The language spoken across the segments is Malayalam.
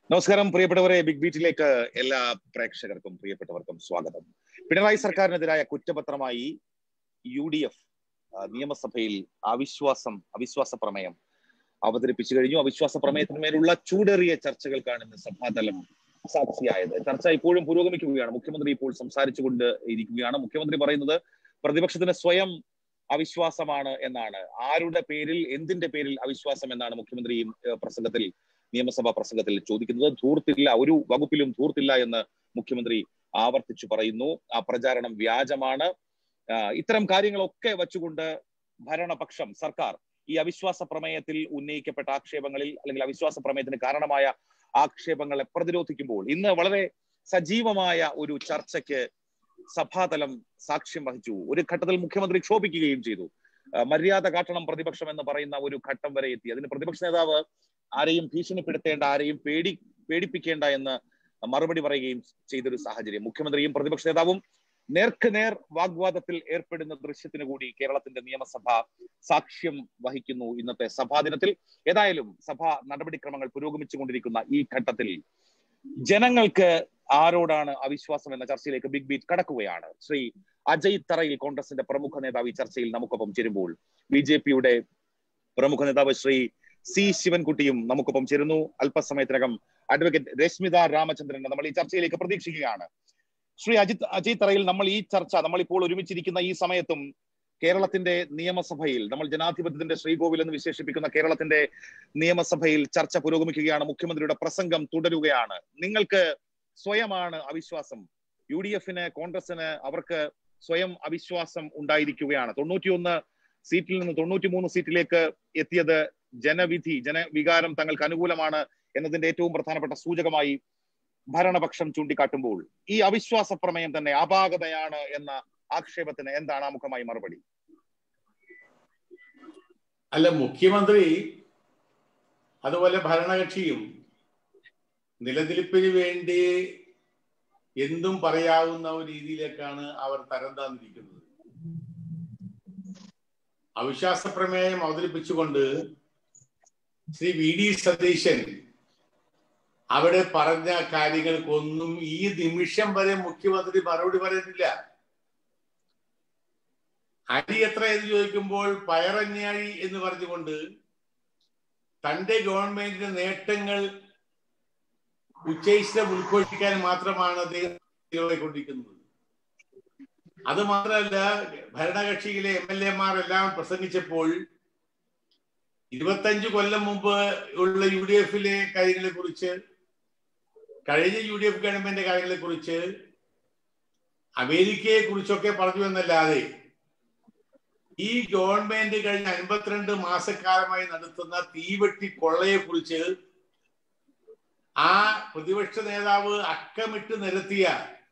നമസ്കാരം പ്രിയപ്പെട്ടവരെ ബിഗ് ബീറ്റിലേക്ക് എല്ലാ പ്രേക്ഷകർക്കും പ്രിയപ്പെട്ടവർക്കും സ്വാഗതം പിണറായി സർക്കാരിനെതിരായ കുറ്റപത്രമായി യു ഡി എഫ് നിയമസഭയിൽ അവിശ്വാസം അവിശ്വാസ പ്രമേയം അവതരിപ്പിച്ചു കഴിഞ്ഞു അവിശ്വാസ പ്രമേയത്തിന്മേലുള്ള ചൂടേറിയ ചർച്ചകൾക്കാണ് ഇന്ന് സഭാതലം സാക്ഷിയായത് ചർച്ച ഇപ്പോഴും പുരോഗമിക്കുകയാണ് മുഖ്യമന്ത്രി ഇപ്പോൾ സംസാരിച്ചുകൊണ്ട് ഇരിക്കുകയാണ് മുഖ്യമന്ത്രി പറയുന്നത് പ്രതിപക്ഷത്തിന് സ്വയം അവിശ്വാസമാണ് എന്നാണ് ആരുടെ പേരിൽ എന്തിന്റെ പേരിൽ അവിശ്വാസം എന്നാണ് മുഖ്യമന്ത്രി പ്രസംഗത്തിൽ നിയമസഭാ പ്രസംഗത്തിൽ ചോദിക്കുന്നത് ധൂർത്തില്ല ഒരു വകുപ്പിലും ധൂർത്തില്ല എന്ന് മുഖ്യമന്ത്രി ആവർത്തിച്ചു പറയുന്നു ആ പ്രചാരണം വ്യാജമാണ് ഇത്തരം കാര്യങ്ങളൊക്കെ വച്ചുകൊണ്ട് ഭരണപക്ഷം സർക്കാർ ഈ അവിശ്വാസ പ്രമേയത്തിൽ ഉന്നയിക്കപ്പെട്ട ആക്ഷേപങ്ങളിൽ അല്ലെങ്കിൽ അവിശ്വാസ പ്രമേയത്തിന് കാരണമായ ആക്ഷേപങ്ങളെ പ്രതിരോധിക്കുമ്പോൾ ഇന്ന് വളരെ സജീവമായ ഒരു ചർച്ചയ്ക്ക് സഭാതലം സാക്ഷ്യം വഹിച്ചു ഒരു ഘട്ടത്തിൽ മുഖ്യമന്ത്രി ക്ഷോഭിക്കുകയും ചെയ്തു മര്യാദ കാട്ടണം പ്രതിപക്ഷം എന്ന് പറയുന്ന ഒരു ഘട്ടം വരെ എത്തി അതിന് പ്രതിപക്ഷ നേതാവ് ആരെയും ഭീഷണിപ്പെടുത്തേണ്ട ആരെയും പേടി പേടിപ്പിക്കേണ്ട എന്ന് മറുപടി പറയുകയും ചെയ്തൊരു സാഹചര്യം മുഖ്യമന്ത്രിയും പ്രതിപക്ഷ നേതാവും നേർക്ക് നേർ വാഗ്വാദത്തിൽ ഏർപ്പെടുന്ന ദൃശ്യത്തിന് കൂടി കേരളത്തിന്റെ നിയമസഭ സാക്ഷ്യം വഹിക്കുന്നു ഇന്നത്തെ സഭാ ദിനത്തിൽ ഏതായാലും സഭാ നടപടിക്രമങ്ങൾ പുരോഗമിച്ചുകൊണ്ടിരിക്കുന്ന ഈ ഘട്ടത്തിൽ ജനങ്ങൾക്ക് ആരോടാണ് അവിശ്വാസം എന്ന ചർച്ചയിലേക്ക് ബിഗ് ബീറ്റ് കടക്കുകയാണ് ശ്രീ അജയ് തറയിൽ കോൺഗ്രസിന്റെ പ്രമുഖ നേതാവ് ഈ ചർച്ചയിൽ നമുക്കൊപ്പം ചേരുമ്പോൾ ബി ജെ പിയുടെ പ്രമുഖ നേതാവ് ശ്രീ സി ശിവൻകുട്ടിയും നമുക്കൊപ്പം ചേരുന്നു അല്പസമയത്തിനകം അഡ്വക്കേറ്റ് രശ്മിത രാമചന്ദ്രൻ നമ്മൾ ഈ ചർച്ചയിലേക്ക് പ്രതീക്ഷിക്കുകയാണ് ശ്രീ അജിത് അജയ് തറയിൽ നമ്മൾ ഈ ചർച്ച നമ്മൾ ഇപ്പോൾ ഒരുമിച്ചിരിക്കുന്ന ഈ സമയത്തും കേരളത്തിന്റെ നിയമസഭയിൽ നമ്മൾ ജനാധിപത്യത്തിന്റെ ശ്രീകോവിൽ എന്ന് വിശേഷിപ്പിക്കുന്ന കേരളത്തിന്റെ നിയമസഭയിൽ ചർച്ച പുരോഗമിക്കുകയാണ് മുഖ്യമന്ത്രിയുടെ പ്രസംഗം തുടരുകയാണ് നിങ്ങൾക്ക് സ്വയമാണ് അവിശ്വാസം യു ഡി എഫിന് കോൺഗ്രസിന് അവർക്ക് സ്വയം അവിശ്വാസം ഉണ്ടായിരിക്കുകയാണ് തൊണ്ണൂറ്റിയൊന്ന് സീറ്റിൽ നിന്ന് തൊണ്ണൂറ്റിമൂന്ന് സീറ്റിലേക്ക് എത്തിയത് ജനവിധി ജനവികാരം തങ്ങൾക്ക് അനുകൂലമാണ് എന്നതിന്റെ ഏറ്റവും പ്രധാനപ്പെട്ട സൂചകമായി ഭരണപക്ഷം ചൂണ്ടിക്കാട്ടുമ്പോൾ ഈ അവിശ്വാസ പ്രമേയം തന്നെ അപാകതയാണ് എന്ന ആക്ഷേപത്തിന് എന്താണ് ആമുഖമായി മറുപടി അല്ല മുഖ്യമന്ത്രി അതുപോലെ ഭരണകക്ഷിയും നിലനിൽപ്പിന് വേണ്ടി എന്തും പറയാവുന്ന ഒരു രീതിയിലേക്കാണ് അവർ തരം താന്നിരിക്കുന്നത് അവിശ്വാസ പ്രമേയം അവതരിപ്പിച്ചുകൊണ്ട് ശ്രീ വി ഡി സതീശൻ അവിടെ പറഞ്ഞ കാര്യങ്ങൾക്കൊന്നും ഈ നിമിഷം വരെ മുഖ്യമന്ത്രി മറുപടി പറയുന്നില്ല അരി എത്ര എന്ന് ചോദിക്കുമ്പോൾ പയറഞ്ഞാഴി എന്ന് പറഞ്ഞുകൊണ്ട് തന്റെ ഗവൺമെന്റിന്റെ നേട്ടങ്ങൾ ഉച്ചയിഷ്ടം ഉദ്ഘോഷിക്കാൻ മാത്രമാണ് അദ്ദേഹം കൊണ്ടിരിക്കുന്നത് അത് മാത്രമല്ല ഭരണകക്ഷിയിലെ എം എൽ എമാർ എല്ലാം പ്രസംഗിച്ചപ്പോൾ ഇരുപത്തഞ്ച് കൊല്ലം മുമ്പ് ഉള്ള യു ഡി എഫിലെ കാര്യങ്ങളെ കുറിച്ച് കഴിഞ്ഞ യു ഡി എഫ് ഗവൺമെന്റിന്റെ കാര്യങ്ങളെ കുറിച്ച് അമേരിക്കയെ കുറിച്ചൊക്കെ പറഞ്ഞു എന്നല്ലാതെ ഈ ഗവൺമെന്റ് കഴിഞ്ഞ അൻപത്തിരണ്ട് മാസക്കാലമായി നടത്തുന്ന തീവെട്ടി കൊള്ളയെ കുറിച്ച് ആ പ്രതിപക്ഷ നേതാവ് അക്കമിട്ട് നിരത്തിയ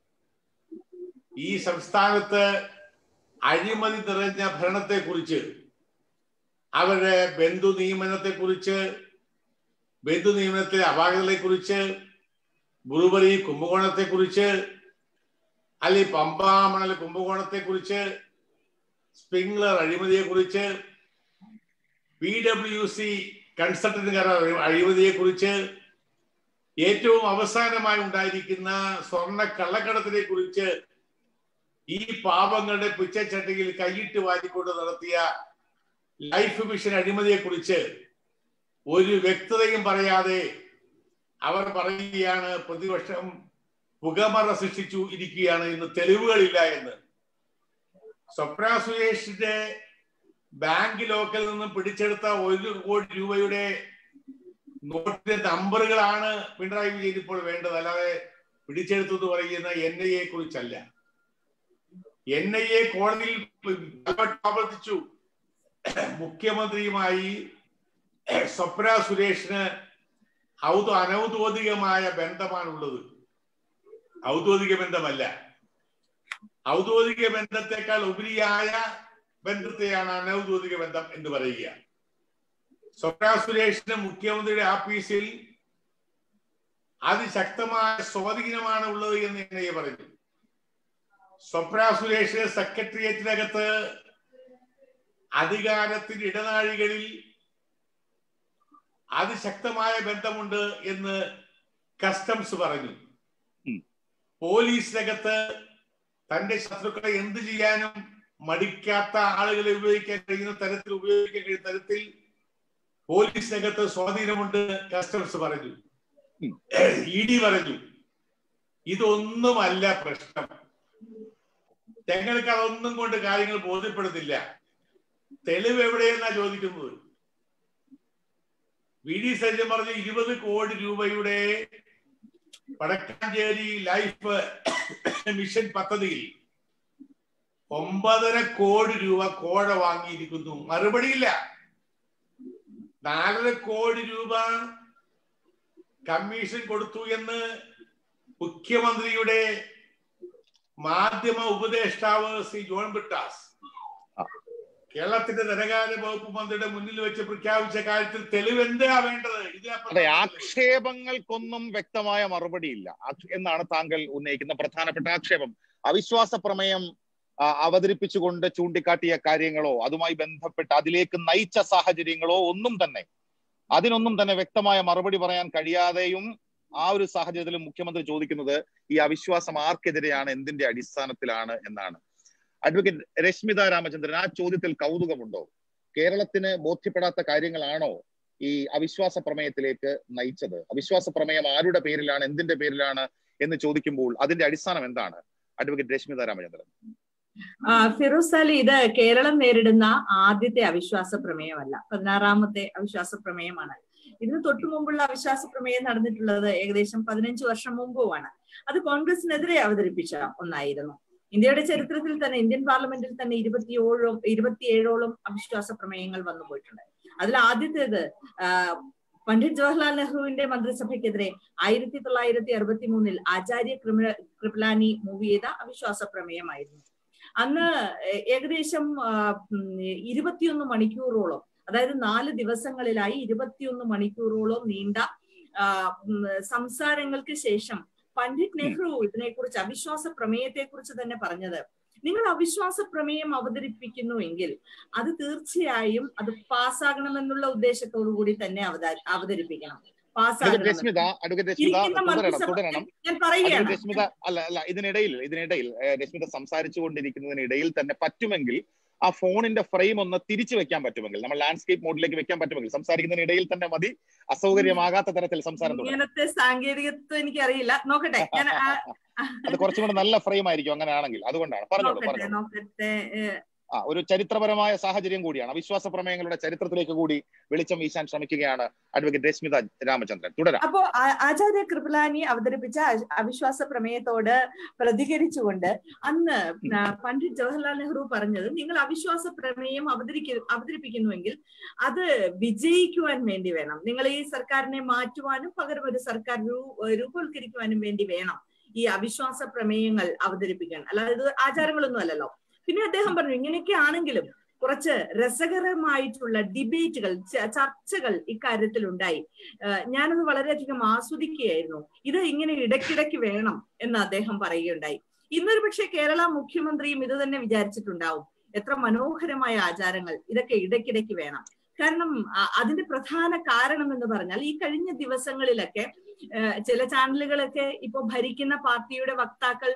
ഈ സംസ്ഥാനത്ത് അഴിമതി നിറഞ്ഞ ഭരണത്തെ കുറിച്ച് അവരുടെ ബന്ധു നിയമനത്തെ കുറിച്ച് ബന്ധു നിയമനത്തിലെ അപാകതകളെ കുറിച്ച് ബുറുബറി കുംഭകോണത്തെ കുറിച്ച് അല്ലെങ്കിൽ പമ്പാമണൽ കുംഭകോണത്തെ കുറിച്ച് സ്പ്രിംഗ്ലർ അഴിമതിയെ കുറിച്ച് പി ഡബ്ല്യു സി കൺസൾട്ടന്റുകാർ അഴിമതിയെ കുറിച്ച് ഏറ്റവും അവസാനമായി ഉണ്ടായിരിക്കുന്ന സ്വർണ്ണ കള്ളക്കടത്തിനെ കുറിച്ച് ഈ പാപങ്ങളുടെ പിച്ചച്ചട്ടിയിൽ കൈയിട്ട് വാരിക്കൊണ്ട് നടത്തിയ ലൈഫ് മിഷൻ അഴിമതിയെ കുറിച്ച് ഒരു വ്യക്തതയും പറയാതെ അവർ പറയുകയാണ് പ്രതിപക്ഷം പുകമറ സൃഷ്ടിച്ചു ഇരിക്കുകയാണ് ഇന്ന് തെളിവുകളില്ല എന്ന് സ്വപ്ന സുരേഷിന്റെ ബാങ്ക് ലോക്കൽ നിന്നും പിടിച്ചെടുത്ത ഒരു കോടി രൂപയുടെ നോട്ടിന്റെ നമ്പറുകളാണ് പിണറായി വിജയൻ ഇപ്പോൾ വേണ്ടത് അല്ലാതെ പിടിച്ചെടുത്തു എന്ന് പറയുന്ന എൻ ഐ എ കുറിച്ചല്ല എൻ ഐ എ കോടതിയിൽ ആവർത്തിച്ചു മുഖ്യമന്ത്രിയുമായി സ്വപ്ന സുരേഷിന് ഔദ അനൗദ്യോഗികമായ ബന്ധമാണുള്ളത് ഔദ്യോഗിക ബന്ധമല്ല ഔദ്യോഗിക ബന്ധത്തെക്കാൾ ഉപരിയായ ബന്ധത്തെയാണ് അനൗദ്യോഗിക ബന്ധം എന്ന് പറയുക സ്വപ്ന സുരേഷിന് മുഖ്യമന്ത്രിയുടെ ആഫീസിൽ അതിശക്തമായ സ്വാധീനമാണ് ഉള്ളത് എന്ന് എന്നെ പറഞ്ഞു സ്വപ്ന സുരേഷ് സെക്രട്ടേറിയറ്റിനകത്ത് അധികാരത്തിന്റെ ഇടനാഴികളിൽ അതിശക്തമായ ബന്ധമുണ്ട് എന്ന് കസ്റ്റംസ് പറഞ്ഞു ഉം. പോലീസിനകത്ത് തന്റെ ശത്രുക്കളെ എന്ത് ചെയ്യാനും മടിക്കാത്ത ആളുകളെ ഉപയോഗിക്കാൻ കഴിയുന്ന തരത്തിൽ ഉപയോഗിക്കാൻ കഴിയുന്ന തരത്തിൽ പോലീസിനകത്ത് സ്വാധീനമുണ്ട് കസ്റ്റംസ് പറഞ്ഞു ഉം. ഇ ഡി പറഞ്ഞു ഇതൊന്നുമല്ല പ്രശ്നം ഞങ്ങൾക്ക് അതൊന്നും കൊണ്ട് കാര്യങ്ങൾ ബോധ്യപ്പെടുന്നില്ല തെളിവ് എവിടെയെന്നാ ചോദിക്കുന്നത് വി ഡി സജ്ജൻ പറഞ്ഞ ഇരുപത് കോടി രൂപയുടെ വടക്കാഞ്ചേരി ലൈഫ് മിഷൻ പദ്ധതിയിൽ ഒമ്പതര കോടി രൂപ കോഴ വാങ്ങിയിരിക്കുന്നു മറുപടിയില്ല നാലര കോടി രൂപ കമ്മീഷൻ കൊടുത്തു എന്ന് മുഖ്യമന്ത്രിയുടെ മാധ്യമ ഉപദേഷ്ടാവ് ശ്രീ ജോൺ ബ്രിട്ടാസ് കേരളത്തിന്റെ ധനകാര്യ വകുപ്പ് മന്ത്രിയുടെ മുന്നിൽ വെച്ച് പ്രഖ്യാപിച്ച കാര്യത്തിൽ തെളിവ് എന്താ വേണ്ടത് അതെ ഇതിനപ്പുറം ആക്ഷേപങ്ങൾക്കൊന്നും വ്യക്തമായ മറുപടിയില്ല ആക്ഷ- എന്നാണ് താങ്കൾ ഉന്നയിക്കുന്ന പ്രധാനപ്പെട്ട ആക്ഷേപം അവിശ്വാസ പ്രമേയം ആ, അവതരിപ്പിച്ചുകൊണ്ട് ചൂണ്ടിക്കാട്ടിയ കാര്യങ്ങളോ അതുമായി ബന്ധപ്പെട്ട് അതിലേക്ക് നയിച്ച സാഹചര്യങ്ങളോ ഒന്നും തന്നെ അതിനൊന്നും തന്നെ വ്യക്തമായ മറുപടി പറയാൻ കഴിയാതെയും ആ ഒരു സാഹചര്യത്തിൽ മുഖ്യമന്ത്രി ചോദിക്കുന്നത് ഈ അവിശ്വാസം ആർക്കെതിരെയാണ് എന്തിന്റെ അടിസ്ഥാനത്തിലാണ് എന്നാണ് അഡ്വക്കേറ്റ് രശ്മിത രാമചന്ദ്രൻ ആ ചോദ്യത്തിൽ കൗതുകമുണ്ടോ കേരളത്തിന് ബോധ്യപ്പെടാത്ത കാര്യങ്ങളാണോ ഈ അവിശ്വാസ പ്രമേയത്തിലേക്ക് നയിച്ചത് അവിശ്വാസ പ്രമേയം ആരുടെ പേരിലാണ് എന്തിന്റെ പേരിലാണ് എന്ന് ചോദിക്കുമ്പോൾ അതിന്റെ അടിസ്ഥാനം എന്താണ് അഡ്വക്കേറ്റ് രശ്മിത രാമചന്ദ്രൻ ആ, ഫിറോസ് അലി ഇത് കേരളം നേരിടുന്ന ആദ്യത്തെ അവിശ്വാസ പ്രമേയമല്ല പതിനാറാമത്തെ അവിശ്വാസ പ്രമേയമാണ് ഇതിന് തൊട്ടു മുമ്പുള്ള അവിശ്വാസ പ്രമേയം നടന്നിട്ടുള്ളത് ഏകദേശം പതിനഞ്ച് വർഷം മുമ്പുമാണ് അത് കോൺഗ്രസിനെതിരെ അവതരിപ്പിച്ച ഒന്നായിരുന്നു ഇന്ത്യയുടെ ചരിത്രത്തിൽ തന്നെ ഇന്ത്യൻ പാർലമെന്റിൽ തന്നെ ഇരുപത്തിയേഴോളം ഇരുപത്തിയേഴോളം അവിശ്വാസ പ്രമേയങ്ങൾ വന്നു പോയിട്ടുണ്ട് അതിൽ ആദ്യത്തേത് ആ, പണ്ഡിറ്റ് ജവഹർലാൽ നെഹ്റുവിന്റെ മന്ത്രിസഭയ്ക്കെതിരെ ആയിരത്തി തൊള്ളായിരത്തി അറുപത്തി മൂന്നിൽ ആചാര്യ ക്രിമിന കൃപലാനി മൂവ് ചെയ്ത അവിശ്വാസ പ്രമേയമായിരുന്നു അന്ന് ഏ- ഏകദേശം ആ, ഉം, ഇരുപത്തിയൊന്ന് മണിക്കൂറോളം അതായത് നാല് ദിവസങ്ങളിലായി ഇരുപത്തിയൊന്ന് മണിക്കൂറോളം നീണ്ട ആ, ഉം, സംസാരങ്ങൾക്ക് ശേഷം പണ്ഡിറ്റ് നെഹ്റു ഇതിനെക്കുറിച്ച് അവിശ്വാസ പ്രമേയത്തെ കുറിച്ച് തന്നെ പറഞ്ഞത് നിങ്ങൾ അവിശ്വാസ പ്രമേയം അവതരിപ്പിക്കുന്നുവെങ്കിൽ അത് തീർച്ചയായും അത് പാസ്സാകണമെന്നുള്ള ഉദ്ദേശത്തോടു കൂടി തന്നെ അവത- അവതരിപ്പിക്കണം അഡ്വക്കേറ്റ് പാസ്സാകണം രശ്മിത അഡ്വക്കേറ്റ് രശ്മിത ഇരിക്കുന്ന തുടരണം മന്ത്രിസഭ തുടരണം ഞാൻ പറയുകയാണ് അഡ്വക്കേറ്റ് രശ്മിത അല്ല അല്ല ഇതിനിടയിൽ ഇതിനിടയിൽ ഏഹ്, രശ്മിത സംസാരിച്ചു കൊണ്ടിരിക്കുന്നതിനിടയിൽ തന്നെ പറ്റുമെങ്കിൽ ആ ഫോണിന്റെ ഫ്രെയിം ഒന്ന് തിരിച്ചു വെക്കാൻ പറ്റുമെങ്കിൽ നമ്മൾ ലാൻഡ്സ്കേപ്പ് മോഡിലേക്ക് വെക്കാൻ പറ്റുമെങ്കിൽ സംസാരിക്കുന്നതിനിടയിൽ തന്നെ മതി അസൗകര്യമാകാത്ത തരത്തിൽ സംസാരം തുടരാം ഇങ്ങനത്തെ സാങ്കേതികത്വം എനിക്കറിയില്ല നോക്കട്ടെ ഞാൻ ആ- അത് കുറച്ചും കൂടെ നല്ല ഫ്രെയിം ആയിരിക്കും അങ്ങനെയാണെങ്കിൽ അതുകൊണ്ടാണ് പറഞ്ഞോളൂ നോക്കട്ടെ പറഞ്ഞോളൂ നോക്കട്ടെ ഏ, ആ ഒരു ചരിത്രപരമായ സാഹചര്യം കൂടിയാണ് അവിശ്വാസ പ്രമേയങ്ങളുടെ ചരിത്രത്തിലേക്ക് കൂടി വെളിച്ചം വീശാൻ ശ്രമിക്കുകയാണ് അഡ്വക്കേറ്റ് രശ്മിത രാമചന്ദ്രൻ തുടരാം അപ്പോ ആ- ആചാര്യ കൃപലാനി അവതരിപ്പിച്ച അ- അവിശ്വാസ പ്രമേയത്തോട് പ്രതികരിച്ചുകൊണ്ട് അന്ന് ആ, പണ്ഡിറ്റ് ജവഹർലാൽ നെഹ്റു പറഞ്ഞത് നിങ്ങൾ അവിശ്വാസ പ്രമേയം അവതരിക്ക അവതരിപ്പിക്കുന്നുവെങ്കിൽ അത് വിജയിക്കുവാൻ വേണ്ടി വേണം നിങ്ങൾ ഈ സർക്കാരിനെ മാറ്റുവാനും പകരം ഒരു സർക്കാർ രൂ- രൂപവൽക്കരിക്കുവാനും വേണ്ടി വേണം ഈ അവിശ്വാസ പ്രമേയങ്ങൾ അവതരിപ്പിക്കാൻ അല്ലാതെ ഇത് ആചാരങ്ങളൊന്നും അല്ലല്ലോ പിന്നെ അദ്ദേഹം പറഞ്ഞു ഇങ്ങനെയൊക്കെ ആണെങ്കിലും കുറച്ച് രസകരമായിട്ടുള്ള ഡിബേറ്റുകൾ ച- ചർച്ചകൾ ഇക്കാര്യത്തിൽ ഉണ്ടായി ഏഹ് ഞാനത് വളരെയധികം ആസ്വദിക്കുകയായിരുന്നു ഇത് ഇങ്ങനെ ഇടയ്ക്കിടയ്ക്ക് വേണം എന്ന് അദ്ദേഹം പറയുകയുണ്ടായി ഇന്നൊരു പക്ഷേ കേരള മുഖ്യമന്ത്രിയും ഇത് തന്നെ വിചാരിച്ചിട്ടുണ്ടാവും എത്ര മനോഹരമായ ആചാരങ്ങൾ ഇതൊക്കെ ഇടയ്ക്കിടയ്ക്ക് വേണം കാരണം അ- അതിന്റെ പ്രധാന കാരണം എന്ന് പറഞ്ഞാൽ ഈ കഴിഞ്ഞ ദിവസങ്ങളിലൊക്കെ ഏഹ് ചില ചാനലുകളൊക്കെ ഇപ്പൊ ഭരിക്കുന്ന പാർട്ടിയുടെ വക്താക്കൾ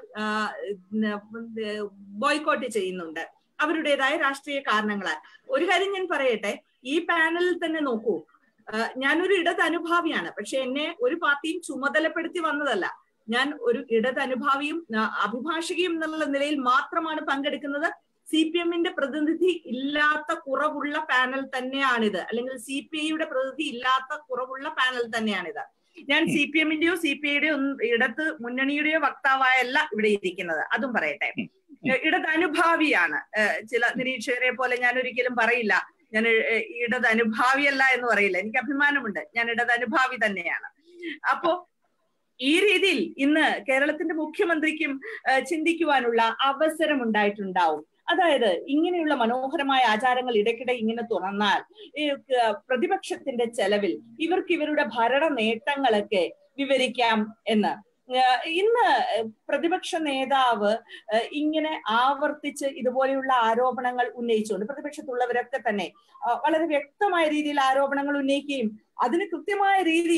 ബോയ്ക്കോട്ട് ചെയ്യുന്നുണ്ട് അവരുടേതായ രാഷ്ട്രീയ കാരണങ്ങളാൽ ഒരു കാര്യം ഞാൻ പറയട്ടെ ഈ പാനലിൽ തന്നെ നോക്കൂ ആഹ് ഞാനൊരു ഇടത് അനുഭാവിയാണ് പക്ഷെ എന്നെ ഒരു പാർട്ടിയും ചുമതലപ്പെടുത്തി വന്നതല്ല ഞാൻ ഒരു ഇടത് അനുഭാവിയും ആഹ് അഭിഭാഷകയും എന്നുള്ള നിലയിൽ മാത്രമാണ് പങ്കെടുക്കുന്നത് സി പി എമ്മിന്റെ പ്രതിനിധി ഇല്ലാത്ത കുറവുള്ള പാനൽ തന്നെയാണിത് അല്ലെങ്കിൽ സി പി ഐയുടെ പ്രതിനിധി ഇല്ലാത്ത കുറവുള്ള പാനൽ തന്നെയാണിത് ഞാൻ സി പി എമ്മിന്റെയോ സി പി ഐയുടെയോ ഇടത് മുന്നണിയുടെയോ വക്താവായല്ല ഇവിടെ ഇരിക്കുന്നത് അതും പറയട്ടെ ഏഹ് ഇടത് അനുഭാവിയാണ് ഏഹ് ചില നിരീക്ഷകരെ പോലെ ഞാൻ ഒരിക്കലും പറയില്ല ഞാൻ ഏഹ് ഇടത് അനുഭാവിയല്ല എന്ന് പറയില്ല എനിക്ക് അഭിമാനമുണ്ട് ഞാൻ ഇടത് അനുഭാവി തന്നെയാണ് അപ്പോ ഈ രീതിയിൽ ഇന്ന് കേരളത്തിന്റെ മുഖ്യമന്ത്രിക്കും ഏഹ് ചിന്തിക്കുവാനുള്ള അവസരം ഉണ്ടായിട്ടുണ്ടാവും അതായത് ഇങ്ങനെയുള്ള മനോഹരമായ ആചാരങ്ങൾ ഇടയ്ക്കിടെ ഇങ്ങനെ തുറന്നാൽ ഈ ക- പ്രതിപക്ഷത്തിന്റെ ചെലവിൽ ഇവർക്ക് ഇവരുടെ ഭരണ നേട്ടങ്ങളൊക്കെ വിവരിക്കാം എന്ന് ഏഹ് ഇന്ന് പ്രതിപക്ഷ നേതാവ് ഏഹ് ഇങ്ങനെ ആവർത്തിച്ച് ഇതുപോലെയുള്ള ആരോപണങ്ങൾ ഉന്നയിച്ചുകൊണ്ട് പ്രതിപക്ഷത്തുള്ളവരൊക്കെ തന്നെ ആ, വളരെ വ്യക്തമായ രീതിയിൽ ആരോപണങ്ങൾ ഉന്നയിക്കുകയും അതിന് കൃത്യമായ രീതിയിൽ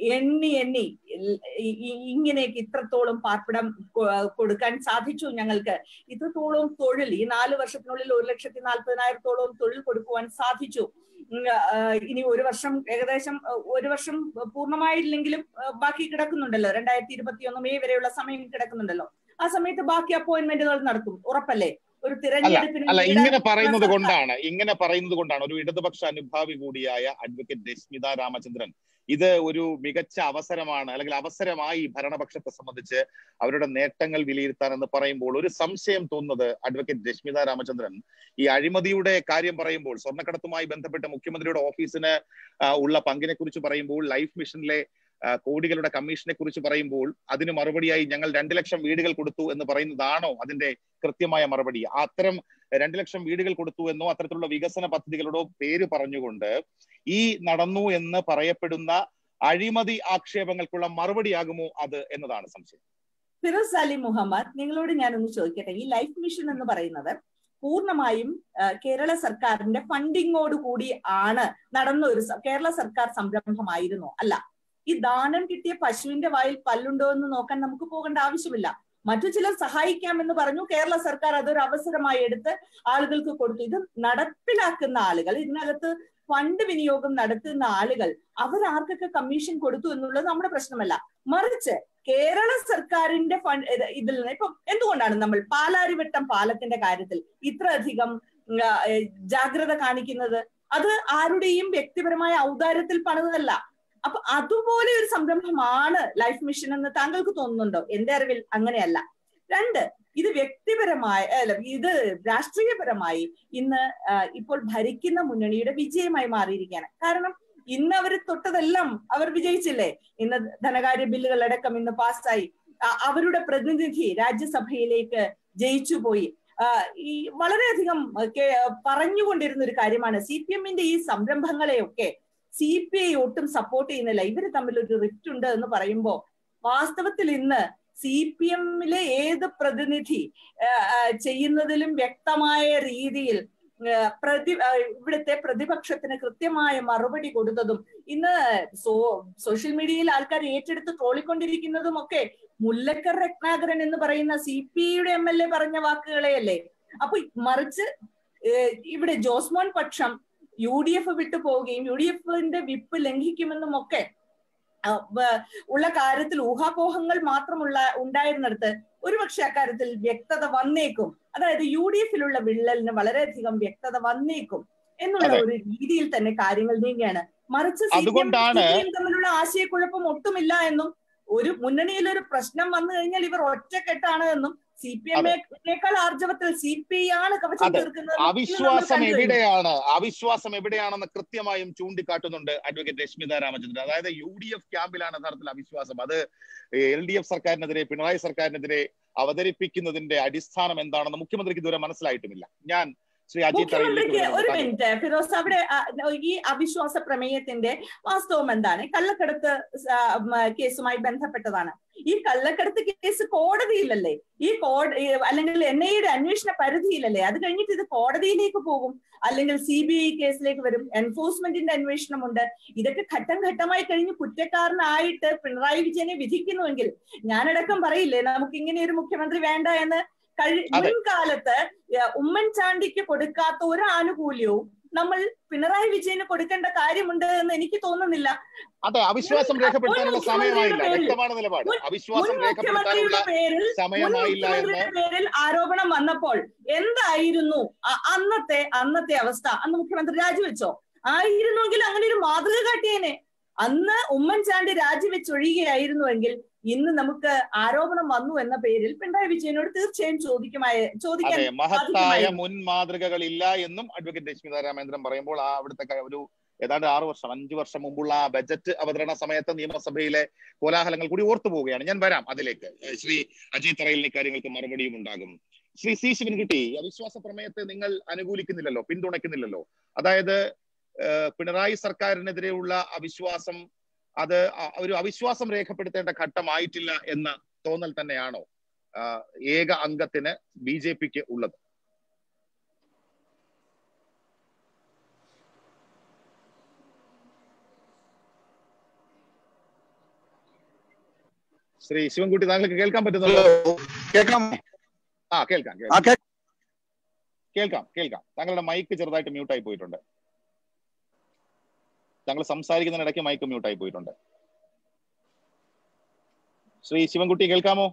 എണ്ണി എണ്ണി ഇ- ഇ- ഇങ്ങനെയൊക്കെ ഇത്രത്തോളം പാർപ്പിടം കൊ- കൊടുക്കാൻ സാധിച്ചു ഞങ്ങൾക്ക് ഇത്രത്തോളം തൊഴിൽ ഈ നാല് വർഷത്തിനുള്ളിൽ ഒരു ലക്ഷത്തി നാൽപ്പതിനായിരത്തോളം തൊഴിൽ കൊടുക്കുവാൻ സാധിച്ചു ഉം, ആ, ഇനി ഒരു വർഷം ഏകദേശം ആ, ഒരു വർഷം പൂർണ്ണമായില്ലെങ്കിലും ആ, ബാക്കി കിടക്കുന്നുണ്ടല്ലോ രണ്ടായിരത്തി ഇരുപത്തി ഒന്ന് മെയ് വരെയുള്ള സമയം കിടക്കുന്നുണ്ടല്ലോ ആ സമയത്ത് ബാക്കി അപ്പോയിന്റ്മെന്റുകൾ നടത്തും ഉറപ്പല്ലേ ഒരു അല്ല തിരഞ്ഞെടുപ്പിന് അല്ല നേരിടാൻ ഇങ്ങനെ പറയുന്നത് സർക്കാർ- കൊണ്ടാണ് ഇങ്ങനെ പറയുന്നത് കൊണ്ടാണ് ഒരു ഇടതുപക്ഷ അനുഭാവി കൂടിയായ അഡ്വക്കേറ്റ് രശ്മിത രാമചന്ദ്രൻ ഇത് ഒരു മികച്ച അവസരമാണ് അല്ലെങ്കിൽ അവസരമായി ഭരണപക്ഷത്തെ സംബന്ധിച്ച് അവരുടെ നേട്ടങ്ങൾ വിലയിരുത്താൻ എന്ന് പറയുമ്പോൾ ഒരു സംശയം തോന്നുന്നത് അഡ്വക്കേറ്റ് രശ്മിത രാമചന്ദ്രൻ ഈ അഴിമതിയുടെ കാര്യം പറയുമ്പോൾ സ്വർണ്ണക്കടത്തുമായി ബന്ധപ്പെട്ട് മുഖ്യമന്ത്രിയുടെ ഓഫീസിന് ആ, ഉള്ള പങ്കിനെ കുറിച്ച് പറയുമ്പോൾ ലൈഫ് മിഷനിലെ ആ, കോടികളുടെ കമ്മീഷനെ കുറിച്ച് പറയുമ്പോൾ അതിന് മറുപടിയായി ഞങ്ങൾ രണ്ടു ലക്ഷം വീടുകൾ കൊടുത്തു എന്ന് പറയുന്നതാണോ അതിന്റെ കൃത്യമായ മറുപടി ആ അത്തരം രണ്ടു ലക്ഷം വീടുകൾ കൊടുത്തു എന്നോ അത്തരത്തിലുള്ള വികസന പദ്ധതികളുടെ പേര് പറഞ്ഞുകൊണ്ട് ഈ നടന്നു എന്ന് പറയപ്പെടുന്ന അഴിമതി ആക്ഷേപങ്ങൾക്കുള്ള മറുപടിയാകുമോ അത് എന്നതാണ് സംശയം ഫിറോസ് അലി മുഹമ്മദ് നിങ്ങളോട് ഞാനൊന്ന് ചോദിക്കട്ടെ ഈ ലൈഫ് മിഷൻ എന്ന് പറയുന്നത് പൂർണ്ണമായും ആ, കേരള സർക്കാരിന്റെ ഫണ്ടിങ്ങോട് കൂടി ആണ് നടന്ന ഒരു സ- കേരള സർക്കാർ സംരംഭമായിരുന്നു അല്ല ഈ ദാനം കിട്ടിയ പശുവിന്റെ വായിൽ പല്ലുണ്ടോ എന്ന് നോക്കാൻ നമുക്ക് പോകേണ്ട ആവശ്യമില്ല മറ്റു ചിലർ സഹായിക്കാമെന്ന് പറഞ്ഞു കേരള സർക്കാർ അതൊരു അവസരമായി എടുത്ത് ആളുകൾക്ക് കൊടുത്തു ഇത് നടപ്പിലാക്കുന്ന ആളുകൾ ഇതിനകത്ത് ഫണ്ട് വിനിയോഗം നടത്തുന്ന ആളുകൾ അവർ ആർക്കൊക്കെ കമ്മീഷൻ കൊടുത്തു എന്നുള്ളത് നമ്മുടെ പ്രശ്നമല്ല മറിച്ച് കേരള സർക്കാരിന്റെ ഫണ്ട് ഇത് ഇതിൽ നിന്ന് ഇപ്പം എന്തുകൊണ്ടാണ് നമ്മൾ പാലാരിവട്ടം പാലത്തിന്റെ കാര്യത്തിൽ ഇത്രയധികം ഉം, ആ, ഏ, ജാഗ്രത കാണിക്കുന്നത് അത് ആരുടെയും വ്യക്തിപരമായ ഔദാര്യത്തിൽ പണിതല്ല അപ്പൊ അതുപോലെ ഒരു സംരംഭമാണ് ലൈഫ് മിഷൻ എന്ന് താങ്കൾക്ക് തോന്നുന്നുണ്ടോ എന്റെ അറിവിൽ അങ്ങനെയല്ല രണ്ട് ഇത് വ്യക്തിപരമായ അല്ല ഇത് രാഷ്ട്രീയപരമായി ഇന്ന് ആ, ഇപ്പോൾ ഭരിക്കുന്ന മുന്നണിയുടെ വിജയമായി മാറിയിരിക്കുകയാണ് കാരണം ഇന്ന് അവർ തൊട്ടതെല്ലാം അവർ വിജയിച്ചില്ലേ ഇന്ന് ധനകാര്യ ബില്ലുകൾ അടക്കം ഇന്ന് പാസ്സായി അ- അവരുടെ പ്രതിനിധി രാജ്യസഭയിലേക്ക് ജയിച്ചു പോയി ആ, ഈ വളരെയധികം ആ, കേ- പറഞ്ഞുകൊണ്ടിരുന്ന ഒരു കാര്യമാണ് സി പി എമ്മിന്റെ ഈ സംരംഭങ്ങളെയൊക്കെ സി പി ഐ ഒട്ടും സപ്പോർട്ട് ചെയ്യുന്നില്ല ഇവര് തമ്മിൽ ഒരു റിഫ്റ്റ് ഉണ്ട് എന്ന് പറയുമ്പോ വാസ്തവത്തിൽ ഇന്ന് സി പി എമ്മിലെ ഏത് പ്രതിനിധി ആ, ആ, ചെയ്യുന്നതിലും വ്യക്തമായ രീതിയിൽ ആ, പ്രതി ആ, ഇവിടുത്തെ പ്രതിപക്ഷത്തിന് കൃത്യമായ മറുപടി കൊടുത്തതും ഇന്ന് സോ സോഷ്യൽ മീഡിയയിൽ ആൾക്കാർ ഏറ്റെടുത്ത് ട്രോളിക്കൊണ്ടിരിക്കുന്നതും ഒക്കെ മുല്ലക്കർ രത്നാകരൻ എന്ന് പറയുന്ന സി പി ഐയുടെ എം എൽ എ പറഞ്ഞ വാക്കുകളെയല്ലേ അപ്പൊ മറിച്ച് ഏഹ് ഇവിടെ ജോസ്മോൻ പക്ഷം യു ഡി എഫ് വിട്ടു പോവുകയും യു ഡി എഫിന്റെ വിപ്പ് ലംഘിക്കുമെന്നും ഒക്കെ ആ, വ- ഉള്ള കാര്യത്തിൽ ഊഹാപോഹങ്ങൾ മാത്രമുള്ള ഉണ്ടായിരുന്നിടത്ത് ഒരുപക്ഷെ അക്കാര്യത്തിൽ വ്യക്തത വന്നേക്കും അതായത് യു ഡി എഫിലുള്ള വിള്ളലിന് വളരെയധികം വ്യക്തത വന്നേക്കും എന്നുള്ള അതെ. ഒരു രീതിയിൽ തന്നെ കാര്യങ്ങൾ നീങ്ങുകയാണ് മറിച്ച് സി പി എം അതുകൊണ്ടാണ് തമ്മിലുള്ള ആശയക്കുഴപ്പം ഒട്ടുമില്ല എന്നും ഒരു മുന്നണിയിൽ ഒരു പ്രശ്നം വന്നു കഴിഞ്ഞാൽ ഇവർ ഒറ്റക്കെട്ടാണ് എന്നും സി പി എമ്മിനേക്കാൾ ആർജവത്തിൽ സി പി ഐ ആണ് കവച്ചു അതെ. തീർക്കുന്നത് എന്ന് നമ്മൾ അവിശ്വാസം കണ്ടു കഴിഞ്ഞു. എവിടെയാണ് അവിശ്വാസം എവിടെയാണെന്ന് കൃത്യമായും ചൂണ്ടിക്കാട്ടുന്നുണ്ട് അഡ്വക്കേറ്റ് രശ്മിത രാമചന്ദ്രൻ അതായത് യു ഡി എഫ് ക്യാമ്പിലാണ് യഥാർത്ഥത്തിൽ അവിശ്വാസം അത് എൽ ഡി എഫ് സർക്കാരിനെതിരെ പിണറായി സർക്കാരിനെതിരെ അവതരിപ്പിക്കുന്നതിന്റെ അടിസ്ഥാനം എന്താണെന്ന് മുഖ്യമന്ത്രിക്ക് ഇതുവരെ മനസ്സിലായിട്ടുമില്ല ഞാൻ ശ്രീ അജിത് മുഖ്യമന്ത്രിക്ക് തറയിലേക്ക് ഒരു വരുന്നു. മിനിറ്റ് ഫിറോസ് അവിടെ ആ, ഈ അവിശ്വാസ പ്രമേയത്തിന്റെ വാസ്തവം എന്താണ് കള്ളക്കടത്ത് സ- മ, കേസുമായി ബന്ധപ്പെട്ടതാണ് ഈ കള്ളക്കടത്ത് കേസ് കോടതിയിലല്ലേ ഈ കോട ഈ അല്ലെങ്കിൽ എൻ ഐയുടെ അന്വേഷണ പരിധിയിലല്ലേ അത് കഴിഞ്ഞിട്ട് ഇത് കോടതിയിലേക്ക് പോകും അല്ലെങ്കിൽ സി ബി ഐ കേസിലേക്ക് വരും എൻഫോഴ്സ്മെന്റിന്റെ അന്വേഷണമുണ്ട് ഇതൊക്കെ ഘട്ടം ഘട്ടമായി കഴിഞ്ഞ് കുറ്റക്കാരനായിട്ട് പിണറായി വിജയനെ വിധിക്കുന്നുവെങ്കിൽ ഞാനടക്കം പറയില്ലേ നമുക്ക് ഇങ്ങനെ ഒരു മുഖ്യമന്ത്രി വേണ്ട എന്ന് കഴി അതെ. മുൻകാലത്ത് ഏഹ് ഉമ്മൻചാണ്ടിക്ക് കൊടുക്കാത്ത ഒരു ആനുകൂല്യവും നമ്മൾ പിണറായി വിജയന് കൊടുക്കേണ്ട കാര്യമുണ്ട് എന്ന് എനിക്ക് തോന്നുന്നില്ല അതെ അവിശ്വാസം മുൻ- രേഖപ്പെടുത്താനുള്ള മുൻ സമയമായില്ല മുഖ്യമന്ത്രിയുടെ വ്യക്തമാണ് നിലപാട് മുൻ- മുൻ അവിശ്വാസം രേഖപ്പെടുത്താനുള്ള മുഖ്യമന്ത്രിയുടെ പേരിൽ മുൻ സമയമായില്ല എന്ന് മുഖ്യമന്ത്രിയുടെ പേരിൽ ആരോപണം വന്നപ്പോൾ എന്തായിരുന്നു അ- അന്നത്തെ അന്നത്തെ അവസ്ഥ അന്ന് മുഖ്യമന്ത്രി രാജിവെച്ചോ ആയിരുന്നുവെങ്കിൽ അങ്ങനെ ഒരു മാതൃക കാട്ടിയേനെ അന്ന് ഉമ്മൻചാണ്ടി രാജിവെച്ചൊഴിയുകയായിരുന്നുവെങ്കിൽ ഇന്ന് നമുക്ക് ആരോപണം വന്നു എന്ന പേരിൽ പിണറായി വിജയനോട് തീർച്ചയായും ചോദിക്കുമായ ചോദിക്കാൻ അതെ മഹത്തായ സാധിക്കുമായിരുന്നു. മുൻ മാതൃകകൾ ഇല്ല എന്നും അഡ്വക്കേറ്റ് രശ്മിത രാമേന്ദ്രൻ പറയുമ്പോൾ ആ അവിടുത്തെ ക- ഒരു ഏതാണ്ട് ആറു വർഷം അഞ്ചു വർഷം മുമ്പുള്ള ആ ബജറ്റ് അവതരണ സമയത്ത് നിയമസഭയിലെ കോലാഹലങ്ങൾ കൂടി ഓർത്തു പോവുകയാണ് ഞാൻ വരാം അതിലേക്ക് ഏഹ് ശ്രീ അജയ് തറയിൽ ഇക്കാര്യങ്ങൾക്ക് മറുപടിയും ഉണ്ടാകും ശ്രീ സി ശിവൻകുട്ടി അവിശ്വാസ പ്രമേയത്തെ നിങ്ങൾ അനുകൂലിക്കുന്നില്ലല്ലോ പിന്തുണയ്ക്കുന്നില്ലല്ലോ അതായത് ഏഹ് പിണറായി സർക്കാരിനെതിരെയുള്ള അവിശ്വാസം അത് അ- ഒരു അവിശ്വാസം രേഖപ്പെടുത്തേണ്ട ഘട്ടമായിട്ടില്ല എന്ന തോന്നൽ തന്നെയാണോ ആ, ഏക അംഗത്തിന് ബി ജെ പിക്ക് ഉള്ളത് ശ്രീ ശിവൻകുട്ടി താങ്കൾക്ക് കേൾക്കാൻ പറ്റുന്നുണ്ടോ ഹലോ കേൾക്കാം ആ കേൾക്കാം ആ കേൾക്കാം കേ- കേൾക്കാം കേൾക്കാം താങ്കളുടെ മൈക്ക് ചെറുതായിട്ട് മ്യൂട്ടായി പോയിട്ടുണ്ട് താങ്കൾ സംസാരിക്കുന്നതിനിടയ്ക്ക് മൈക്ക് മ്യൂട്ടായി പോയിട്ടുണ്ട് ശ്രീ ശിവൻകുട്ടി കേൾക്കാമോ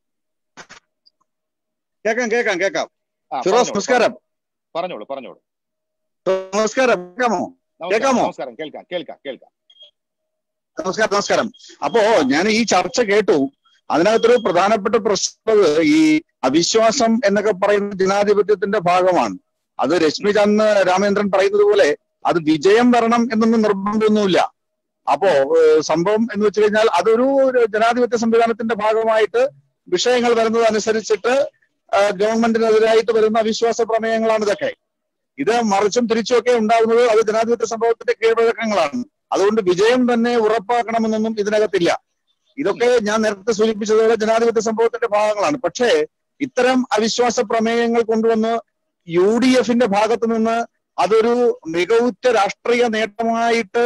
കേൾക്കാം കേൾക്കാം കേൾക്കാം ആ, ഫിറോസ് പറഞ്ഞോളൂ, നമസ്കാരം പറഞ്ഞോളൂ പറഞ്ഞോളൂ നമസ്കാരം കേൾക്കാമോ നമസ്കാരം, കേൾക്കാമോ? നമസ്കാരം കേൾക്കാം കേൾക്കാം കേൾക്കാം നമസ്കാരം നമസ്കാരം അപ്പോ ഞാൻ ഈ ചർച്ച കേട്ടു അതിനകത്തൊരു പ്രധാനപ്പെട്ട പ്രശ്നം ഈ അവിശ്വാസം എന്നൊക്കെ പറയുന്ന ജനാധിപത്യത്തിന്റെ ഭാഗമാണ് അത് രശ്മി ചന്ദ് രാമേന്ദ്രൻ പറയുന്നത് പോലെ അത് വിജയം വരണം എന്നൊന്നും നിർബന്ധമൊന്നുമില്ല അപ്പോ ഏഹ്, സംഭവം എന്ന് വെച്ച് കഴിഞ്ഞാൽ അതൊരു ഒരു ജനാധിപത്യ സംവിധാനത്തിന്റെ ഭാഗമായിട്ട് വിഷയങ്ങൾ വരുന്നത് അനുസരിച്ചിട്ട് ആ, ഗവൺമെന്റിനെതിരായിട്ട് വരുന്ന അവിശ്വാസ പ്രമേയങ്ങളാണ് ഇതൊക്കെ ഇത് മറിച്ചും തിരിച്ചുമൊക്കെ ഉണ്ടാകുന്നത് അത് ജനാധിപത്യ സംഭവത്തിന്റെ കീഴ്വഴക്കങ്ങളാണ് അതുകൊണ്ട് വിജയം തന്നെ ഉറപ്പാക്കണമെന്നൊന്നും ഇതിനകത്തില്ല ഇതൊക്കെ ഞാൻ നേരത്തെ സൂചിപ്പിച്ചതുപോലെ ജനാധിപത്യ സംഭവത്തിന്റെ ഭാഗങ്ങളാണ് പക്ഷേ ഇത്തരം അവിശ്വാസ പ്രമേയങ്ങൾ കൊണ്ടുവന്ന് യു ഡി എഫിന്റെ ഭാഗത്ത് നിന്ന് അതൊരു മികവുറ്റ രാഷ്ട്രീയ നേട്ടമായിട്ട്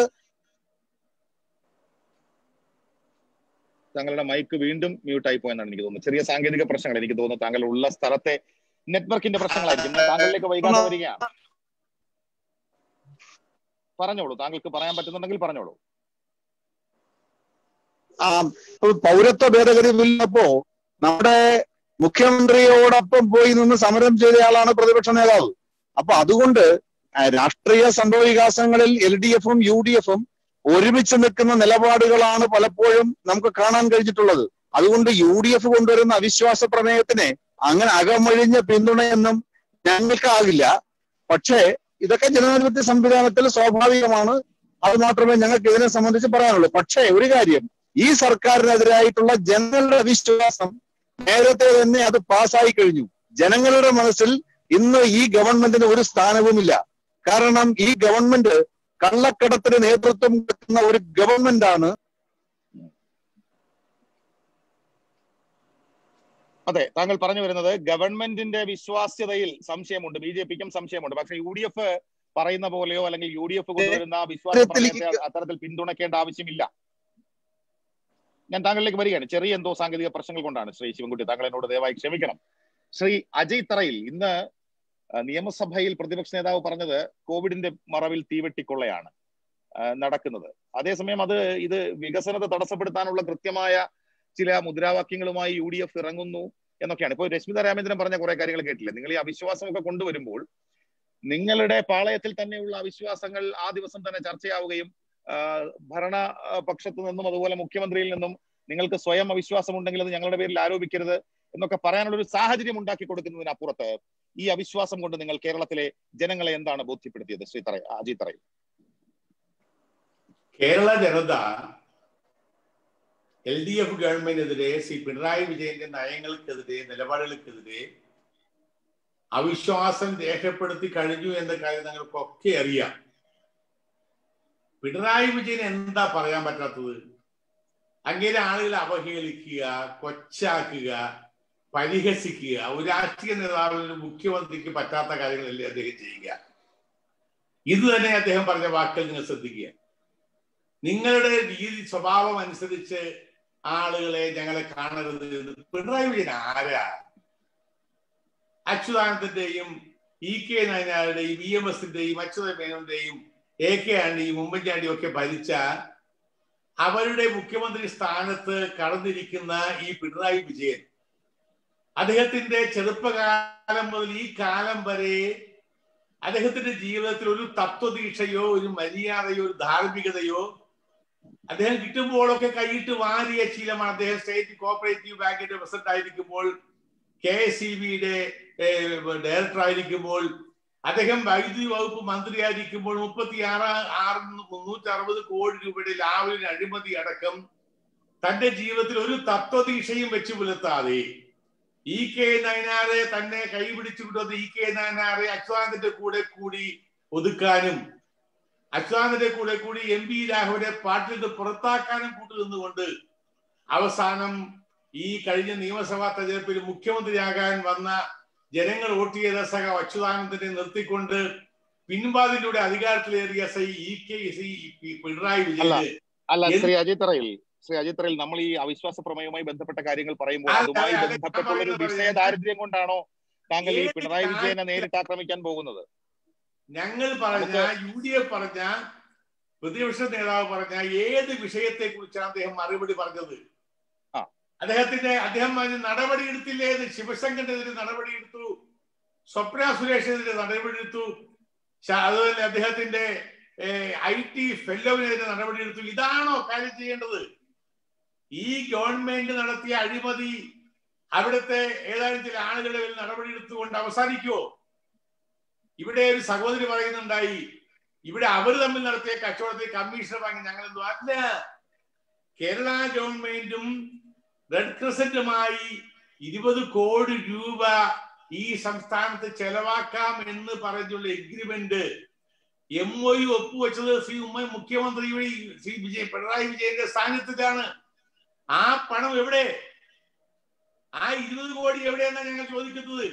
താങ്കളുടെ മൈക്ക് വീണ്ടും മ്യൂട്ടായി പോയെന്നാണ് എനിക്ക് തോന്നുന്നത് ചെറിയ സാങ്കേതിക പ്രശ്നങ്ങൾ എനിക്ക് തോന്നുന്നു താങ്കൾ ഉള്ള സ്ഥലത്തെ നെറ്റ്വർക്കിന്റെ പ്രശ്നങ്ങളായിരിക്കും ഞാൻ താങ്കളിലേക്ക് വൈകാതെ വരികയാണ് പറഞ്ഞോളൂ താങ്കൾക്ക് പറയാൻ പറ്റുന്നുണ്ടെങ്കിൽ പറഞ്ഞോളൂ ആ പൗരത്വ ഭേദഗതി ബില്ലപ്പോ നമ്മുടെ മുഖ്യമന്ത്രിയോടൊപ്പം പോയി നിന്ന് സമരം ചെയ്തയാളാണ് പ്രതിപക്ഷ നേതാവ് അപ്പൊ അതുകൊണ്ട് ആ, രാഷ്ട്രീയ സംഭവ വികാസങ്ങളിൽ എൽ ഡി എഫും യു ഡി എഫും ഒരുമിച്ച് നിൽക്കുന്ന നിലപാടുകളാണ് പലപ്പോഴും നമുക്ക് കാണാൻ കഴിഞ്ഞിട്ടുള്ളത് അതുകൊണ്ട് യു ഡി എഫ് കൊണ്ടുവരുന്ന അവിശ്വാസ പ്രമേയത്തിന് അങ്ങനെ അകമൊഴിഞ്ഞ പിന്തുണയൊന്നും ഞങ്ങൾക്കാകില്ല പക്ഷേ ഇതൊക്കെ ജനാധിപത്യ സംവിധാനത്തിൽ സ്വാഭാവികമാണ് അത് മാത്രമേ ഞങ്ങൾക്ക് ഇതിനെ സംബന്ധിച്ച് പറയാനുള്ളൂ പക്ഷേ ഒരു കാര്യം ഈ സർക്കാരിനെതിരായിട്ടുള്ള ജനങ്ങളുടെ അവിശ്വാസം നേരത്തെ തന്നെ അത് പാസ്സായി കഴിഞ്ഞു ജനങ്ങളുടെ മനസ്സിൽ ഇന്ന് ഈ ഗവൺമെന്റിന് ഒരു സ്ഥാനവുമില്ല കാരണം ഈ ഗവൺമെന്റ് കള്ളക്കടത്തിന് നേതൃത്വം കൊടുക്കുന്ന ഒരു ഗവൺമെന്റ് ആണ് അതെ താങ്കൾ പറഞ്ഞു വരുന്നത് ഗവൺമെന്റിന്റെ വിശ്വാസ്യതയിൽ സംശയമുണ്ട് ബി ജെ പിക്കും സംശയമുണ്ട് പക്ഷേ യു ഡി എഫ് പറയുന്ന പോലെയോ അല്ലെങ്കിൽ യു ഡി എഫ് കൊണ്ടുവരുന്ന വിശ്വാസ പ്രമേയത്തെ അത്തരത്തിൽ പിന്തുണയ്ക്കേണ്ട ആവശ്യമില്ല ഞാൻ താങ്കളിലേക്ക് വരികയാണ് ചെറിയ എന്തോ സാങ്കേതിക പ്രശ്നങ്ങൾ കൊണ്ടാണ് ശ്രീ ശിവൻകുട്ടി താങ്കൾ എന്നോട് ദയവായി ക്ഷമിക്കണം ശ്രീ അജയ് തറയിൽ ഇന്ന് ആ, നിയമസഭയിൽ പ്രതിപക്ഷ നേതാവ് പറഞ്ഞത് കോവിഡിന്റെ മറവിൽ തീവെട്ടിക്കൊള്ളയാണ് ആ, നടക്കുന്നത് അതേസമയം അത് ഇത് വികസനത്തെ തടസ്സപ്പെടുത്താനുള്ള കൃത്യമായ ചില മുദ്രാവാക്യങ്ങളുമായി യു ഡി എഫ് ഇറങ്ങുന്നു എന്നൊക്കെയാണ് ഇപ്പോൾ രശ്മിത രാമേന്ദ്രൻ പറഞ്ഞ കുറെ കാര്യങ്ങൾ കേട്ടില്ലേ നിങ്ങൾ ഈ അവിശ്വാസമൊക്കെ കൊണ്ടുവരുമ്പോൾ നിങ്ങളുടെ പാളയത്തിൽ തന്നെയുള്ള അവിശ്വാസങ്ങൾ ആ ദിവസം തന്നെ ചർച്ചയാവുകയും ആ, ഭരണ ആ, പക്ഷത്തു നിന്നും അതുപോലെ മുഖ്യമന്ത്രിയിൽ നിന്നും നിങ്ങൾക്ക് സ്വയം അവിശ്വാസം ഉണ്ടെങ്കിൽ അത് ഞങ്ങളുടെ പേരിൽ ആരോപിക്കരുത് എന്നൊക്കെ പറയാനുള്ള ഒരു സാഹചര്യം ഉണ്ടാക്കി കൊടുക്കുന്നതിനപ്പുറത്ത് ഈ അവിശ്വാസം കൊണ്ട് നിങ്ങൾ കേരളത്തിലെ ജനങ്ങളെ എന്താണ് ബോധ്യപ്പെടുത്തിയത് Shri Thara Ajith Tharayil Kerala Janata L D F ഗവൺമെന്റിനെതിരെ ശ്രീ പിണറായി വിജയന്റെ നയങ്ങൾക്കെതിരെ നിലപാടുകൾക്കെതിരെ അവിശ്വാസം രേഖപ്പെടുത്തി കഴിഞ്ഞു എന്ന കാര്യം ഞങ്ങൾക്കൊക്കെ അറിയാം പിണറായി വിജയൻ എന്താ പറയാൻ പറ്റാത്തത് അങ്ങനെ ആളുകളെ അവഹേളിക്കുക കൊച്ചാക്കുക പരിഹസിക്കുക ഒരു രാഷ്ട്രീയ നേതാവിന് മുഖ്യമന്ത്രിക്ക് പറ്റാത്ത കാര്യങ്ങളല്ലേ അദ്ദേഹം ചെയ്യുക ഇത് തന്നെ അദ്ദേഹം പറഞ്ഞ വാക്കുകൾ നിങ്ങൾ ശ്രദ്ധിക്കുക നിങ്ങളുടെ രീതി സ്വഭാവം അനുസരിച്ച് ആളുകളെ ഞങ്ങളെ കാണരുത് എന്ന് പിണറായി വിജയൻ ആരാ അച്യുതാനന്ദന്റെയും ഇ കെ നയനാരുടെയും ഇ എം എസിന്റെയും അച്യുത മേനോന്റെയും എ കെ ആന്റെയും ഉമ്മൻചാണ്ടിയും ഒക്കെ ഭരിച്ച അവരുടെ മുഖ്യമന്ത്രി സ്ഥാനത്ത് കടന്നിരിക്കുന്ന ഈ പിണറായി വിജയൻ അദ്ദേഹത്തിന്റെ ചെറുപ്പകാലം മുതൽ ഈ കാലം വരെ അദ്ദേഹത്തിന്റെ ജീവിതത്തിൽ ഒരു തത്വദീക്ഷയോ ഒരു മര്യാദയോ ഒരു ധാർമ്മികതയോ അദ്ദേഹം കിട്ടുമ്പോഴൊക്കെ കൈയിട്ട് വാരിയ ശീലമാണ് അദ്ദേഹം സ്റ്റേറ്റ് കോപ്പറേറ്റീവ് ബാങ്കിന്റെ പ്രസിഡന്റ് ആയിരിക്കുമ്പോൾ കെ എസ് സി ബിയുടെ ഡയറക്ടർ ആയിരിക്കുമ്പോൾ അദ്ദേഹം വൈദ്യുതി വകുപ്പ് മന്ത്രിയായിരിക്കുമ്പോൾ മുപ്പത്തി ആറ് ആറ് മുന്നൂറ്റി അറുപത് കോടി രൂപയുടെ ലാഭത്തിന് അഴിമതി അടക്കം തന്റെ ജീവിതത്തിൽ ഒരു തത്വദീക്ഷയും വെച്ചു പുലർത്താതെ ഇ കെ നയനാരെ തന്നെ കൈപിടിച്ചുകൊണ്ടുവന്ന് ഇ കെ നയനാരെ അച്യുതാനന്ദന്റെ കൂടെ കൂടി ഒതുക്കാനും അച്യുതാനന്ദന്റെ കൂടെ കൂടി എം പി രാഘവനെ പാർട്ടിയിൽ നിന്ന് പുറത്താക്കാനും കൂട്ടുനിന്നുകൊണ്ട് അവസാനം ഈ കഴിഞ്ഞ നിയമസഭാ തെരഞ്ഞെടുപ്പിൽ മുഖ്യമന്ത്രിയാകാൻ വന്ന ജനങ്ങൾ വോട്ട് ചെയ്ത സഹ അച്യുതാനന്ദനെ നിർത്തിക്കൊണ്ട് പിൻവാതിലൂടെ അധികാരത്തിലേറിയ സൈ ഇ കെ സി പിണറായി വിജയന് അല്ല എന്ത് ശ്രീ അജിത് തറയിൽ ശ്രീ അജിത് റയിൽ നമ്മൾ ഈ അവിശ്വാസ പ്രമേയവുമായി ബന്ധപ്പെട്ട കാര്യങ്ങൾ പറയുമ്പോൾ അതെ, അതുമായി അതെ, ബന്ധപ്പെട്ടുള്ള ഒരു ഞാൻ പറയുന്നത് വിഷയ ദാരിദ്ര്യം കൊണ്ടാണോ താങ്കൾ ഈ ഏത് പിണറായി വിജയനെ കാര്യത്തിൽ- നേരിട്ട് ആക്രമിക്കാൻ പോകുന്നത് ഞങ്ങൾ പറഞ്ഞ യു ഡി എഫ് പറഞ്ഞ പ്രതിപക്ഷ നേതാവ് പറഞ്ഞ ഏത് വിഷയത്തെ കുറിച്ചാണ് അദ്ദേഹം മറുപടി പറഞ്ഞത് ആ. അദ്ദേഹത്തിന്റെ അദ്ദേഹം പറഞ്ഞ നടപടി എടുത്തില്ലേ എന്ന് ശിവശങ്കറിനെതിരെ നടപടി എടുത്തു സ്വപ്ന സുരേഷിനെതിരെ നടപടി എടുത്തു ശ- അതുപോലെ അദ്ദേഹത്തിന്റെ ഐ ടി ഫെല്ലോവിനെതിരെ നടപടി എടുത്തു ഇതാണോ കാര്യം ചെയ്യേണ്ടത് ഈ ഗവൺമെന്റ് നടത്തിയ അഴിമതി അവിടുത്തെ ഏതാനും ചില ആളുകളുടെ പേരിൽ നടപടി എടുത്തുകൊണ്ട് അവസാനിക്കുമോ ഇവിടെ ഒരു സഹോദരി പറയുന്നുണ്ടായി ഇവിടെ അവർ തമ്മിൽ നടത്തിയ കച്ചവടത്തിൽ കമ്മീഷൻ വാങ്ങി ഞങ്ങൾ എന്തോ അല്ല കേരള ഗവൺമെന്റും റെഡ് ക്രസന്റുമായി ഇരുപത് കോടി രൂപ ഈ സംസ്ഥാനത്ത് ചെലവാക്കാം എന്ന് പറഞ്ഞുള്ള എഗ്രിമെന്റ് എം ഒ യു ഒപ്പുവെച്ചത് ശ്രീ ഉമ്മ മുഖ്യമന്ത്രി വഴി ശ്രീ വിജയ് പിണറായി വിജയന്റെ സാന്നിധ്യത്തിലാണ് ആ പണം എവിടെ ആ ഇരുപത് കോടി എവിടെയെന്നാണ് ഞങ്ങൾ ചോദിക്കുന്നത്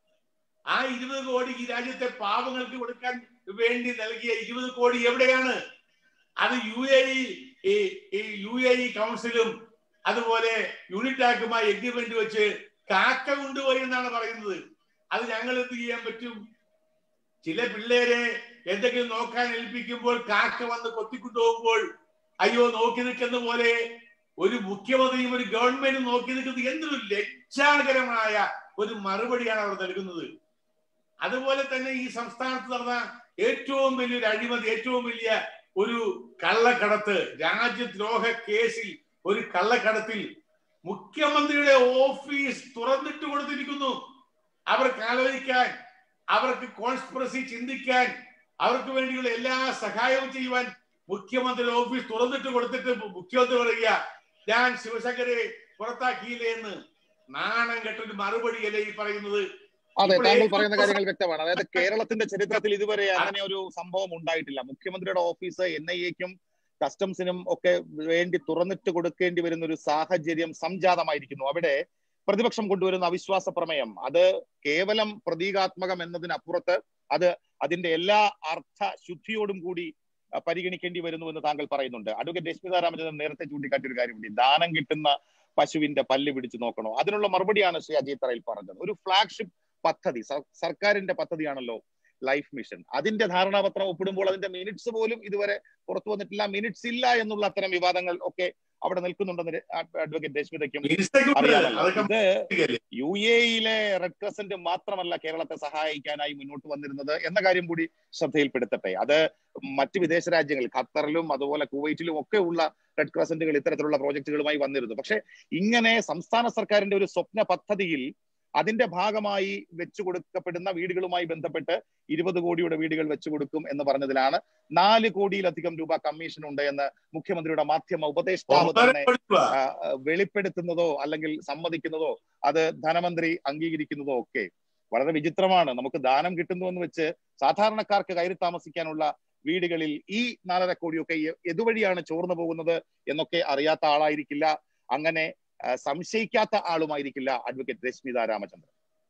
ആ ഇരുപത് കോടി ഈ രാജ്യത്തെ പാവങ്ങൾക്ക് കൊടുക്കാൻ വേണ്ടി നൽകിയ ഇരുപത് കോടി എവിടെയാണ് അത് U A E U A E കൗൺസിലും അതുപോലെ യൂണിറ്റാക്കുമായി എഗ്രിമെന്റ് വെച്ച് കാക്ക കൊണ്ടുപോയി എന്നാണ് പറയുന്നത് അത് ഞങ്ങൾ എന്ത് ചെയ്യാൻ പറ്റും ചില പിള്ളേരെ എന്തെങ്കിലും നോക്കാൻ ഏൽപ്പിക്കുമ്പോൾ കാക്ക വന്ന് കൊത്തിക്കൊണ്ടുപോകുമ്പോൾ അയ്യോ നോക്കി നിൽക്കുന്ന പോലെ ഒരു മുഖ്യമന്ത്രിയും ഒരു ഗവൺമെന്റും നോക്കി നിൽക്കുന്നത് എന്തൊരു ലജ്ജാകരമായ ഒരു മറുപടിയാണ് അവർ നൽകുന്നത് അതുപോലെ തന്നെ ഈ സംസ്ഥാനത്ത് നടന്ന ഏറ്റവും വലിയൊരു അഴിമതി ഏറ്റവും വലിയ ഒരു കള്ളക്കടത്ത് രാജ്യദ്രോഹ കേസിൽ ഒരു കള്ളക്കടത്തിൽ മുഖ്യമന്ത്രിയുടെ ഓഫീസ് തുറന്നിട്ട് കൊടുത്തിരിക്കുന്നു അവർക്ക് ആലോചിക്കാൻ അവർക്ക് കോൺസ്പിറസി ചിന്തിക്കാൻ അവർക്ക് വേണ്ടിയുള്ള എല്ലാ സഹായവും ചെയ്യുവാൻ മുഖ്യമന്ത്രിയുടെ ഓഫീസ് തുറന്നിട്ട് കൊടുത്തിട്ട് മുഖ്യമന്ത്രി പറയുക ഞാൻ ശിവശങ്കരെ പുറത്താക്കിയില്ലേ എന്ന് നാണം കെട്ടൊരു മറുപടിയല്ലേ ഈ പറയുന്നത് അതെ ഇപ്പോൾ താങ്കൾ ഏറ്റവും പറയുന്ന കാര്യങ്ങൾ വ്യക്തമാണ് അതായത് കേരളത്തിന്റെ ചരിത്രത്തിൽ ഇതുവരെ അങ്ങനെ ഒരു സംഭവം ഉണ്ടായിട്ടില്ല മുഖ്യമന്ത്രിയുടെ ഓഫീസ് എൻ ഐ എക്കും കസ്റ്റംസിനും ഒക്കെ വേണ്ടി തുറന്നിട്ട് കൊടുക്കേണ്ടി വരുന്ന ഒരു സാഹചര്യം സംജാതമായിരിക്കുന്നു അവിടെ പ്രതിപക്ഷം കൊണ്ടുവരുന്ന അവിശ്വാസ പ്രമേയം അത് കേവലം പ്രതീകാത്മകം എന്നതിനപ്പുറത്ത് അത് അതിന്റെ എല്ലാ അർത്ഥ ശുദ്ധിയോടും കൂടി അഹ്, പരിഗണിക്കേണ്ടി വരുന്നു എന്ന് താങ്കൾ പറയുന്നുണ്ട് അഡ്വക്കേറ്റ് രശ്മിത രാമചന്ദ്രൻ നേരത്തെ ചൂണ്ടിക്കാട്ടിയ ഒരു കാര്യമുണ്ട് ദാനം കിട്ടുന്ന പശുവിന്റെ പല്ല് പിടിച്ചു നോക്കണോ അതിനുള്ള മറുപടിയാണ് ശ്രീ അജിത് തറയിൽ പറഞ്ഞത് ഒരു ഫ്ലാഗ്ഷിപ്പ് പദ്ധതി സർ- സർക്കാരിന്റെ പദ്ധതിയാണല്ലോ ലൈഫ് മിഷൻ അതിന്റെ ധാരണാപത്രം ഒപ്പിടുമ്പോൾ അതിന്റെ മിനിറ്റ്സ് പോലും ഇതുവരെ പുറത്തു വന്നിട്ടില്ല മിനിറ്റ്സ് ഇല്ല എന്നുള്ള അത്തരം വിവാദങ്ങൾ ഒക്കെ അവിടെ നിൽക്കുന്നുണ്ടെന്ന് അഡ്വക്കേറ്റ് രശ്മിതയ്ക്കും മിനിസ്റ്റർക്ക് അറിയാമല്ലോ അതൊക്കെ ഇത് ശരിയല്ലേ? യു എയിലെ റെഡ് ക്രസന്റ് മാത്രമല്ല കേരളത്തെ സഹായിക്കാനായി മുന്നോട്ട് വന്നിരുന്നത് എന്ന കാര്യം കൂടി ശ്രദ്ധയിൽപ്പെടുത്തട്ടെ അത് മറ്റ് വിദേശ രാജ്യങ്ങൾ ഖത്തറിലും അതുപോലെ കുവൈറ്റിലും ഒക്കെ ഉള്ള റെഡ് ക്രസന്റുകൾ ഇത്തരത്തിലുള്ള പ്രോജക്റ്റുകളുമായി വന്നിരുന്നു പക്ഷെ ഇങ്ങനെ സംസ്ഥാന സർക്കാരിന്റെ ഒരു സ്വപ്ന പദ്ധതിയിൽ അതിന്റെ ഭാഗമായി വെച്ചു കൊടുക്കപ്പെടുന്ന വീടുകളുമായി ബന്ധപ്പെട്ട് ഇരുപത് കോടിയുടെ വീടുകൾ വെച്ചു കൊടുക്കും എന്ന് പറഞ്ഞതിലാണ് നാല് കോടിയിലധികം രൂപ കമ്മീഷൻ ഉണ്ട് എന്ന് മുഖ്യമന്ത്രിയുടെ മാധ്യമ ഉപദേഷ്ടാവ് ഒന്നര തന്നെ കോടി രൂപ. ആ, ആ, വെളിപ്പെടുത്തുന്നതോ അല്ലെങ്കിൽ സമ്മതിക്കുന്നതോ അത് ധനമന്ത്രി അംഗീകരിക്കുന്നതോ ഒക്കെ വളരെ വിചിത്രമാണ് നമുക്ക് ദാനം കിട്ടുന്നു എന്ന് വെച്ച് സാധാരണക്കാർക്ക് കയറി താമസിക്കാനുള്ള വീടുകളിൽ ഈ നാലര കോടിയൊക്കെ എ- എതുവഴിയാണ് ചോർന്നു പോകുന്നത് എന്നൊക്കെ അറിയാത്ത ആളായിരിക്കില്ല അങ്ങനെ ആ, സംശയിക്കാത്ത ആളുമായിരിക്കില്ല അഡ്വക്കേറ്റ് രശ്മിത രാമചന്ദ്രൻ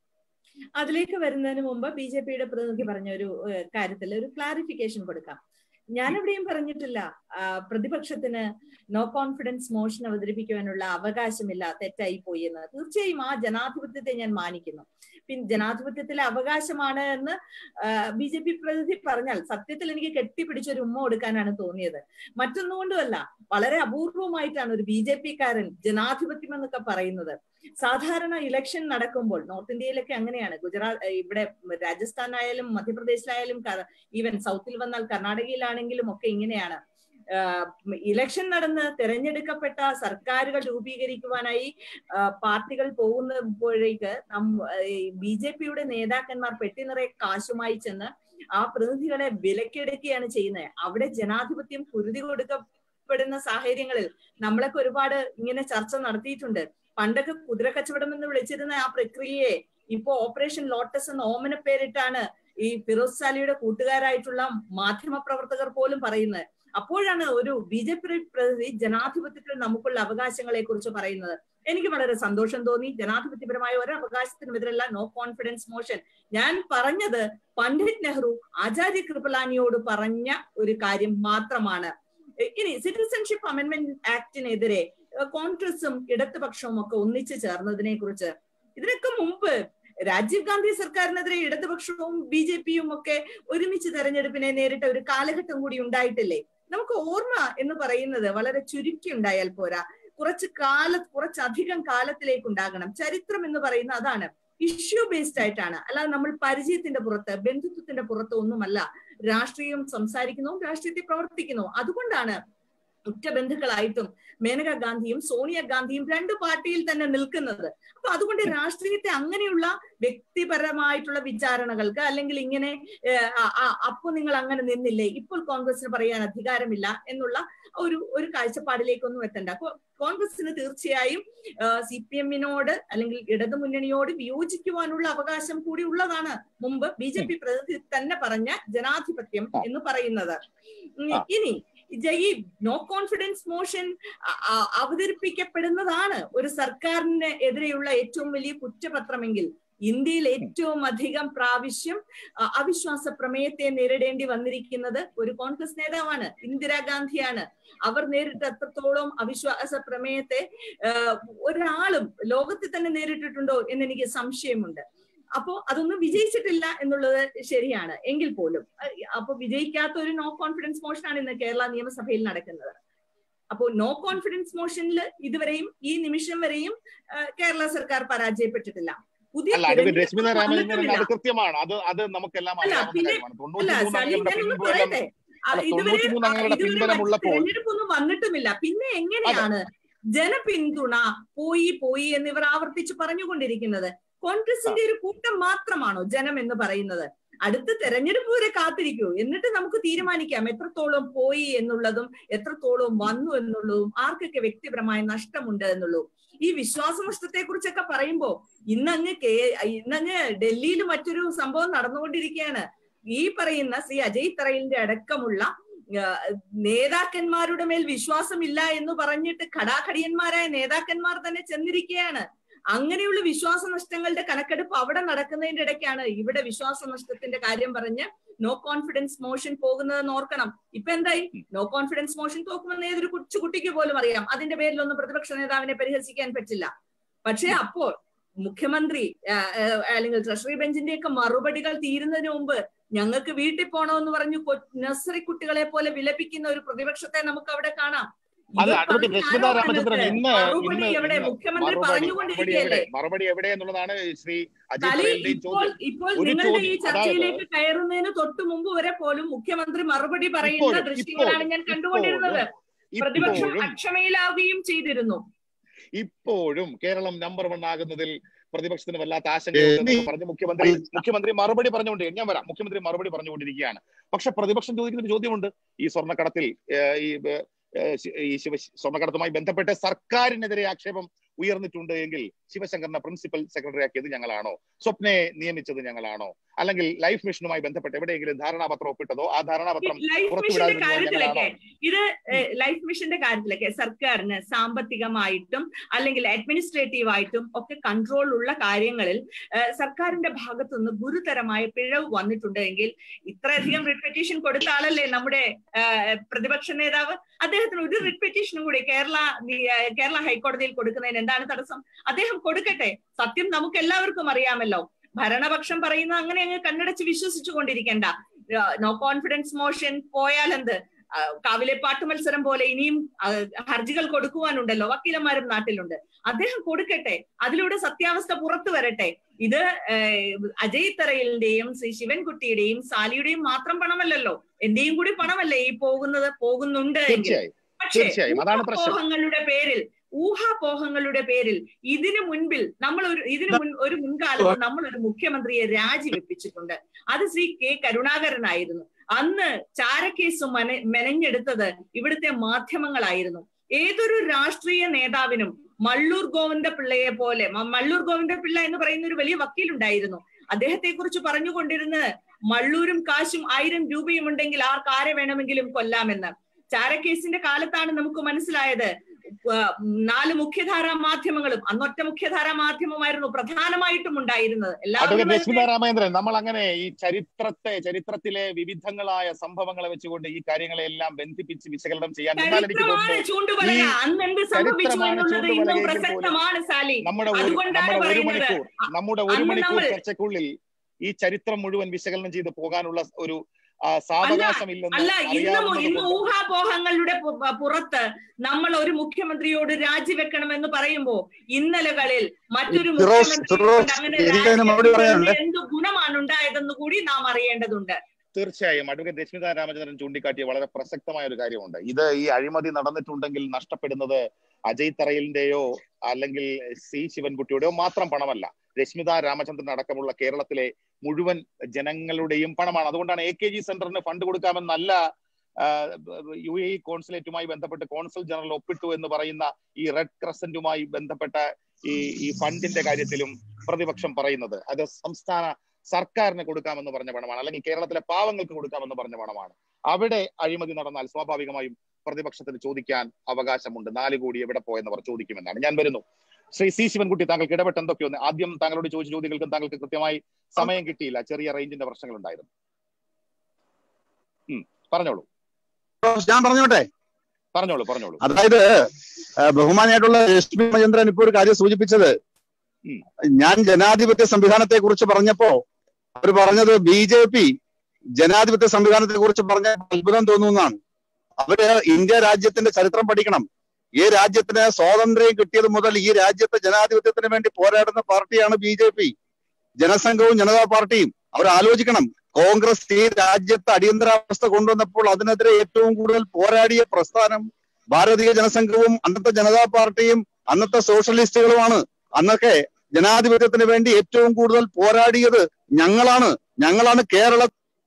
അതിലേക്ക് വരുന്നതിന് മുമ്പ് ബി ജെ പിയുടെ പ്രതിനിധി പറഞ്ഞ ഒരു ഏഹ്, കാര്യത്തിൽ ഒരു ക്ലാരിഫിക്കേഷൻ കൊടുക്കാം ഞാനെവിടെയും പറഞ്ഞിട്ടില്ല ആ, പ്രതിപക്ഷത്തിന് നോ കോൺഫിഡൻസ് മോഷൻ അവതരിപ്പിക്കുവാനുള്ള അവകാശമില്ല തെറ്റായി പോയി എന്ന് തീർച്ചയായും ആ ജനാധിപത്യത്തെ ഞാൻ മാനിക്കുന്നു പിന്നെ ജനാധിപത്യത്തിലെ അവകാശമാണ് എന്ന് ബി ജെ പി പ്രതിനിധി പറഞ്ഞാൽ സത്യത്തിൽ എനിക്ക് കെട്ടിപ്പിടിച്ചൊരു ഉമ്മ കൊടുക്കാനാണ് തോന്നിയത് മറ്റൊന്നുകൊണ്ടുമല്ല വളരെ അപൂർവമായിട്ടാണ് ഒരു ബി ജെ പിക്കാരൻ ജനാധിപത്യം എന്നൊക്കെ പറയുന്നത് സാധാരണ ഇലക്ഷൻ നടക്കുമ്പോൾ നോർത്ത് ഇന്ത്യയിലൊക്കെ അങ്ങനെയാണ് ഗുജറാത്ത് ഇവിടെ രാജസ്ഥാനായാലും മധ്യപ്രദേശിലായാലും ഈവൻ സൗത്തിൽ വന്നാൽ കർണാടകയിലാണെങ്കിലും ഒക്കെ ഇങ്ങനെയാണ് ഇലക്ഷൻ നടന്ന് തിരഞ്ഞെടുക്കപ്പെട്ട സർക്കാരുകൾ രൂപീകരിക്കുവാനായി പാർട്ടികൾ പോകുമ്പോഴേക്ക് ബി ജെ പിയുടെ നേതാക്കന്മാർ പെട്ടിനിറയെ കാശുമായി ചെന്ന് ആ പ്രതിനിധികളെ വിലക്കെടുക്കുകയാണ് ചെയ്യുന്നത് അവിടെ ജനാധിപത്യം കുരുതി കൊടുക്കപ്പെടുന്ന സാഹചര്യങ്ങളിൽ നമ്മളൊക്കെ ഒരുപാട് ഇങ്ങനെ ചർച്ച നടത്തിയിട്ടുണ്ട് പണ്ടൊക്കെ കുതിര കച്ചവടം എന്ന് വിളിച്ചിരുന്ന ആ പ്രക്രിയയെ ഇപ്പോ ഓപ്പറേഷൻ ലോട്ടസ് എന്ന ഓമന പേരിട്ടാണ് ഈ ഫിറോസ് സാലിയുടെ കൂട്ടുകാരായിട്ടുള്ള മാധ്യമ പ്രവർത്തകർ പോലും പറയുന്നത് അപ്പോഴാണ് ഒരു ബി ജെ പി പ്രതിനിധി ജനാധിപത്യത്തിൽ നമുക്കുള്ള അവകാശങ്ങളെ കുറിച്ച് പറയുന്നത് എനിക്ക് വളരെ സന്തോഷം തോന്നി ജനാധിപത്യപരമായ ഒരു അവകാശത്തിനുമെതിരല്ല നോ കോൺഫിഡൻസ് മോഷൻ ഞാൻ പറഞ്ഞത് പണ്ഡിറ്റ് നെഹ്റു ആചാര്യ കൃപലാനിയോട് പറഞ്ഞ ഒരു കാര്യം മാത്രമാണ് ഇനി സിറ്റിസൺഷിപ്പ് അമെന്റ്മെന്റ് ആക്ടിനെതിരെ കോൺഗ്രസും ഇടതുപക്ഷവും ഒക്കെ ഒന്നിച്ചു ചേർന്നതിനെ കുറിച്ച് ഇതിനൊക്കെ മുമ്പ് രാജീവ് ഗാന്ധി സർക്കാരിനെതിരെ ഇടതുപക്ഷവും ബി ജെ പിയും ഒക്കെ ഒരുമിച്ച് തെരഞ്ഞെടുപ്പിനെ നേരിട്ട ഒരു കാലഘട്ടം കൂടി ഉണ്ടായിട്ടില്ലേ നമുക്ക് ഓർമ്മ എന്ന് പറയുന്നത് വളരെ ചുരുക്കി ഉണ്ടായാൽ പോരാ കുറച്ച് കാല കുറച്ചധികം കാലത്തിലേക്ക് ഉണ്ടാകണം ചരിത്രം എന്ന് പറയുന്ന അതാണ് ഇഷ്യൂ ബേസ്ഡ് ആയിട്ടാണ് അല്ലാതെ നമ്മൾ പരിചയത്തിന്റെ പുറത്ത് ബന്ധുത്വത്തിന്റെ പുറത്ത് ഒന്നുമല്ല രാഷ്ട്രീയം സംസാരിക്കുന്നു രാഷ്ട്രീയത്തെ പ്രവർത്തിക്കുന്നു അതുകൊണ്ടാണ് ഉറ്റ ബന്ധുക്കളായിട്ടും മേനക ഗാന്ധിയും സോണിയ ഗാന്ധിയും രണ്ട് പാർട്ടിയിൽ തന്നെ നിൽക്കുന്നത് അപ്പൊ അതുകൊണ്ട് രാഷ്ട്രീയത്തെ അങ്ങനെയുള്ള വ്യക്തിപരമായിട്ടുള്ള വിചാരണകൾക്ക് അല്ലെങ്കിൽ ഇങ്ങനെ അപ്പൊ നിങ്ങൾ അങ്ങനെ നിന്നില്ലേ ഇപ്പോൾ കോൺഗ്രസിന് പറയാൻ അധികാരമില്ല എന്നുള്ള ഒരു ഒരു കാഴ്ചപ്പാടിലേക്കൊന്നും എത്തണ്ട കോൺഗ്രസിന് തീർച്ചയായും സി പി എമ്മിനോട് അല്ലെങ്കിൽ ഇടതു മുന്നണിയോട് വിയോജിക്കുവാനുള്ള അവകാശം കൂടി ഉള്ളതാണ് മുമ്പ് ബി ജെ പി പ്രതിനിധി തന്നെ പറഞ്ഞ ജനാധിപത്യം എന്ന് പറയുന്നത് ഇനി ഈ നോ കോൺഫിഡൻസ് മോഷൻ അവതരിപ്പിക്കപ്പെടുന്നതാണ് ഒരു സർക്കാരിന് എതിരെയുള്ള ഏറ്റവും വലിയ കുറ്റപത്രമെങ്കിൽ ഇന്ത്യയിൽ ഏറ്റവും അധികം പ്രാവശ്യം അവിശ്വാസ പ്രമേയത്തെ നേരിടേണ്ടി വന്നിരിക്കുന്നത് ഒരു കോൺഗ്രസ് നേതാവാണ് ഇന്ദിരാഗാന്ധിയാണ് അവർ നേരിട്ട അത്രത്തോളം അവിശ്വാസ പ്രമേയത്തെ ഒരാളും ലോകത്തിൽ തന്നെ നേരിട്ടിട്ടുണ്ടോ എന്ന് എനിക്ക് സംശയമുണ്ട് അപ്പോ അതൊന്നും വിജയിച്ചിട്ടില്ല എന്നുള്ളത് ശരിയാണ് എങ്കിൽ പോലും അപ്പൊ വിജയിക്കാത്ത ഒരു നോ കോൺഫിഡൻസ് മോഷനാണ് ഇന്ന് കേരള നിയമസഭയിൽ നടക്കുന്നത് അപ്പോൾ നോ കോൺഫിഡൻസ് മോഷനിൽ ഇതുവരെയും ഈ നിമിഷം വരെയും കേരള സർക്കാർ പരാജയപ്പെട്ടിട്ടില്ല പുതിയ രശ്മിത രാമചന്ദ്രൻ അത് കൃത്യമാണ് അത് അത് നമുക്കെല്ലാം തെരഞ്ഞെടുപ്പൊന്നും വന്നിട്ടുമില്ല പിന്നെ എങ്ങനെയാണ് ജനപിന്തുണ പോയി പോയി എന്നിവർ ആവർത്തിച്ച് പറഞ്ഞുകൊണ്ടിരിക്കുന്നത് കോൺഗ്രസിന്റെ ഒരു കൂട്ടം മാത്രമാണോ ജനം എന്ന് പറയുന്നത് അടുത്ത തെരഞ്ഞെടുപ്പ് വരെ കാത്തിരിക്കൂ എന്നിട്ട് നമുക്ക് തീരുമാനിക്കാം എത്രത്തോളം പോയി എന്നുള്ളതും എത്രത്തോളം വന്നു എന്നുള്ളതും ആർക്കൊക്കെ വ്യക്തിപരമായ നഷ്ടമുണ്ട് എന്നുള്ളതും ഈ വിശ്വാസ നഷ്ടത്തെ കുറിച്ചൊക്കെ പറയുമ്പോ ഇന്നങ്ങ് കേ ഇന്നങ്ങ് ഡൽഹിയിൽ മറ്റൊരു സംഭവം നടന്നുകൊണ്ടിരിക്കുകയാണ് ഈ പറയുന്ന ശ്രീ അജയ് തറയിലിന്റെ അടക്കമുള്ള നേതാക്കന്മാരുടെ മേൽ വിശ്വാസമില്ല എന്ന് പറഞ്ഞിട്ട് ഘടാഘടിയന്മാരായ നേതാക്കന്മാർ തന്നെ ചെന്നിരിക്കുകയാണ് അങ്ങനെയുള്ള വിശ്വാസ നഷ്ടങ്ങളുടെ കണക്കെടുപ്പ് അവിടെ നടക്കുന്നതിന്റെ ഇടയ്ക്കാണ് ഇവിടെ വിശ്വാസ നഷ്ടത്തിന്റെ കാര്യം പറഞ്ഞ് നോ കോൺഫിഡൻസ് മോഷൻ പോകുന്നതെന്ന് ഓർക്കണം ഇപ്പൊ എന്തായി നോ കോൺഫിഡൻസ് മോഷൻ തോക്കുമെന്ന് ഏതൊരു കൊച്ചു കുട്ടിക്ക് പോലും അറിയാം അതിന്റെ പേരിലൊന്നും പ്രതിപക്ഷ നേതാവിനെ പരിഹസിക്കാൻ പറ്റില്ല പക്ഷേ അപ്പോൾ മുഖ്യമന്ത്രി അല്ലെങ്കിൽ ട്രഷറി ബെഞ്ചിന്റെ ഒക്കെ മറുപടികൾ തീരുന്നതിന് മുമ്പ് ഞങ്ങൾക്ക് വീട്ടിൽ പോകണമെന്ന് പറഞ്ഞു നഴ്സറി കുട്ടികളെ പോലെ വിലപിക്കുന്ന ഒരു പ്രതിപക്ഷത്തെ നമുക്ക് അവിടെ കാണാം മുഖ്യമന്ത്രി പറഞ്ഞുകൊണ്ടിരിക്കുകയല്ലേ മറുപടി എവിടെ എന്നുള്ളതാണ് ശ്രീ ഇപ്പോൾ ഇപ്പോൾ നിങ്ങളുടെ ഈ ചർച്ചയിലേക്ക് കയറുന്നതിന് തൊട്ട് മുമ്പ് വരെ പോലും മുഖ്യമന്ത്രി മറുപടി പറയുന്ന ദൃശ്യങ്ങളാണ് ഞാൻ കണ്ടുകൊണ്ടിരുന്നത് പ്രതിപക്ഷം അക്ഷമയിലാവുകയും ചെയ്തിരുന്നു ഇപ്പോഴും കേരളം നമ്പർ വൺ ആകുന്നതിൽ പ്രതിപക്ഷത്തിന് വല്ലാത്ത ആശങ്കയുണ്ടെന്ന് പറഞ്ഞ് മുഖ്യമന്ത്രി മുഖ്യമന്ത്രി മറുപടി പറഞ്ഞുകൊണ്ട് ഞാൻ വരാം മുഖ്യമന്ത്രി മറുപടി പറഞ്ഞുകൊണ്ടിരിക്കുകയാണ് പക്ഷെ പ്രതിപക്ഷം ചോദിക്കുന്ന ഒരു ചോദ്യമുണ്ട് ഈ സ്വർണ്ണക്കടത്തിൽ ഈ ഈ ശിവ സ്വർണ്ണക്കടത്തുമായി ബന്ധപ്പെട്ട് സർക്കാരിനെതിരെ ആക്ഷേപം ഉയർന്നിട്ടുണ്ട് എങ്കിൽ ശിവശങ്കറിനെ പ്രിൻസിപ്പൽ സെക്രട്ടറി ആക്കിയത് ഞങ്ങളാണോ സ്വപ്നയെ നിയമിച്ചത് ഞങ്ങളാണോ അല്ലെങ്കിൽ ലൈഫ് മിഷനുമായി ബന്ധപ്പെട്ട് എവിടെയെങ്കിലും ധാരണാപത്രം ഒപ്പിട്ടതോ ആ ധാരണാപത്രം കാര്യത്തിലൊക്കെ ഇത് ലൈഫ് മിഷന്റെ കാര്യത്തിലൊക്കെ സർക്കാരിന് സാമ്പത്തികമായിട്ടും അല്ലെങ്കിൽ അഡ്മിനിസ്ട്രേറ്റീവ് ആയിട്ടും ഒക്കെ കൺട്രോൾ ഉള്ള കാര്യങ്ങളിൽ സർക്കാരിന്റെ ഭാഗത്തു നിന്ന് ഗുരുതരമായ പിഴവ് വന്നിട്ടുണ്ട് എങ്കിൽ ഇത്രയധികം റിപ്പറ്റീഷൻ കൊടുത്ത ആളല്ലേ നമ്മുടെ പ്രതിപക്ഷ നേതാവ് അദ്ദേഹത്തിന് ഒരു റിപ്പറ്റീഷനും കൂടി കേരള കേരള ഹൈക്കോടതിയിൽ കൊടുക്കുന്നതിന് എന്താണ് തടസ്സം അദ്ദേഹം കൊടുക്കട്ടെ സത്യം നമുക്ക് എല്ലാവർക്കും അറിയാമല്ലോ ഭരണപക്ഷം പറയുന്ന അങ്ങനെ അങ്ങ് കണ്ണടച്ച് വിശ്വസിച്ചു കൊണ്ടിരിക്കേണ്ട നോ കോൺഫിഡൻസ് മോഷൻ പോയാൽ എന്ത് കാവിലെ പാട്ട് മത്സരം പോലെ ഇനിയും ഹർജികൾ കൊടുക്കുവാനുണ്ടല്ലോ വക്കീലന്മാരും നാട്ടിലുണ്ട് അദ്ദേഹം കൊടുക്കട്ടെ അതിലൂടെ സത്യാവസ്ഥ പുറത്തു വരട്ടെ ഇത് അജയ് തറയിലിന്റെയും ശ്രീ ശിവൻകുട്ടിയുടെയും സാലിയുടെയും മാത്രം പണമല്ലല്ലോ എന്റെയും കൂടി പണമല്ലേ ഈ പോകുന്നത് പോകുന്നുണ്ട് പക്ഷേ ഊഹാപോഹങ്ങളുടെ പേരിൽ ഊഹാപോഹങ്ങളുടെ പേരിൽ ഇതിനു മുൻപിൽ നമ്മൾ ഒരു ഇതിനു മുൻ ഒരു മുൻകാലത്ത് നമ്മൾ ഒരു മുഖ്യമന്ത്രിയെ രാജിവെപ്പിച്ചിട്ടുണ്ട് അത് ശ്രീ കെ കരുണാകരനായിരുന്നു അന്ന് ചാരക്കേസ് മന മെനഞ്ഞെടുത്തത് ഇവിടുത്തെ മാധ്യമങ്ങളായിരുന്നു ഏതൊരു രാഷ്ട്രീയ നേതാവിനും മള്ളൂർ ഗോവിന്ദ പിള്ളയെ പോലെ മള്ളൂർ ഗോവിന്ദ പിള്ള എന്ന് പറയുന്ന ഒരു വലിയ വക്കീലുണ്ടായിരുന്നു അദ്ദേഹത്തെ കുറിച്ച് പറഞ്ഞുകൊണ്ടിരുന്നത് മള്ളൂരും കാശും ആയിരം രൂപയും ഉണ്ടെങ്കിൽ ആർക്ക് ആരെ വേണമെങ്കിലും കൊല്ലാമെന്ന് ചാരക്കേസിന്റെ കാലത്താണ് നമുക്ക് മനസ്സിലായത് ആ, നാല് മുഖ്യധാരാ മാധ്യമങ്ങളും അന്നൊറ്റ മുഖ്യധാരാ മാധ്യമമായിരുന്നു പ്രധാനമായിട്ടും ഉണ്ടായിരുന്നത് അഡ്വക്കേറ്റ് എല്ലാവരും രശ്മിത രാമേന്ദ്രൻ നമ്മൾ അങ്ങനെ ഈ ചരിത്രത്തെ ചരിത്രത്തിലെ വിവിധങ്ങളായ സംഭവങ്ങളെ വെച്ചുകൊണ്ട് ഈ കാര്യങ്ങളെല്ലാം ബന്ധിപ്പിച്ച് വിശകലനം ചെയ്യാൻ നിന്നാൽ എനിക്ക് ചരിത്രമാണ് തോന്നുന്നു ചൂണ്ടുപലക ഈ അന്ന് എന്ത് സംഭവിച്ചു ചരിത്രമാണ് എന്നുള്ളത് ഇന്നും ചൂണ്ടുപലകയെങ്കിൽ പോലും പ്രസക്തമാണ് സാലി നമ്മുടെ ഒരു അതുകൊണ്ടാണ് നമ്മുടെ ഒരു പറയുന്നത് മണിക്കൂർ നമ്മുടെ ഒരു അന്ന് മണിക്കൂർ നമ്മൾ- ചർച്ചയ്ക്കുള്ളിൽ ഈ ചരിത്രം മുഴുവൻ വിശകലനം ചെയ്ത് പോകാനുള്ള ഒരു ആ, സാവകാശമില്ലെന്ന് അല്ല ഇന്നും അറിയാവുന്നത് ഇന്ന് കൊണ്ട് ഊഹാപോഹങ്ങളുടെ പു- പ- പുറത്ത് നമ്മൾ ഒരു മുഖ്യമന്ത്രിയോട് രാജിവെക്കണമെന്ന് പറയുമ്പോ ഇന്നലകളിൽ മറ്റൊരു ഫിറോസ്, മുഖ്യമന്ത്രിയോട് ഫിറോസ്, അങ്ങനെ എനിക്ക് അതിന് മറുപടി പറയാനുണ്ട്. രാജിവെക്കുന്നത് എന്ത് ഗുണമാണ് ഉണ്ടായതെന്ന് കൂടി നാം അറിയേണ്ടതുണ്ട് തീർച്ചയായും അഡ്വക്കേറ്റ് രശ്മിത രാമചന്ദ്രൻ ചൂണ്ടിക്കാട്ടിയ വളരെ പ്രസക്തമായ ഒരു കാര്യമുണ്ട് ഇത് ഈ അഴിമതി നടന്നിട്ടുണ്ടെങ്കിൽ നഷ്ടപ്പെടുന്നത് അജയ് തറയിലിന്റെയോ അല്ലെങ്കിൽ സി ശിവൻകുട്ടിയുടെയോ മാത്രം പണമല്ല രശ്മിത രാമചന്ദ്രൻ അടക്കമുള്ള കേരളത്തിലെ മുഴുവൻ ജനങ്ങളുടെയും പണമാണ് അതുകൊണ്ടാണ് എ കെ ജി സെന്ററിന് ഫണ്ട് കൊടുക്കാമെന്നല്ല ആ, യു എ ഇ കോൺസുലേറ്റുമായി ബന്ധപ്പെട്ട് കോൺസുൽ ജനറൽ ഒപ്പിട്ടു എന്ന് പറയുന്ന ഈ റെഡ് ക്രസന്റുമായി ബന്ധപ്പെട്ട ഈ ഈ ഫണ്ടിന്റെ കാര്യത്തിലും പ്രതിപക്ഷം പറയുന്നത് അത് സംസ്ഥാന സർക്കാരിന് കൊടുക്കാമെന്ന് പറഞ്ഞ പണമാണ് അല്ലെങ്കിൽ കേരളത്തിലെ പാവങ്ങൾക്ക് കൊടുക്കാമെന്ന് പറഞ്ഞ പണമാണ് അവിടെ അഴിമതി നടന്നാൽ സ്വാഭാവികമായും പ്രതിപക്ഷത്തിന് ചോദിക്കാൻ അവകാശമുണ്ട് നാല് കോടി എവിടെ പോയെന്നവർ ചോദിക്കുമെന്നാണ് ഞാൻ വരുന്നു ശ്രീ സി ശിവൻകുട്ടി താങ്കൾക്ക് ഇടപെട്ട് എന്തൊക്കെയൊന്ന് ആദ്യം താങ്കളോട് ചോദിച്ച ചോദ്യങ്ങൾക്കും താങ്കൾക്ക് കൃത്യമായി സമയം കിട്ടിയില്ല ചെറിയ റേഞ്ചിന്റെ പ്രശ്നങ്ങൾ ഉണ്ടായിരുന്നു ഉം, പറഞ്ഞോളൂ ഞാൻ പറഞ്ഞോട്ടെ പറഞ്ഞോളൂ പറഞ്ഞോളൂ അതായത് ആ, ബഹുമാനായിട്ടുള്ള രശ്മി മഹേന്ദ്രൻ ഇപ്പോൾ ഒരു കാര്യം സൂചിപ്പിച്ചത് ഉം. ഞാൻ ജനാധിപത്യ സംവിധാനത്തെ കുറിച്ച് പറഞ്ഞപ്പോ അവർ പറഞ്ഞത് ബി ജെ പി ജനാധിപത്യ സംവിധാനത്തെ കുറിച്ച് പറഞ്ഞ അത്ഭുതം തോന്നുന്നതാണ് അവര് ഇന്ത്യ രാജ്യത്തിന്റെ ചരിത്രം പഠിക്കണം ഈ രാജ്യത്തിന് സ്വാതന്ത്ര്യം കിട്ടിയത് മുതൽ ഈ രാജ്യത്തെ ജനാധിപത്യത്തിന് വേണ്ടി പോരാടുന്ന പാർട്ടിയാണ് ബി ജെ പി ജനസംഘവും ജനതാ പാർട്ടിയും അവർ ആലോചിക്കണം കോൺഗ്രസ് ഈ രാജ്യത്ത് അടിയന്തരാവസ്ഥ കൊണ്ടുവന്നപ്പോൾ അതിനെതിരെ ഏറ്റവും കൂടുതൽ പോരാടിയ പ്രസ്ഥാനം ഭാരതീയ ജനസംഘവും അന്നത്തെ ജനതാ പാർട്ടിയും അന്നത്തെ സോഷ്യലിസ്റ്റുകളുമാണ് അന്നൊക്കെ ജനാധിപത്യത്തിന് വേണ്ടി ഏറ്റവും കൂടുതൽ പോരാടിയത് ഞങ്ങളാണ് ഞങ്ങളാണ് കേരള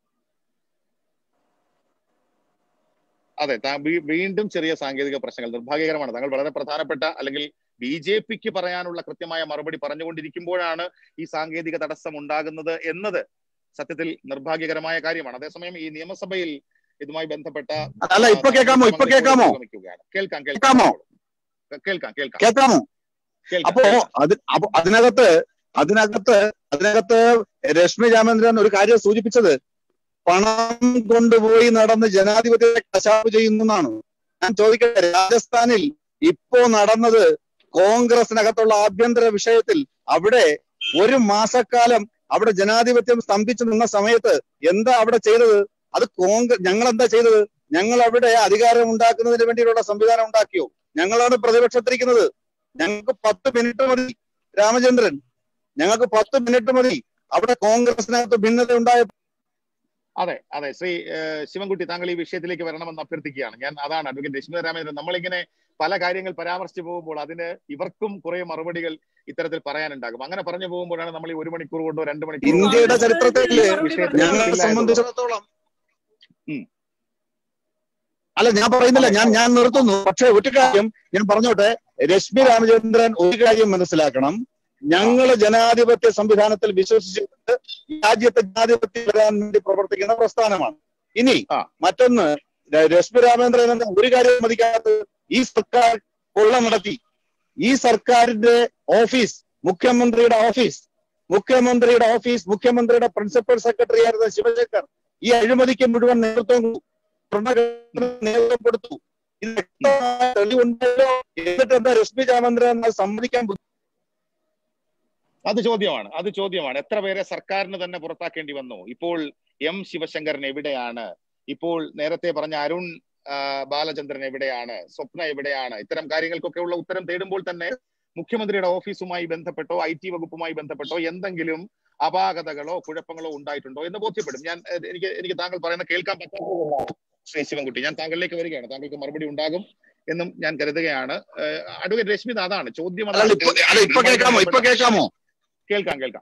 അതെ താ- വീ- വീണ്ടും ചെറിയ സാങ്കേതിക പ്രശ്നങ്ങൾ നിർഭാഗ്യകരമാണ് താങ്കൾ വളരെ പ്രധാനപ്പെട്ട അല്ലെങ്കിൽ ബി ജെ പിക്ക് പറയാനുള്ള കൃത്യമായ മറുപടി പറഞ്ഞുകൊണ്ടിരിക്കുമ്പോഴാണ് ഈ സാങ്കേതിക തടസ്സം ഉണ്ടാകുന്നത് എന്നത് സത്യത്തിൽ നിർഭാഗ്യകരമായ കാര്യമാണ് അതേസമയം ഈ നിയമസഭയിൽ ഇതുമായി ബന്ധപ്പെട്ട അല്ല ഇപ്പൊ കേൾക്കാമോ ഇപ്പൊ കേൾക്കാമോ പുരോഗമിക്കുകയാണ്. കേൾക്കാം കേൾക്കാമോ? കേൾക്കാം കേൾക്കാം കേൾക്കാമോ കേൾക്കാം അപ്പോ അത് അപ്പൊ അതിനകത്ത് അതിനകത്ത് അതിനകത്ത് രശ്മി രാമേന്ദ്രൻ ഒരു കാര്യം സൂചിപ്പിച്ചത് പണം കൊണ്ടുപോയി നടന്ന് ജനാധിപത്യത്തെ കശാപ്പ് ചെയ്യുന്നു എന്നാണ് ഞാൻ ചോദിക്കട്ടെ രാജസ്ഥാനിൽ ഇപ്പോ നടന്നത് കോൺഗ്രസിനകത്തുള്ള ആഭ്യന്തര വിഷയത്തിൽ അവിടെ ഒരു മാസക്കാലം അവിടെ ജനാധിപത്യം സ്തംഭിച്ചു നിന്ന സമയത്ത് എന്താ അവിടെ ചെയ്തത് അത് കോൺഗ്രസ് ഞങ്ങൾ എന്താ ചെയ്തത് ഞങ്ങൾ അവിടെ അധികാരം ഉണ്ടാക്കുന്നതിന് വേണ്ടിയുള്ള സംവിധാനം ഉണ്ടാക്കിയോ ഞങ്ങളാണ് പ്രതിപക്ഷത്തിരിക്കുന്നത് ഞങ്ങൾക്ക് പത്ത് മിനിറ്റ് മതി രാമചന്ദ്രൻ ഞങ്ങൾക്ക് പത്ത് മിനിറ്റ് മതി അവിടെ കോൺഗ്രസിനകത്ത് ഭിന്നത ഉണ്ടായ അതെ അതെ ശ്രീ ഏഹ്, ശിവൻകുട്ടി താങ്കൾ ഈ വിഷയത്തിലേക്ക് വരണമെന്ന് അഭ്യർത്ഥിക്കുകയാണ് ഞാൻ അതാണ് അഡ്വക്കേറ്റ് രശ്മിത രാമേന്ദ്രൻ നമ്മളിങ്ങനെ പല കാര്യങ്ങൾ പരാമർശിച്ചു പോകുമ്പോൾ അതിന് ഇവർക്കും കുറെ മറുപടികൾ ഇത്തരത്തിൽ പറയാനുണ്ടാകും അങ്ങനെ പറഞ്ഞു പോകുമ്പോഴാണ് നമ്മൾ ഈ ഒരു മണിക്കൂർ കൊണ്ടോ രണ്ട് മണിക്കൂർ കൊണ്ടോ ഇന്ത്യയുടെ ചരിത്രത്തിൽ വിഷയത്തിൽ ഞങ്ങളെ ഇല്ലായിരുന്നു. സംബന്ധിച്ചിടത്തോളം ഉം. അല്ല ഞാൻ പറയുന്നില്ല ഞാൻ ഞാൻ നിർത്തുന്നു പക്ഷെ ഒരു കാര്യം ഞാൻ പറഞ്ഞോട്ടെ രശ്മി രാമചന്ദ്രൻ ഒരു കാര്യം മനസ്സിലാക്കണം ഞങ്ങൾ ജനാധിപത്യ സംവിധാനത്തിൽ വിശ്വസിച്ചുകൊണ്ട് ഈ രാജ്യത്തെ ജനാധിപത്യം വരാൻ വേണ്ടി പ്രവർത്തിക്കുന്ന പ്രസ്ഥാനമാണ് ഇനി ആ. മറ്റൊന്ന് ര- രശ്മി രാമേന്ദ്രൻ എന്ന ഒരു കാര്യം മതിക്കാത്തത് ഈ സർക്കാർ കൊള്ള നടത്തി ഈ സർക്കാരിന്റെ ഓഫീസ് മുഖ്യമന്ത്രിയുടെ ഓഫീസ് മുഖ്യമന്ത്രിയുടെ ഓഫീസ് മുഖ്യമന്ത്രിയുടെ പ്രിൻസിപ്പൽ സെക്രട്ടറി ആയിരുന്ന ശിവശങ്കർ ഈ അഴിമതിക്ക് മുഴുവൻ നേതൃത്വം കൊടുത്തു. ഭരണഘടന നേതൃത്വം കൊടുത്തു ഇത് വ്യക്തമായ തെളിവുണ്ടല്ലോ എന്നിട്ട് എന്താ രശ്മി രാമേന്ദ്രൻ എന്നത് സമ്മതിക്കാൻ ബുദ്ധി- അത് ചോദ്യമാണ് അത് ചോദ്യമാണ് എത്ര പേരെ സർക്കാരിന് തന്നെ പുറത്താക്കേണ്ടി വന്നു ഇപ്പോൾ എം ശിവശങ്കരൻ എവിടെയാണ് ഇപ്പോൾ നേരത്തെ പറഞ്ഞ അരുൺ ആ, ബാലചന്ദ്രൻ എവിടെയാണ് സ്വപ്ന എവിടെയാണ് ഇത്തരം കാര്യങ്ങൾക്കൊക്കെ ഉള്ള ഉത്തരം തേടുമ്പോൾ തന്നെ മുഖ്യമന്ത്രിയുടെ ഓഫീസുമായി ബന്ധപ്പെട്ടോ ഐ ടി വകുപ്പുമായി ബന്ധപ്പെട്ടോ എന്തെങ്കിലും അപാകതകളോ കുഴപ്പങ്ങളോ ഉണ്ടായിട്ടുണ്ടോ എന്ന് ബോധ്യപ്പെടും ഞാൻ ഏഹ്, എനിക്ക് എനിക്ക് താങ്കൾ പറയുന്ന കേൾക്കാൻ പറ്റാത്തതുകൊണ്ടാണ് ശ്രീ ശിവൻകുട്ടി ഞാൻ താങ്കളിലേക്ക് വരികയാണ് താങ്കൾക്ക് മറുപടി ഉണ്ടാകും എന്നും ഞാൻ കരുതുകയാണ് ഏഹ്, അഡ്വക്കേറ്റ് രശ്മിത അതാണ് ചോദ്യം അല്ല ഇപ്പൊ അതാണ്. അല്ല ഇപ്പൊ കേൾക്കാമോ ഇപ്പൊ കേൾക്കാമോ കേൾക്കാം കേൾക്കാം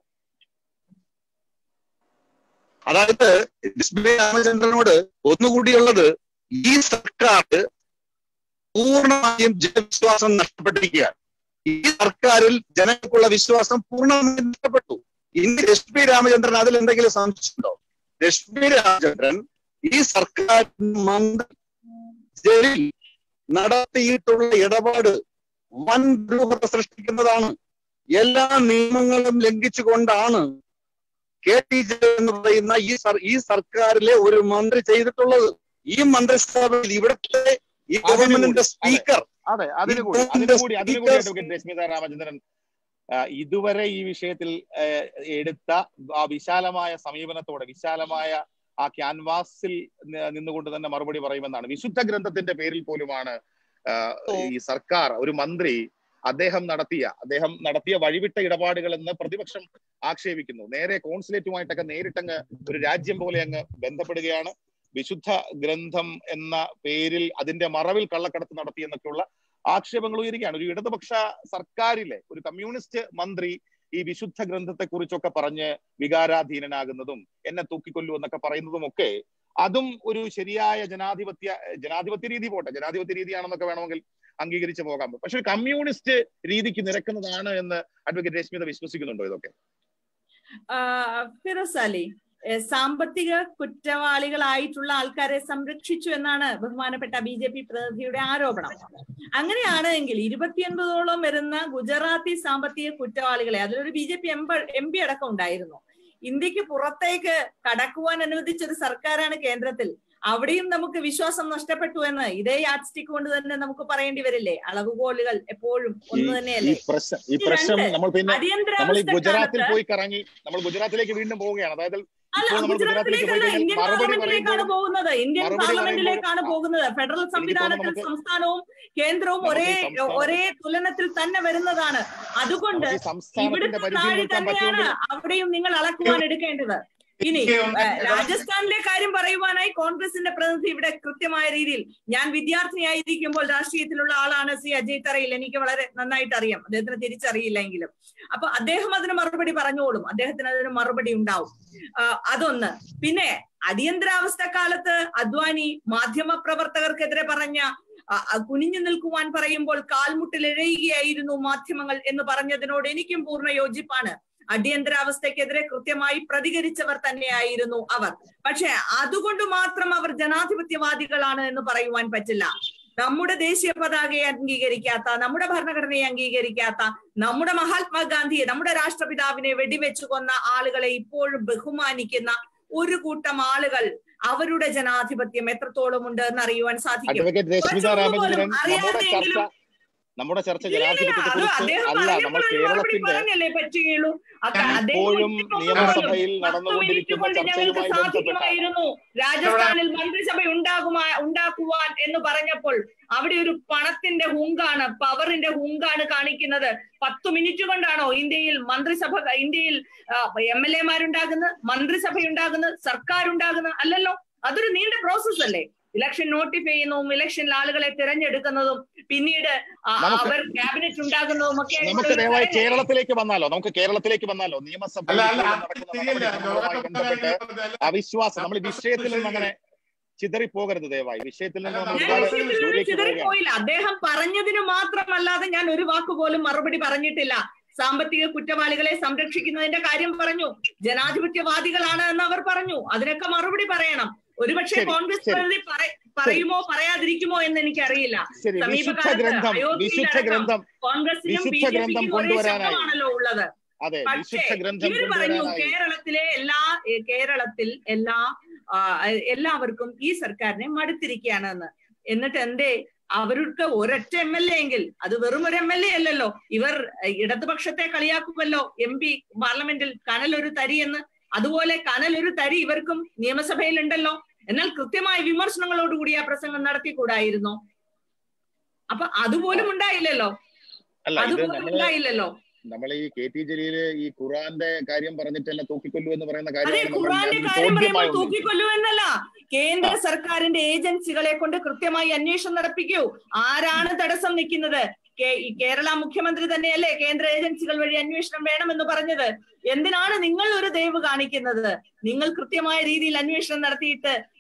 അതായത് രശ്മി രാമചന്ദ്രനോട് ഒന്നുകൂടിയുള്ളത് ഈ സർക്കാർ പൂർണ്ണമായും ജനവിശ്വാസം നഷ്ടപ്പെട്ടിരിക്കുകയാണ് ഈ സർക്കാരിൽ ജനങ്ങൾക്കുള്ള വിശ്വാസം പൂർണ്ണമായും നഷ്ടപ്പെട്ടു ഇനി രശ്മി രാമചന്ദ്രൻ അതിൽ എന്തെങ്കിലും സംശയമുണ്ടോ രശ്മി രാമചന്ദ്രൻ ഈ സർക്കാർ മന്ത്രി ജലീൽ നടത്തിയിട്ടുള്ള ഇടപാട് വൻ ദുരൂഹത സൃഷ്ടിക്കുന്നതാണ് എല്ലാ നിയമങ്ങളും ലംഘിച്ചുകൊണ്ടാണ് കെ ടി ജലീൽ എന്ന് പറയുന്ന ഈ സർ ഈ സർക്കാരിലെ ഒരു മന്ത്രി ചെയ്തിട്ടുള്ളത് ഈ മന്ത്രിസഭയിൽ ഇവിടുത്തെ ഈ ഗവൺമെന്റിന്റെ സ്പീക്കർ അതെ അതിന് കൂടി ഇപ്പോൾ അതിന് കൂടി അതിന് കൂടി speakers- അഡ്വക്കേറ്റ് രശ്മിത രാമചന്ദ്രൻ ആ, ഇതുവരെ ഈ വിഷയത്തിൽ ആ, എടുത്ത ആ വിശാലമായ സമീപനത്തോടെ വിശാലമായ ആ ക്യാൻവാസിൽ നി- നിന്നുകൊണ്ട് തന്നെ മറുപടി പറയുമെന്നാണ് വിശുദ്ധ ഗ്രന്ഥത്തിന്റെ പേരിൽ പോലുമാണ് ആ, ഈ സർക്കാർ ഒരു മന്ത്രി അദ്ദേഹം നടത്തിയ അദ്ദേഹം നടത്തിയ വഴിവിട്ട ഇടപാടുകൾ എന്ന് പ്രതിപക്ഷം ആക്ഷേപിക്കുന്നു നേരെ കോൺസുലേറ്റുമായിട്ടൊക്കെ നേരിട്ടങ്ങ് ഒരു രാജ്യം പോലെ അങ്ങ് ബന്ധപ്പെടുകയാണ് വിശുദ്ധ ഗ്രന്ഥം എന്ന പേരിൽ അതിന്റെ മറവിൽ കള്ളക്കടത്ത് നടത്തി എന്നൊക്കെയുള്ള ആക്ഷേപങ്ങൾ ഉയരുകയാണ് ഒരു ഇടതുപക്ഷ സർക്കാരിലെ ഒരു കമ്മ്യൂണിസ്റ്റ് മന്ത്രി ഈ വിശുദ്ധ ഗ്രന്ഥത്തെ കുറിച്ചൊക്കെ പറഞ്ഞ് വികാരാധീനനാകുന്നതും എന്നെ തൂക്കിക്കൊല്ലു എന്നൊക്കെ പറയുന്നതും ഒക്കെ അതും ഒരു ശരിയായ ജനാധിപത്യ ജനാധിപത്യ രീതി പോട്ടെ ജനാധിപത്യ രീതിയാണെന്നൊക്കെ വേണമെങ്കിൽ അംഗീകരിച്ച് പോകാം പക്ഷെ ഒരു കമ്മ്യൂണിസ്റ്റ് രീതിക്ക് നിരക്കുന്നതാണ് എന്ന് അഡ്വക്കേറ്റ് രശ്മിത വിശ്വസിക്കുന്നുണ്ടോ ഇതൊക്കെ ആ, ഫിറോസ് അലി ഏ, സാമ്പത്തിക കുറ്റവാളികളായിട്ടുള്ള ആൾക്കാരെ സംരക്ഷിച്ചു എന്നാണ് ബഹുമാനപ്പെട്ട ബി ജെ പി പ്രതിനിധിയുടെ ആരോപണം അങ്ങനെയാണെങ്കിൽ ഇരുപത്തിയൊൻപതോളം വരുന്ന ഗുജറാത്തി സാമ്പത്തിക കുറ്റവാളികളെ അതിലൊരു B J P M P അടക്കം ഉണ്ടായിരുന്നു ഇന്ത്യക്ക് പുറത്തേക്ക് കടക്കുവാൻ അനുവദിച്ച ഒരു സർക്കാരാണ് കേന്ദ്രത്തിൽ അവിടെയും നമുക്ക് വിശ്വാസം നഷ്ടപ്പെട്ടു എന്ന് ഇതേ യാഡ് സ്റ്റിക്ക് കൊണ്ട് തന്നെ നമുക്ക് പറയേണ്ടി വരില്ലേ അളവുകോലുകൾ എപ്പോഴും ഒന്ന് ഈ തന്നെയല്ലേ പ്രശ്നം ഈ പ്രശ്നം രണ്ട്, നമ്മൾ പിന്നെ നമ്മൾ ഈ അടിയന്തരാവസ്ഥ ഗുജറാത്തിൽ കാലത്ത് പോയി കറങ്ങി നമ്മൾ ഗുജറാത്തിലേക്ക് വീണ്ടും പോവുകയാണ് അതായത് അല്ല ഇപ്പോൾ നമ്മൾ ഗുജറാത്തിലേക്ക് പോയി ഗുജറാത്തിലേക്കല്ല കഴിഞ്ഞാൽ ഇന്ത്യൻ മറുപടി പാർലമെന്റിലേക്കാണ് പറയുമ്പോൾ പോകുന്നത് ഇന്ത്യൻ മറുപടി പാർലമെന്റിലേക്കാണ് പറയുമ്പോൾ- പോകുന്നത് ഫെഡറൽ സംവിധാനത്തിൽ നമുക്ക് സംസ്ഥാനവും കേന്ദ്രവും നമുക്ക് ഒരേ ഈ സംസ്ഥാനം- ഒരേ തുലനത്തിൽ തന്നെ വരുന്നതാണ് അതുകൊണ്ട് നമുക്ക് ഈ സംസ്ഥാനത്തിന്റെ ഇവിടുത്തെ പരിധിയിൽ താഴെ നിർത്താൻ തന്നെയാണ് പറ്റുമെങ്കിൽ അവിടെയും നിങ്ങൾ അളക്കുവാൻ എടുക്കേണ്ടത് ഇനി എനിക്ക് ഒന്ന് ഏഹ്, രാജസ്ഥാനിലെ കാര്യം പറയുവാനായി കോൺഗ്രസിന്റെ പ്രതിനിധി ഇവിടെ കൃത്യമായ രീതിയിൽ ഞാൻ വിദ്യാർത്ഥിയായിരിക്കുമ്പോൾ രാഷ്ട്രീയത്തിലുള്ള ആളാണ് സി അജയ് തറയിൽ എനിക്ക് വളരെ നന്നായിട്ട് അറിയാം അദ്ദേഹത്തിന് തിരിച്ചറിയില്ലെങ്കിലും അപ്പൊ അദ്ദേഹം അതിന് മറുപടി പറഞ്ഞോളും അദ്ദേഹത്തിന് അതിന് മറുപടി ഉണ്ടാവും ആ, അതൊന്ന് പിന്നെ അടിയന്തരാവസ്ഥ കാലത്ത് അദ്വാനി മാധ്യമ പ്രവർത്തകർക്കെതിരെ പറഞ്ഞ ആ, ആ, കുനിഞ്ഞു നിൽക്കുവാൻ പറയുമ്പോൾ കാൽമുട്ടിൽ ഇഴയുകയായിരുന്നു മാധ്യമങ്ങൾ എന്ന് പറഞ്ഞതിനോട് എനിക്കും പൂർണ്ണ യോജിപ്പാണ് അടിയന്തരാവസ്ഥക്കെതിരെ കൃത്യമായി പ്രതികരിച്ചവർ തന്നെയായിരുന്നു അവർ പക്ഷെ അതുകൊണ്ട് മാത്രം അവർ ജനാധിപത്യവാദികളാണ് എന്ന് പറയുവാൻ പറ്റില്ല നമ്മുടെ ദേശീയ പതാകയെ അംഗീകരിക്കാത്ത നമ്മുടെ ഭരണഘടനയെ അംഗീകരിക്കാത്ത നമ്മുടെ മഹാത്മാഗാന്ധിയെ നമ്മുടെ രാഷ്ട്രപിതാവിനെ വെടിവെച്ചു കൊന്ന ആളുകളെ ഇപ്പോഴും ബഹുമാനിക്കുന്ന ഒരു കൂട്ടം ആളുകൾ അവരുടെ ജനാധിപത്യം എത്രത്തോളം ഉണ്ട് എന്ന് അറിയുവാൻ സാധിക്കും അഡ്വക്കേറ്റ് രശ്മിത കുറച്ചൊന്നും രാമചന്ദ്രൻ പോലും നമ്മുടെ ചർച്ച അറിയാതെയെങ്കിലും നമ്മുടെ ചർച്ച ഇല്ല, ഇല്ല, ജനാധിപത്യത്തെ അത് കുറിച്ച് അദ്ദേഹം അല്ല നമ്മൾ പറഞ്ഞപ്പോൾ ഒരു മറുപടി കേരളത്തിന്റെ പറഞ്ഞല്ലേ പറ്റുകയുള്ളൂ അക്ക- അദ്ദേഹം ഇപ്പോഴും ഒറ്റയ്ക്കൊന്നും നിയമസഭയിൽ പോലും പത്ത് മിനിറ്റ് നടന്നുകൊണ്ടിരിക്കുന്ന കൊണ്ട് ഞങ്ങൾക്ക് ചർച്ചയുമായി ബന്ധപ്പെട്ടാണ് സാധിക്കുമായിരുന്നു രാജസ്ഥാനിൽ മന്ത്രിസഭ ഉണ്ടാകുമാ ഉണ്ടാക്കുവാൻ എന്ന് പറഞ്ഞപ്പോൾ അവിടെ ഒരു പണത്തിന്റെ ഹുങ്കാണ് പവറിന്റെ ഹുങ്കാണ് കാണിക്കുന്നത് പത്ത് മിനിറ്റ് കൊണ്ടാണോ ഇന്ത്യയിൽ മന്ത്രിസഭ ഇന്ത്യയിൽ എം എൽ എമാരുണ്ടാകുന്നത് മന്ത്രിസഭ ഉണ്ടാകുന്നത് സർക്കാർ ഉണ്ടാകുന്നത് അല്ലല്ലോ അതൊരു നീണ്ട പ്രോസസ് അല്ലേ ഇലക്ഷൻ നോട്ടിഫൈ ചെയ്യുന്നതും ഇലക്ഷനിൽ ആളുകളെ തിരഞ്ഞെടുക്കുന്നതും പിന്നീട് ആ, നമുക്ക് അവർ ക്യാബിനറ്റ് ഉണ്ടാകുന്നതും ഒക്കെ ആയിട്ടുള്ള നമുക്ക് ഒരു ദയവായി കാര്യമല്ലേ? കേരളത്തിലേക്ക് വന്നാലോ നമുക്ക് കേരളത്തിലേക്ക് വന്നാലോ നിയമസഭയിൽ അല്ല അല്ല ഇപ്പോൾ അത് നടക്കുന്ന ശരിയല്ല നടപടിക്രമങ്ങളുമായി ബന്ധപ്പെട്ട് അവിശ്വാസം നമ്മൾ ഈ വിഷയത്തിൽ നിന്ന് അങ്ങനെ ചിതറിപ്പോകരുത് ദയവായി വിഷയത്തിൽ നിന്ന് നമ്മൾ ഞാൻ ഒരുപാട് വിഷയത്തിൽ നിന്ന് ദൂരേക്ക് പോവുകയാണ് ചിതറിപ്പോയില്ല അദ്ദേഹം പറഞ്ഞതിന് മാത്രമല്ലാതെ ഞാൻ ഒരു വാക്ക് പോലും മറുപടി പറഞ്ഞിട്ടില്ല സാമ്പത്തിക കുറ്റവാളികളെ സംരക്ഷിക്കുന്നതിന്റെ കാര്യം പറഞ്ഞു ജനാധിപത്യവാദികളാണ് എന്ന് അവർ പറഞ്ഞു അതിനൊക്കെ മറുപടി പറയണം ഒരുപക്ഷെ ശരി, കോൺഗ്രസ് ശരി. പ്രതി പറ- പറയുമോ പറയാതിരിക്കുമോ എന്ന് എനിക്കറിയില്ല ശരി വിശുദ്ധ സമീപകാലത്ത് ഗ്രന്ഥം അയോധ്യയിലടക്കം വിശുദ്ധ ഗ്രന്ഥം കോൺഗ്രസിനും ബി വിശുദ്ധ ജെ ഗ്രന്ഥം പിക്കും ഒരേ കൊണ്ടുവരാനായി. ശബ്ദമാണല്ലോ ഉള്ളത് അതെ പക്ഷേ വിശുദ്ധ ഗ്രന്ഥം ഇവര് പറഞ്ഞു കൊണ്ടുവരാനായി കേരളത്തിലെ എല്ലാ ഏ, കേരളത്തിൽ എല്ലാ ആ, എല്ലാവർക്കും ഈ സർക്കാരിനെ മടുത്തിരിക്കുകയാണ് എന്ന് എന്നിട്ട് എന്തേ അവർക്ക് ഒരൊറ്റ എം എൽ എ എങ്കിൽ അത് വെറും ഒരു എം എൽ എ അല്ലല്ലോ ഇവർ ഏ, ഇടതുപക്ഷത്തെ കളിയാക്കുമല്ലോ എം പി പാർലമെന്റിൽ കനൽ ഒരു തരി എന്ന് അതുപോലെ കനൽ ഒരു തരി ഇവർക്കും നിയമസഭയിൽ ഉണ്ടല്ലോ എന്നാൽ കൃത്യമായ വിമർശനങ്ങളോടുകൂടി ആ പ്രസംഗം നടത്തിക്കൂടായിരുന്നോ അപ്പൊ അതുപോലും ഉണ്ടായില്ലല്ലോ അല്ല ഇത് അതുപോലും നമ്മള് ഉണ്ടായില്ലല്ലോ നമ്മൾ ഈ കെ ടി ജലീല് ഈ ഖുറാന്റെ കാര്യം പറഞ്ഞിട്ട് എന്നെ തൂക്കിക്കൊല്ലു എന്ന് പറയുന്ന അതെ കാര്യമാണ് നമ്മൾ ഖുറാന്റെ ഞാനൊരു കാര്യം പറയുമ്പോൾ ചോദ്യമായി ഉന്നയിച്ചത്. തൂക്കിക്കൊല്ലു എന്നല്ല കേന്ദ്ര സർക്കാരിന്റെ ഏജൻസികളെ കൊണ്ട് കൃത്യമായി അന്വേഷണം നടപ്പിക്കൂ ആരാണ് തടസ്സം നിൽക്കുന്നത് കേ- ഈ കേരള മുഖ്യമന്ത്രി തന്നെയല്ലേ കേന്ദ്ര ഏജൻസികൾ വഴി അന്വേഷണം വേണമെന്ന് പറഞ്ഞത് എന്തിനാണ് നിങ്ങൾ ഒരു ദയവ് കാണിക്കുന്നത് നിങ്ങൾ കൃത്യമായ രീതിയിൽ അന്വേഷണം നടത്തിയിട്ട്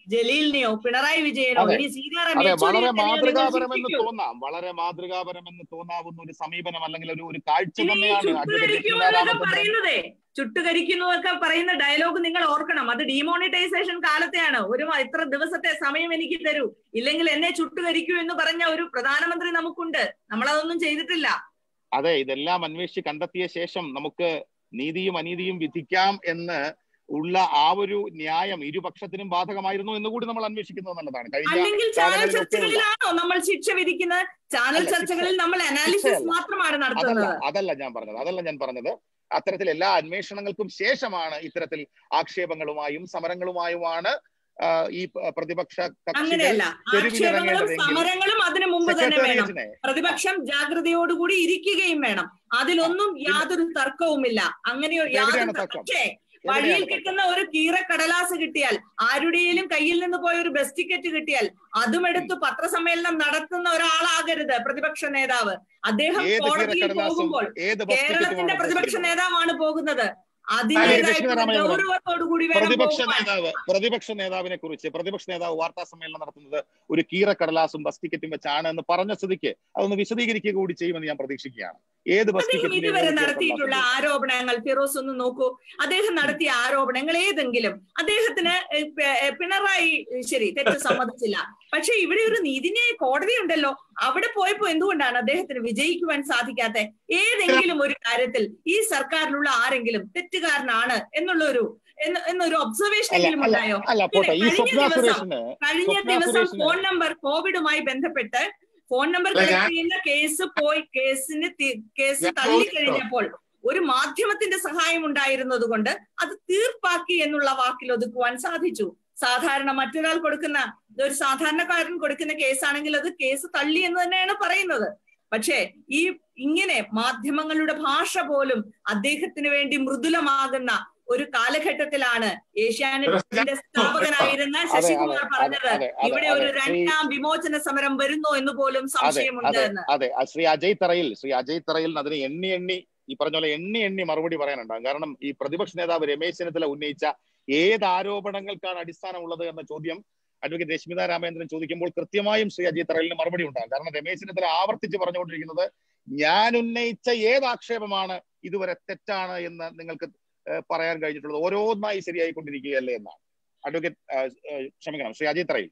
ജലീലിനെയോ പിണറായി വിജയനോ അതെ. ഇനി സീതാറാം അതെ യെച്ചൂരിയെ വളരെ തന്നെയോ നിങ്ങൾ മാതൃകാപരമെന്ന് ശിക്ഷിക്കൂ. തോന്നാം വളരെ മാതൃകാപരമെന്ന് തോന്നാവുന്ന ഒരു സമീപനം അല്ലെങ്കിൽ ഒരു ഒരു കാഴ്ച ഇനി തന്നെയാണ് അഡ്വക്കേറ്റ് ചുട്ടുകരിക്കൂ രശ്മിത എന്നൊക്കെ രാമചന്ദ്രൻ പറയുന്നതേ ചുട്ടുകരിക്കുന്നതൊക്കെ പറയുന്ന ഡയലോഗ് നിങ്ങൾ ഓർക്കണം അത് ഡിമോണിറ്റൈസേഷൻ കാലത്തെയാണ് ഒരു മ- ഇത്ര ദിവസത്തെ സമയം എനിക്ക് തരൂ ഇല്ലെങ്കിൽ എന്നെ ചുട്ടുകരിക്കൂ എന്ന് പറഞ്ഞ ഒരു പ്രധാനമന്ത്രി നമുക്കുണ്ട് നമ്മളതൊന്നും ചെയ്തിട്ടില്ല അതെ ഇതെല്ലാം അന്വേഷിച്ച് കണ്ടെത്തിയ ശേഷം നമുക്ക് നീതിയും അനീതിയും വിധിക്കാം എന്ന് ഉള്ള ആ ഒരു ന്യായം ഇരുപക്ഷത്തിനും ബാധകമായിരുന്നു എന്ന് കൂടി നമ്മൾ അന്വേഷിക്കുന്നത് നല്ലതാണ് കഴിഞ്ഞ അല്ലെങ്കിൽ ചാനൽ കാലങ്ങളിലൊക്കെ ചർച്ചകളിലാണോ നമ്മൾ ശിക്ഷ വിധിക്കുന്നത് ചാനൽ അല്ല, ചർച്ചകളിൽ ശിക്ഷ- നമ്മൾ അനാലിസിസ് ശിക്ഷയല്ല. മാത്രമാണ് അതല്ല നടത്തുന്നത് അതല്ല ഞാൻ പറഞ്ഞത് അതല്ല ഞാൻ പറഞ്ഞത് അത്തരത്തിൽ എല്ലാ അന്വേഷണങ്ങൾക്കും ശേഷമാണ് ഇത്തരത്തിൽ ആക്ഷേപങ്ങളുമായും സമരങ്ങളുമായുമാണ് ആ, ഈ പ- പ്രതിപക്ഷ കക്ഷികൾ അങ്ങനെയല്ല ആക്ഷേപങ്ങളും തെരുവിലിറങ്ങേണ്ടതെങ്കിൽ സമരങ്ങളും അതിനു മുമ്പ് തന്നെ വേണം സെക്രട്ടേറിയറ്റിനെ പ്രതിപക്ഷം ജാഗ്രതയോടുകൂടി ഇരിക്കുകയും വേണം അതിലൊന്നും യാതൊരു തർക്കവുമില്ല അങ്ങനെയോ എവിടെയാണ് യാതൊരു തർക്കം? പക്ഷേ വഴിയിൽ എവിടെയാണ് തർക്കം? കിട്ടുന്ന ഒരു കീറ കടലാസ് കിട്ടിയാൽ ആരുടെയും കയ്യിൽ നിന്ന് പോയ ഒരു ബസ് ടിക്കറ്റ് കിട്ടിയാൽ അതും എടുത്ത് പത്രസമ്മേളനം നടത്തുന്ന ഒരാളാകരുത് പ്രതിപക്ഷ നേതാവ് അദ്ദേഹം ഏത് കോടതിയിൽ കീറക്കടലാസും പോകുമ്പോൾ ഏത് ബസ് കേരളത്തിന്റെ ടിക്കറ്റുമാണ് പ്രതിപക്ഷ ഉദ്ദേശിക്കുന്നത്? നേതാവാണ് പോകുന്നത് ലക്ഷ്മി അതിൻ്റെതായിട്ടുള്ള രാമചന്ദ്രൻ, ഗൗരവത്തോടു കൂടി വേണം പ്രതിപക്ഷ പോകുവാൻ നേതാവ് പ്രതിപക്ഷ നേതാവിനെ കുറിച്ച് പ്രതിപക്ഷ നേതാവ് വാർത്താ സമ്മേളനം നടത്തുന്നത് ഒരു കീറക്കടലാസും ബസ് ടിക്കറ്റും വെച്ചാണ് എന്ന് പറഞ്ഞ സ്ഥിതിക്ക് അതൊന്ന് വിശദീകരിക്കുക കൂടി ചെയ്യുമെന്ന് ഞാൻ പ്രതീക്ഷിക്കുകയാണ് ഏത് ബസ് അദ്ദേഹം ടിക്കറ്റിന്റെ ഇതുവരെ ഏത് നടത്തിയിട്ടുള്ള കീറക്കടലാസും? ആരോപണങ്ങൾ ഫിറോസ് ഒന്ന് നോക്കൂ അദ്ദേഹം നടത്തിയ ആരോപണങ്ങൾ ഏതെങ്കിലും അദ്ദേഹത്തിന് ഏഹ്, പി- ഏഹ്, പിണറായി ഏഹ്, ശരി തെറ്റ് സമ്മതിച്ചില്ല പക്ഷെ ഇവിടെ ഒരു നീതിന്യായ കോടതി ഉണ്ടല്ലോ അവിടെ പോയപ്പോ എന്തുകൊണ്ടാണ് അദ്ദേഹത്തിന് വിജയിക്കുവാൻ സാധിക്കാത്ത ഏതെങ്കിലും ഒരു കാര്യത്തിൽ ഈ സർക്കാരിലുള്ള ആരെങ്കിലും തെറ്റുകാരനാണ് എന്നുള്ള ഒരു എന്ന് എന്നൊരു ഒബ്സർവേഷൻ അല്ല എങ്കിലും അല്ല ഉണ്ടായോ അല്ല പോട്ടെ ഈ കഴിഞ്ഞ സ്വപ്ന ദിവസം- സുരേഷിന് കഴിഞ്ഞ സ്വപ്ന ദിവസം സുരേഷിന് ഫോൺ നമ്പർ കോവിഡുമായി ബന്ധപ്പെട്ട് ഫോൺ നമ്പർ അല്ല, കളക്ട് ഞാൻ- ചെയ്യുന്ന കേസ് പോയി കേസിന് തി- കേസ് ഞാൻ തള്ളി ചോദിച്ചോ? കഴിഞ്ഞപ്പോൾ ഒരു മാധ്യമത്തിന്റെ സഹായം ഉണ്ടായിരുന്നത് കൊണ്ട് അത് തീർപ്പാക്കി എന്നുള്ള വാക്കിൽ ഒതുക്കുവാൻ സാധിച്ചു സാധാരണ മറ്റൊരാൾ കൊടുക്കുന്ന ഒരു സാധാരണക്കാരൻ കൊടുക്കുന്ന കേസാണെങ്കിൽ അത് കേസ് തള്ളി എന്ന് തന്നെയാണ് പറയുന്നത് പക്ഷേ ഈ ഇങ്ങനെ മാധ്യമങ്ങളുടെ ഭാഷ പോലും അദ്ദേഹത്തിന് വേണ്ടി മൃദുലമാകുന്ന ഒരു കാലഘട്ടത്തിലാണ് ഏഷ്യാനെറ്റിന്റെ സ്ഥാപകനായിരുന്ന ശശികുമാർ അതെ, പറഞ്ഞത് അതെ, അതെ, ഇവിടെ ഒരു അതെ. ശ്രീ- രണ്ടാം വിമോചന സമരം വരുന്നോ എന്ന് പോലും അതെ സംശയമുണ്ട് അതെ എന്ന് അതെ ആ ശ്രീ അജയ് തറയിൽ ശ്രീ അജയ് തറയിൽ അതിന് എണ്ണി എണ്ണി ഈ പറഞ്ഞ പോലെ എണ്ണി എണ്ണി മറുപടി പറയാനുണ്ടാകും കാരണം ഈ പ്രതിപക്ഷ നേതാവ് രമേശ് ചെന്നിത്തല ഉന്നയിച്ച ഏത് ആരോപണങ്ങൾക്കാണ് അടിസ്ഥാനമുള്ളത് എന്ന ചോദ്യം അഡ്വക്കേറ്റ് രശ്മിത രാമേന്ദ്രൻ ചോദിക്കുമ്പോൾ കൃത്യമായും ശ്രീ അജയ് തറയിലിന് മറുപടി ഉണ്ടാകും കാരണം രമേശ് ചെന്നിത്തല ആവർത്തിച്ച് പറഞ്ഞുകൊണ്ടിരിക്കുന്നത് ഞാൻ ഉന്നയിച്ച ഏത് ആക്ഷേപമാണ് ഇതുവരെ തെറ്റാണ് എന്ന് നിങ്ങൾക്ക് ഏഹ്, പറയാൻ കഴിഞ്ഞിട്ടുള്ളത് ഓരോന്നായി ശരിയായിക്കൊണ്ടിരിക്കുകയല്ലേ എന്നാണ് അഡ്വക്കേറ്റ് ഏഹ്, ഏഹ്, ക്ഷമിക്കണം ശ്രീ അജയ് തറയിൽ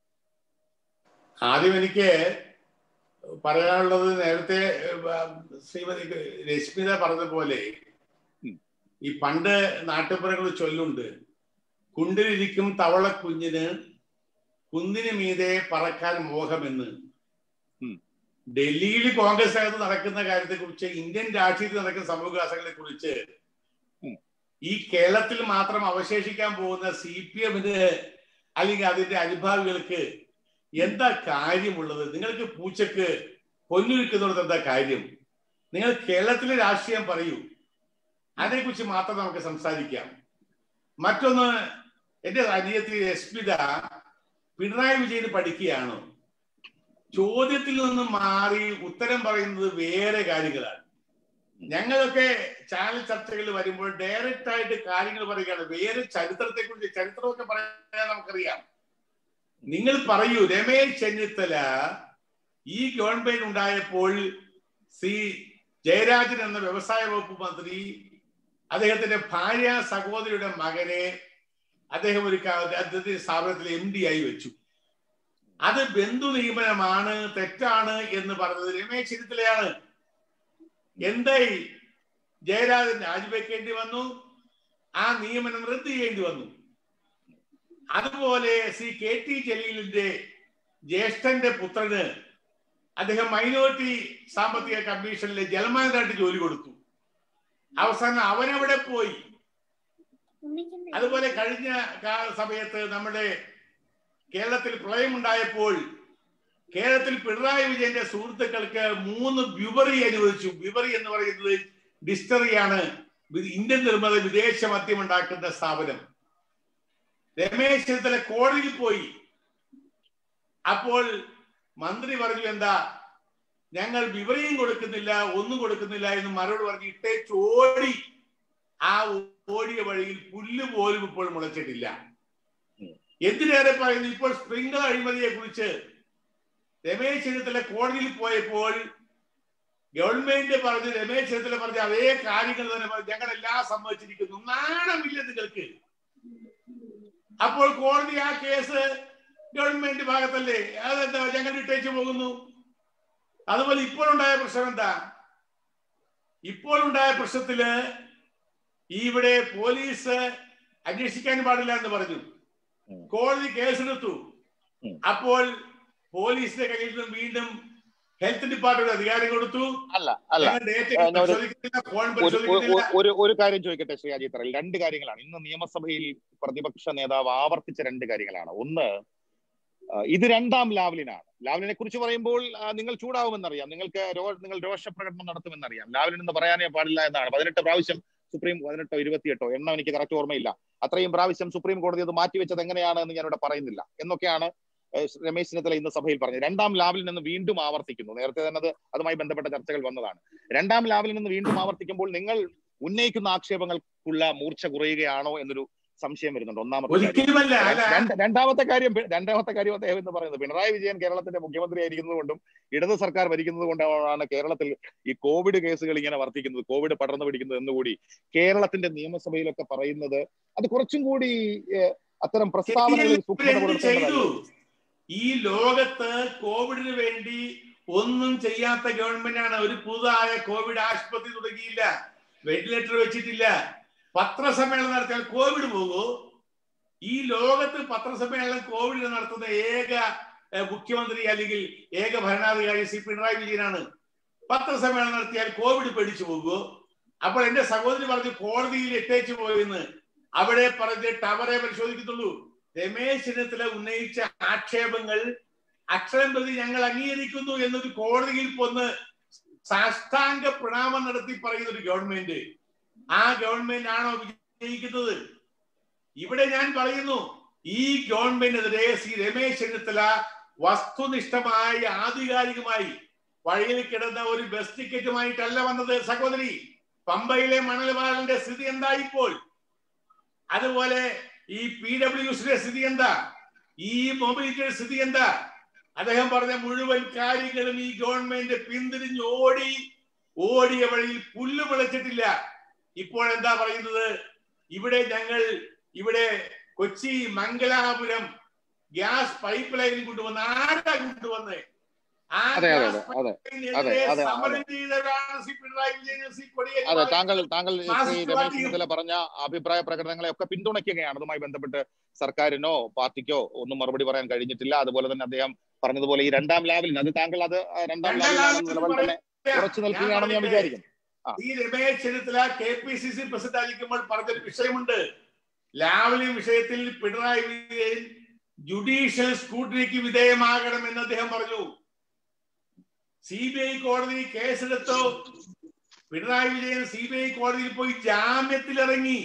ആദ്യം എനിക്ക് പറയാനുള്ളത് നേരത്തെ ഏഹ്, ശ്രീമതി രശ്മിത പറഞ്ഞതുപോലെ ഉം. ഈ പണ്ട് നാട്ടുപുറങ്ങൾ ചൊല്ലുണ്ട് കുണ്ടിലിരിക്കും തവള കുഞ്ഞിന് കുന്നിന് മീതെ പറക്കാൻ മോഹമെന്ന് ഉം. ഡൽഹിയിൽ കോൺഗ്രസ് അകത്ത് നടക്കുന്ന കാര്യത്തെ കുറിച്ച് ഇന്ത്യൻ രാഷ്ട്രീയത്തിൽ നടക്കുന്ന സമൂഹവികാസങ്ങളെ കുറിച്ച് ഉം. ഈ കേരളത്തിൽ മാത്രം അവശേഷിക്കാൻ പോകുന്ന സി പി എമ്മിന് അല്ലെങ്കിൽ അതിന്റെ അനുഭാവികൾക്ക് എന്താ കാര്യമുള്ളത് നിങ്ങൾക്ക് പൂച്ചക്ക് പൊന്നുവിൽക്കുന്നിടത്ത് എന്താ കാര്യം നിങ്ങൾ കേരളത്തിലെ രാഷ്ട്രീയം പറയൂ അതിനെക്കുറിച്ച് മാത്രം നമുക്ക് സംസാരിക്കാം മറ്റൊന്ന് എന്റെ അനിയത്തി രശ്മിത പിണറായി വിജയന് പഠിക്കുകയാണോ ചോദ്യത്തിൽ നിന്ന് മാറി ഉത്തരം പറയുന്നത് വേറെ കാര്യങ്ങളാണ് ഞങ്ങളൊക്കെ ചാനൽ ചർച്ചകളിൽ വരുമ്പോൾ ഡയറക്റ്റ് ആയിട്ട് കാര്യങ്ങൾ പറയുകയാണ് വേറെ ചരിത്രത്തെ കുറിച്ച് ചരിത്രമൊക്കെ പറയാൻ നമുക്കറിയാം നിങ്ങൾ പറയൂ രമേശ് ചെന്നിത്തല ഈ ഗവൺമെന്റ് ഉണ്ടായപ്പോൾ ശ്രീ ജയരാജൻ എന്ന വ്യവസായ വകുപ്പ് മന്ത്രി അദ്ദേഹത്തിന്റെ ഭാര്യ സഹോദരിയുടെ മകനെ അദ്ദേഹം ഒരു ക- അദ്ദേഹത്തിന്റെ സ്ഥാപനത്തിൽ എം ഡി ആയി വെച്ചു അത് ബന്ധു നിയമനമാണ് തെറ്റാണ് എന്ന് പറഞ്ഞത് രമേശ് ചെന്നിത്തലയാണ് എന്തായി ജയരാജൻ രാജിവെക്കേണ്ടി വന്നു ആ നിയമനം റദ്ദ് ചെയ്യേണ്ടി വന്നു അതുപോലെ ശ്രീ കെ ടി ജലീലിന്റെ ജ്യേഷ്ഠന്റെ പുത്രന് അദ്ദേഹം മൈനോറിറ്റി സാമ്പത്തിക കമ്മീഷനിലെ ജലമാനായിട്ട് ജോലി കൊടുത്തു അവസാനം അവനവിടെ പോയി അതുപോലെ കഴിഞ്ഞ കാ- സമയത്ത് നമ്മുടെ കേരളത്തിൽ പ്രളയമുണ്ടായപ്പോൾ കേരളത്തിൽ പിണറായി വിജയന്റെ സുഹൃത്തുക്കൾക്ക് മൂന്ന് ബ്യുബറി അനുവദിച്ചു ബ്യുബറി എന്ന് പറയുന്നത് ഡിസ്റ്ററിയാണ് വി- ഇന്ത്യൻ നിർമ്മിത വിദേശ മദ്യം ഉണ്ടാക്കുന്ന സ്ഥാപനം രമേശ് ചെന്നിത്തല കോടതിയിൽ പോയി അപ്പോൾ മന്ത്രി പറഞ്ഞു എന്താ ഞങ്ങൾ വിവരയും കൊടുക്കുന്നില്ല ഒന്നും കൊടുക്കുന്നില്ല എന്ന് മറുപടി പറഞ്ഞ് ഇട്ടേച്ച് ഓടി ആ ഓടിയ വഴിയിൽ പുല്ല് പോലും ഇപ്പോൾ മുളച്ചിട്ടില്ല എന്തിനേറെ പറയുന്നു ഇപ്പോൾ സ്പ്രിംഗ്ലർ അഴിമതിയെ കുറിച്ച് രമേശ് ചെന്നിത്തല കോടതിയിൽ പോയപ്പോൾ ഗവൺമെന്റ് പറഞ്ഞ് രമേശ് ചെന്നിത്തല പറഞ്ഞ അതേ കാര്യങ്ങൾ തന്നെ പറഞ്ഞ് ഞങ്ങളെല്ലാം സമ്മതിച്ചിരിക്കുന്നു നാണമില്ല നിങ്ങൾക്ക് അപ്പോൾ കോടതി ആ കേസ് ഗവൺമെന്റ് ഭാഗത്തല്ലേ അതെന്താ ഞങ്ങൾ ഇട്ടേച്ച് പോകുന്നു അതുപോലെ ഇപ്പോഴുണ്ടായ പ്രശ്നം എന്താ ഇപ്പോഴുണ്ടായ പ്രശ്നത്തില് ഇവിടെ പോലീസ് അന്വേഷിക്കാൻ പാടില്ല എന്ന് പറഞ്ഞു ഉം. കോടതി കേസെടുത്തു ഉം. അപ്പോൾ പോലീസിന്റെ കയ്യിൽ നിന്നും വീണ്ടും ഹെൽത്ത് ഡിപ്പാർട്ട്മെന്റ് അധികാരം കൊടുത്തു അല്ല അല്ല ഞങ്ങൾ ഡേറ്റ ആ, ഞാൻ ഒരു- പരിശോധിക്കുന്നില്ല ഫോൺ ഒരു പരിശോധിക്കുന്നില്ല ഒരു- ഒരു ഒരു കാര്യം ചോദിക്കട്ടെ ശ്രീ അജിത് റയിൽ രണ്ട് കാര്യങ്ങളാണ് ഇന്ന് നിയമസഭയിൽ പ്രതിപക്ഷ നേതാവ് ആവർത്തിച്ച രണ്ട് കാര്യങ്ങളാണ് ഒന്ന് ആ, ഇത് രണ്ടാം ലാവ്ലിനാണ് ലാവ്ലിനെ കുറിച്ച് പറയുമ്പോൾ ആ, നിങ്ങൾ ചൂടാവുമെന്നറിയാം നിങ്ങൾക്ക് രോ- നിങ്ങൾ രോഷപ്രകടനം നടത്തുമെന്നറിയാം ലാവ്ലിൻ എന്ന് പറയാനേ പാടില്ല എന്നാണ് പതിനെട്ട് പ്രാവശ്യം സുപ്രീം പതിനെട്ടോ ഇരുപത്തിയെട്ടോ എണ്ണം എനിക്ക് കറക്റ്റ് ഓർമ്മയില്ല അത്രയും പ്രാവശ്യം സുപ്രീം കോടതി അത് മാറ്റിവെച്ചത് എങ്ങനെയാണ് എന്ന് ഞാനിവിടെ പറയുന്നില്ല എന്നൊക്കെയാണ് ഏഹ്, രമേശ് ചെന്നിത്തല ഇന്ന് സഭയിൽ പറഞ്ഞത് രണ്ടാം ലാവിൽ നിന്ന് വീണ്ടും ആവർത്തിക്കുന്നു നേരത്തെ തന്നെ അത് അതുമായി ബന്ധപ്പെട്ട ചർച്ചകൾ വന്നതാണ് രണ്ടാം ലാവിൽ നിന്ന് വീണ്ടും ആവർത്തിക്കുമ്പോൾ നിങ്ങൾ ഉന്നയിക്കുന്ന ആക്ഷേപങ്ങൾക്കുള്ള മൂർച്ച കുറയുകയാണോ എന്നൊരു സംശയം വരുന്നുണ്ട് ഒന്നാമത്തെ കാര്യം ഒരിക്കലുമല്ല അല്ല രണ്ട്- രണ്ടാമത്തെ കാര്യം പി- രണ്ടാമത്തെ കാര്യം അദ്ദേഹം എന്ന് പറയുന്നത് പിണറായി വിജയൻ കേരളത്തിന്റെ മുഖ്യമന്ത്രി ആയിരിക്കുന്നത് കൊണ്ടും ഇടത് സർക്കാർ ഭരിക്കുന്നത് കൊണ്ടാണ് കേരളത്തിൽ ഈ കോവിഡ് കേസുകൾ ഇങ്ങനെ വർദ്ധിക്കുന്നത് കോവിഡ് പടർന്നു പിടിക്കുന്നത് എന്നുകൂടി കേരളത്തിന്റെ നിയമസഭയിലൊക്കെ പറയുന്നത് അത് കുറച്ചും കൂടി ഏഹ്, അത്തരം പ്രസ്താവനകളിൽ സൂക്ഷ്മത എന്ത് പുലർത്തേണ്ടതല്ലേ ചെയ്തു ഈ ലോകത്ത് കോവിഡിന് വേണ്ടി ഒന്നും ചെയ്യാത്ത ഗവൺമെന്റാണ് ഒരു പുതുതായ കോവിഡ് ആശുപത്രി തുടങ്ങിയില്ല വെന്റിലേറ്റർ വെച്ചിട്ടില്ല പത്രസമ്മേളനം നടത്തിയാൽ കോവിഡ് പോകൂ ഈ ലോകത്ത് പത്രസമ്മേളനം കോവിഡ് നടത്തുന്ന ഏക ഏഹ്, മുഖ്യമന്ത്രി അല്ലെങ്കിൽ ഏക ഭരണാധികാരി ശ്രീ പിണറായി വിജയനാണ് പത്രസമ്മേളനം നടത്തിയാൽ കോവിഡ് പേടിച്ചു പോകുമോ അപ്പോൾ എന്റെ സഹോദരി പറഞ്ഞു കോടതിയിൽ എട്ടേച്ചു പോയെന്ന് അവിടെ പറഞ്ഞ് ടവറെ പരിശോധിക്കത്തുള്ളൂ രമേശ് ചെന്നിത്തല ഉന്നയിച്ച ആക്ഷേപങ്ങൾ അക്ഷരം പ്രതി ഞങ്ങൾ അംഗീകരിക്കുന്നു എന്നൊരു കോടതിയിൽ പോന്ന് സാഷ്ടാംഗ പ്രണാമം നടത്തി പറയുന്ന ഒരു ഗവൺമെന്റ് ആ ഗവൺമെന്റ് ആണോ വിജയിക്കുന്നത് ഇവിടെ ഞാൻ പറയുന്നു ഈ ഗവൺമെന്റിനെതിരെ ശ്രീ രമേശ് ചെന്നിത്തല വസ്തുനിഷ്ഠമായി ആധികാരികമായി വഴിയിൽ കിടന്ന ഒരു ബസ് ടിക്കറ്റുമായിട്ടല്ല വന്നത് സഹോദരി പമ്പയിലെ മണൽവാരന്റെ സ്ഥിതി എന്താ ഇപ്പോൾ അതുപോലെ ഈ പി ഡബ്ല്യുസിന്റെ സ്ഥിതി എന്താ ഈ മൊബിലിറ്റിയുടെ സ്ഥിതി എന്താ അദ്ദേഹം പറഞ്ഞ മുഴുവൻ കാര്യങ്ങളും ഈ ഗവൺമെന്റ് പിന്തിരിഞ്ഞ് ഓടി ഓടിയ വഴിയിൽ പുല്ല് വിളച്ചിട്ടില്ല ഇപ്പോൾ എന്താ പറയുന്നത് ഇവിടെ ഞങ്ങൾ ഇവിടെ Kochi Mangalapuram gas pipeline കൊണ്ടുവന്ന് ആരാ കൊണ്ടുവന്ന് ആ അതെ അതെ ഗ്യാസ് അതെ അതെ പൈപ്പ് അതെ, ലൈനിനെതിരെ അതെ, സമരം ചെയ്തവരാണ് ശ്രീ പിണറായി വിജയൻ ശ്രീ കോടിയേരി അതെ ബാലകൃഷ്ണൻ. താങ്കൾ താങ്കൾ ശ്രീ മാർക്സിസ്റ്റ് രമേശ് പാർട്ടിയും ചെന്നിത്തല പറഞ്ഞ അഭിപ്രായ പ്രകടനങ്ങളെ ഒക്കെ പിന്തുണയ്ക്കുകയാണ് അതുമായി ബന്ധപ്പെട്ട് സർക്കാരിനോ പാർട്ടിക്കോ ഒന്നും മറുപടി പറയാൻ കഴിഞ്ഞിട്ടില്ല അതുപോലെ തന്നെ അദ്ദേഹം പറഞ്ഞതുപോലെ ഈ രണ്ടാം ലാവിൽ അത് താങ്കൾ അത് ആ രണ്ടാം രണ്ടാം ലാവിലാണെന്ന ലാവിൽ നിലപാട് തന്നെ പറയാം. ഉറച്ചു ഞാൻ നിൽക്കുകയാണെന്ന് ഞാൻ പറയട്ടെ. വിചാരിക്കുന്നു ഈ Ramesh Chennithala K P C C president ആയിരിക്കുമ്പോൾ പറഞ്ഞൊരു വിഷയമുണ്ട് ലാവ്ലി വിഷയത്തിൽ പിണറായി വിജയൻ ജുഡീഷ്യൽ സ്ക്രൂട്ടിനിക്ക് വിധേയമാകണമെന്ന് അദ്ദേഹം പറഞ്ഞു സി ബി ഐ കോടതി കേസെടുത്തു Pinarayi Vijayan C B I കോടതിയിൽ പോയി ജാമ്യത്തിലിറങ്ങി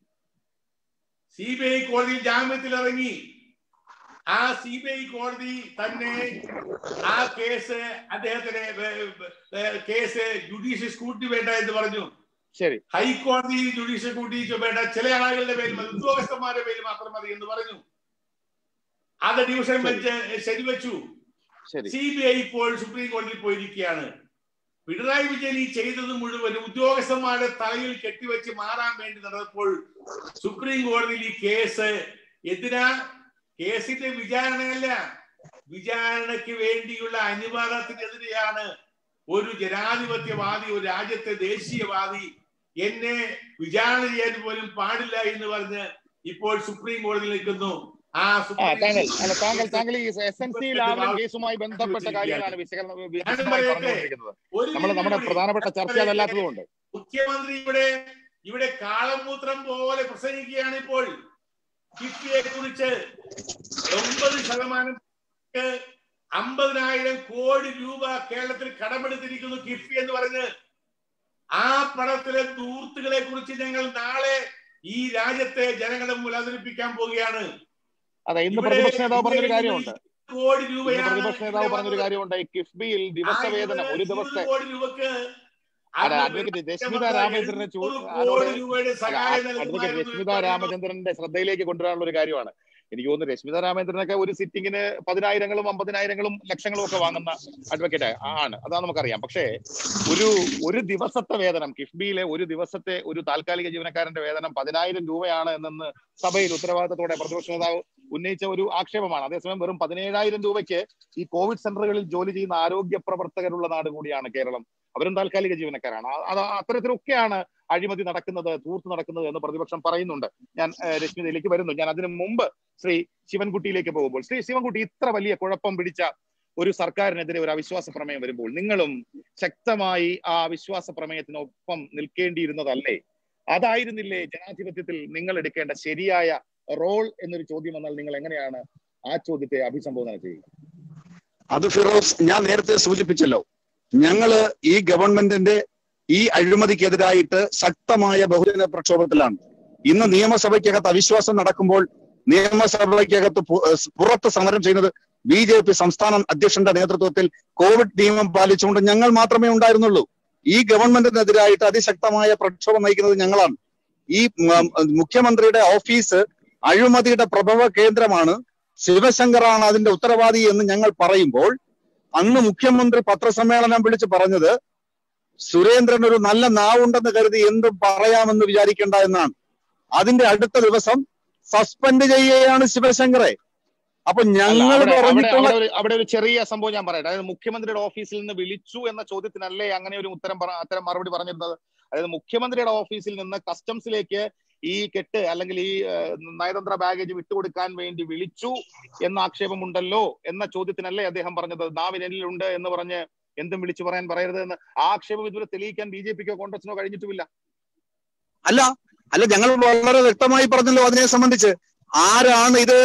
സി ബി ഐ കോടതിയിൽ ജാമ്യത്തിലിറങ്ങി ആ സി ബി ഐ കോടതി തന്നെ ആ കേസ് അദ്ദേഹത്തിന് വേ- വേ- കേസ് ജുഡീഷ്യൽ സ്ക്രൂട്ടിനി വേണ്ട എന്ന് പറഞ്ഞു ശരി ഹൈക്കോടതി ജുഡീഷ്യൽ സ്ക്രൂട്ടിനി വേണ്ട ചില ആളുകളുടെ പേര് മതി ഉദ്യോഗസ്ഥന്മാരുടെ പേര് മാത്രം മതി എന്ന് പറഞ്ഞു അത് ഡിവിഷൻ ബെഞ്ച് ശരിവെച്ചു ശരി സി ബി ഐ ഇപ്പോൾ സുപ്രീം കോടതിയിൽ പോയിരിക്കുകയാണ് പിണറായി വിജയൻ ഈ ചെയ്തത് മുഴുവൻ ഉദ്യോഗസ്ഥന്മാരുടെ തലയിൽ കെട്ടിവെച്ച് മാറാൻ വേണ്ടി നടന്നപ്പോൾ സുപ്രീം കോടതിയിൽ ഈ കേസ് എന്തിനാ കേസിന്റെ വിചാരണയല്ല വിചാരണയ്ക്ക് വേണ്ടിയുള്ള അനുവാദത്തിനെതിരെയാണ് ഒരു ജനാധിപത്യവാദി ഒരു രാജ്യത്തെ ദേശീയവാദി എന്നെ വിചാരണ ചെയ്യാൻ പോലും പാടില്ല എന്ന് പറഞ്ഞ് ഇപ്പോൾ സുപ്രീം കോടതിയിൽ നിൽക്കുന്നു ആ ആ സുപ്രീം താങ്കൾ അല്ല താങ്കൾ താങ്കൾ ഈ എസ് എൻ സി ലാവ്ലിൻ കേസുമായി ബന്ധപ്പെട്ട കാര്യങ്ങളാണ് വിശകലനം വിശദമായി പറഞ്ഞുകൊണ്ടിരിക്കുന്നത് ഒരു നമ്മൾ നമ്മുടെ മിനിറ്റ് പ്രധാനപ്പെട്ട ചർച്ച അതല്ലാത്തത് കൊണ്ട് മുഖ്യമന്ത്രി ഇവിടെ ഇവിടെ കാളമൂത്രം പോലെ പ്രസംഗിക്കുകയാണ് ഇപ്പോൾ കിഫ്ബിയെ കുറിച്ച് ഒമ്പത് ശതമാനം പേർക്ക് അമ്പതിനായിരം കോടി രൂപ കേരളത്തിൽ കടമെടുത്തിരിക്കുന്നു കിഫ്ബി എന്ന് പറഞ്ഞ് ആ പണത്തിലെ ദൂർത്തുകളെ കുറിച്ച് ഞങ്ങൾ നാളെ ഈ രാജ്യത്തെ ജനങ്ങളുടെ മുമ്പിൽ അവതരിപ്പിക്കാൻ പോവുകയാണ് അതെ ഇന്ന് ഇവിടെ പ്രതിപക്ഷ നേതാവ് പറഞ്ഞൊരു കാര്യമുണ്ട് കോടി ഇന്ന് രൂപയാണ് പ്രതിപക്ഷ നേതാവ് പറഞ്ഞൊരു കാര്യമുണ്ട് ഈ കിഫ്ബിയിൽ ദിവസവേതനം ഒരു ദിവസത്തെ കോടി രൂപക്ക് അതെ അന്ന് അഡ്വക്കേറ്റ് രശ്മിത രാമചന്ദ്രനെ ചൂ- എഴുന്നൂറ് അതിനോട് കോടി രൂപയുടെ അല്ല, സഹായം അഡ്വക്കേറ്റ് നൽകുമായിരുന്നു രശ്മിത രാമചന്ദ്രന്റെ ശ്രദ്ധയിലേക്ക് കൊണ്ടുവരാനുള്ള ഒരു കാര്യമാണ് എനിക്ക് തോന്നുന്നു രശ്മിത രാമേന്ദ്രനൊക്കെ ഒരു സിറ്റിങ്ങിന് പതിനായിരങ്ങളും അമ്പതിനായിരങ്ങളും ലക്ഷങ്ങളും ഒക്കെ വാങ്ങുന്ന അഡ്വക്കേറ്റ് ആണ് അതാ നമുക്കറിയാം പക്ഷേ ഒരു ഒരു ദിവസത്തെ വേതനം കിഫ്ബിയിലെ ഒരു ദിവസത്തെ ഒരു താൽക്കാലിക ജീവനക്കാരന്റെ വേതനം പതിനായിരം രൂപയാണ് എന്നെന്ന് സഭയിൽ ഉത്തരവാദിത്തത്തോടെ പ്രതിപക്ഷ നേതാവ് ഉന്നയിച്ച ഒരു ആക്ഷേപമാണ് അതേസമയം വെറും പതിനേഴായിരം രൂപയ്ക്ക് ഈ കോവിഡ് സെന്ററുകളിൽ ജോലി ചെയ്യുന്ന ആരോഗ്യ പ്രവർത്തകരുള്ള നാട് കൂടിയാണ് കേരളം അവരും താൽക്കാലിക ജീവനക്കാരാണ് ആ- അത് അത്തരത്തിലൊക്കെയാണ് അഴിമതി നടക്കുന്നത് തൂർത്ത് നടക്കുന്നത് എന്ന് പ്രതിപക്ഷം പറയുന്നുണ്ട് ഞാൻ ഏഹ്, രശ്മിതയിലേക്ക് വരുന്നു ഞാൻ അതിനു മുമ്പ് ശ്രീ ശിവൻകുട്ടിയിലേക്ക് പോകുമ്പോൾ ശ്രീ ശിവൻകുട്ടി ഇത്ര വലിയ കുഴപ്പം പിടിച്ച ഒരു സർക്കാരിനെതിരെ ഒരു അവിശ്വാസ പ്രമേയം വരുമ്പോൾ നിങ്ങളും ശക്തമായി ആ അവിശ്വാസ പ്രമേയത്തിനൊപ്പം നിൽക്കേണ്ടിയിരുന്നതല്ലേ അതായിരുന്നില്ലേ ജനാധിപത്യത്തിൽ നിങ്ങൾ എടുക്കേണ്ട ശരിയായ റോൾ എന്നൊരു ചോദ്യം വന്നാൽ നിങ്ങൾ എങ്ങനെയാണ് ആ ചോദ്യത്തെ അഭിസംബോധന ചെയ്യുക അത് ഫിറോസ് ഞാൻ നേരത്തെ സൂചിപ്പിച്ചല്ലോ ഞങ്ങള് ഈ ഗവൺമെന്റിന്റെ ഈ അഴിമതിക്കെതിരായിട്ട് ശക്തമായ ബഹുജന പ്രക്ഷോഭത്തിലാണ് ഇന്ന് നിയമസഭയ്ക്കകത്ത് അവിശ്വാസം നടക്കുമ്പോൾ നിയമസഭയ്ക്കകത്ത് പു- ഏഹ് പുറത്ത് സമരം ചെയ്യുന്നത് ബി ജെ പി സംസ്ഥാന അധ്യക്ഷന്റെ നേതൃത്വത്തിൽ കോവിഡ് നിയമം പാലിച്ചുകൊണ്ട് ഞങ്ങൾ മാത്രമേ ഉണ്ടായിരുന്നുള്ളൂ ഈ ഗവൺമെന്റിനെതിരായിട്ട് അതിശക്തമായ പ്രക്ഷോഭം നയിക്കുന്നത് ഞങ്ങളാണ് ഈ മ- മുഖ്യമന്ത്രിയുടെ ഓഫീസ് അഴിമതിയുടെ പ്രഭവ കേന്ദ്രമാണ് ശിവശങ്കറാണ് അതിന്റെ ഉത്തരവാദി എന്ന് ഞങ്ങൾ പറയുമ്പോൾ അന്ന് മുഖ്യമന്ത്രി പത്രസമ്മേളനം വിളിച്ച് പറഞ്ഞത് സുരേന്ദ്രൻ ഒരു നല്ല നാവുണ്ടെന്ന് കരുതി എന്തും പറയാമെന്ന് വിചാരിക്കേണ്ട എന്നാണ് അതിന്റെ അടുത്ത ദിവസം സസ്പെൻഡ് ചെയ്യുകയാണ് ശിവശങ്കറെ അപ്പൊ അല്ല, ഞങ്ങൾ അവിടെ അവിടെ പറഞ്ഞിട്ടുള്ള അവിടെ ഒരു അവിടെ ഒരു ചെറിയ സംഭവം ഞാൻ പറയട്ടെ അതായത് മുഖ്യമന്ത്രിയുടെ ഓഫീസിൽ നിന്ന് വിളിച്ചു എന്ന ചോദ്യത്തിനല്ലേ അങ്ങനെ ഒരു ഉത്തരം പറ- അത്തരം മറുപടി പറഞ്ഞിരുന്നത് അതായത് മുഖ്യമന്ത്രിയുടെ ഓഫീസിൽ നിന്ന് കസ്റ്റംസിലേക്ക് ഈ കെട്ട് അല്ലെങ്കിൽ ഈ ഏഹ്, നയതന്ത്ര ബാഗേജ് വിട്ടുകൊടുക്കാൻ വേണ്ടി വിളിച്ചു എന്ന ആക്ഷേപമുണ്ടല്ലോ എന്ന ചോദ്യത്തിനല്ലേ അദ്ദേഹം പറഞ്ഞത് നാവിനെല്ലുണ്ട് എന്ന് പറഞ്ഞ് എന്തും വിളിച്ചു പറയാൻ പറയരുത് എന്ന് ആ ആക്ഷേപം ഇതുവരെ തെളിയിക്കാൻ ബി ജെ പിക്കോ കോൺഗ്രസിനോ കഴിഞ്ഞിട്ടുമില്ല അല്ല അല്ല ഞങ്ങൾ വളരെ വ്യക്തമായി പറഞ്ഞല്ലോ അതിനെ സംബന്ധിച്ച് ആരാണ് ഇത്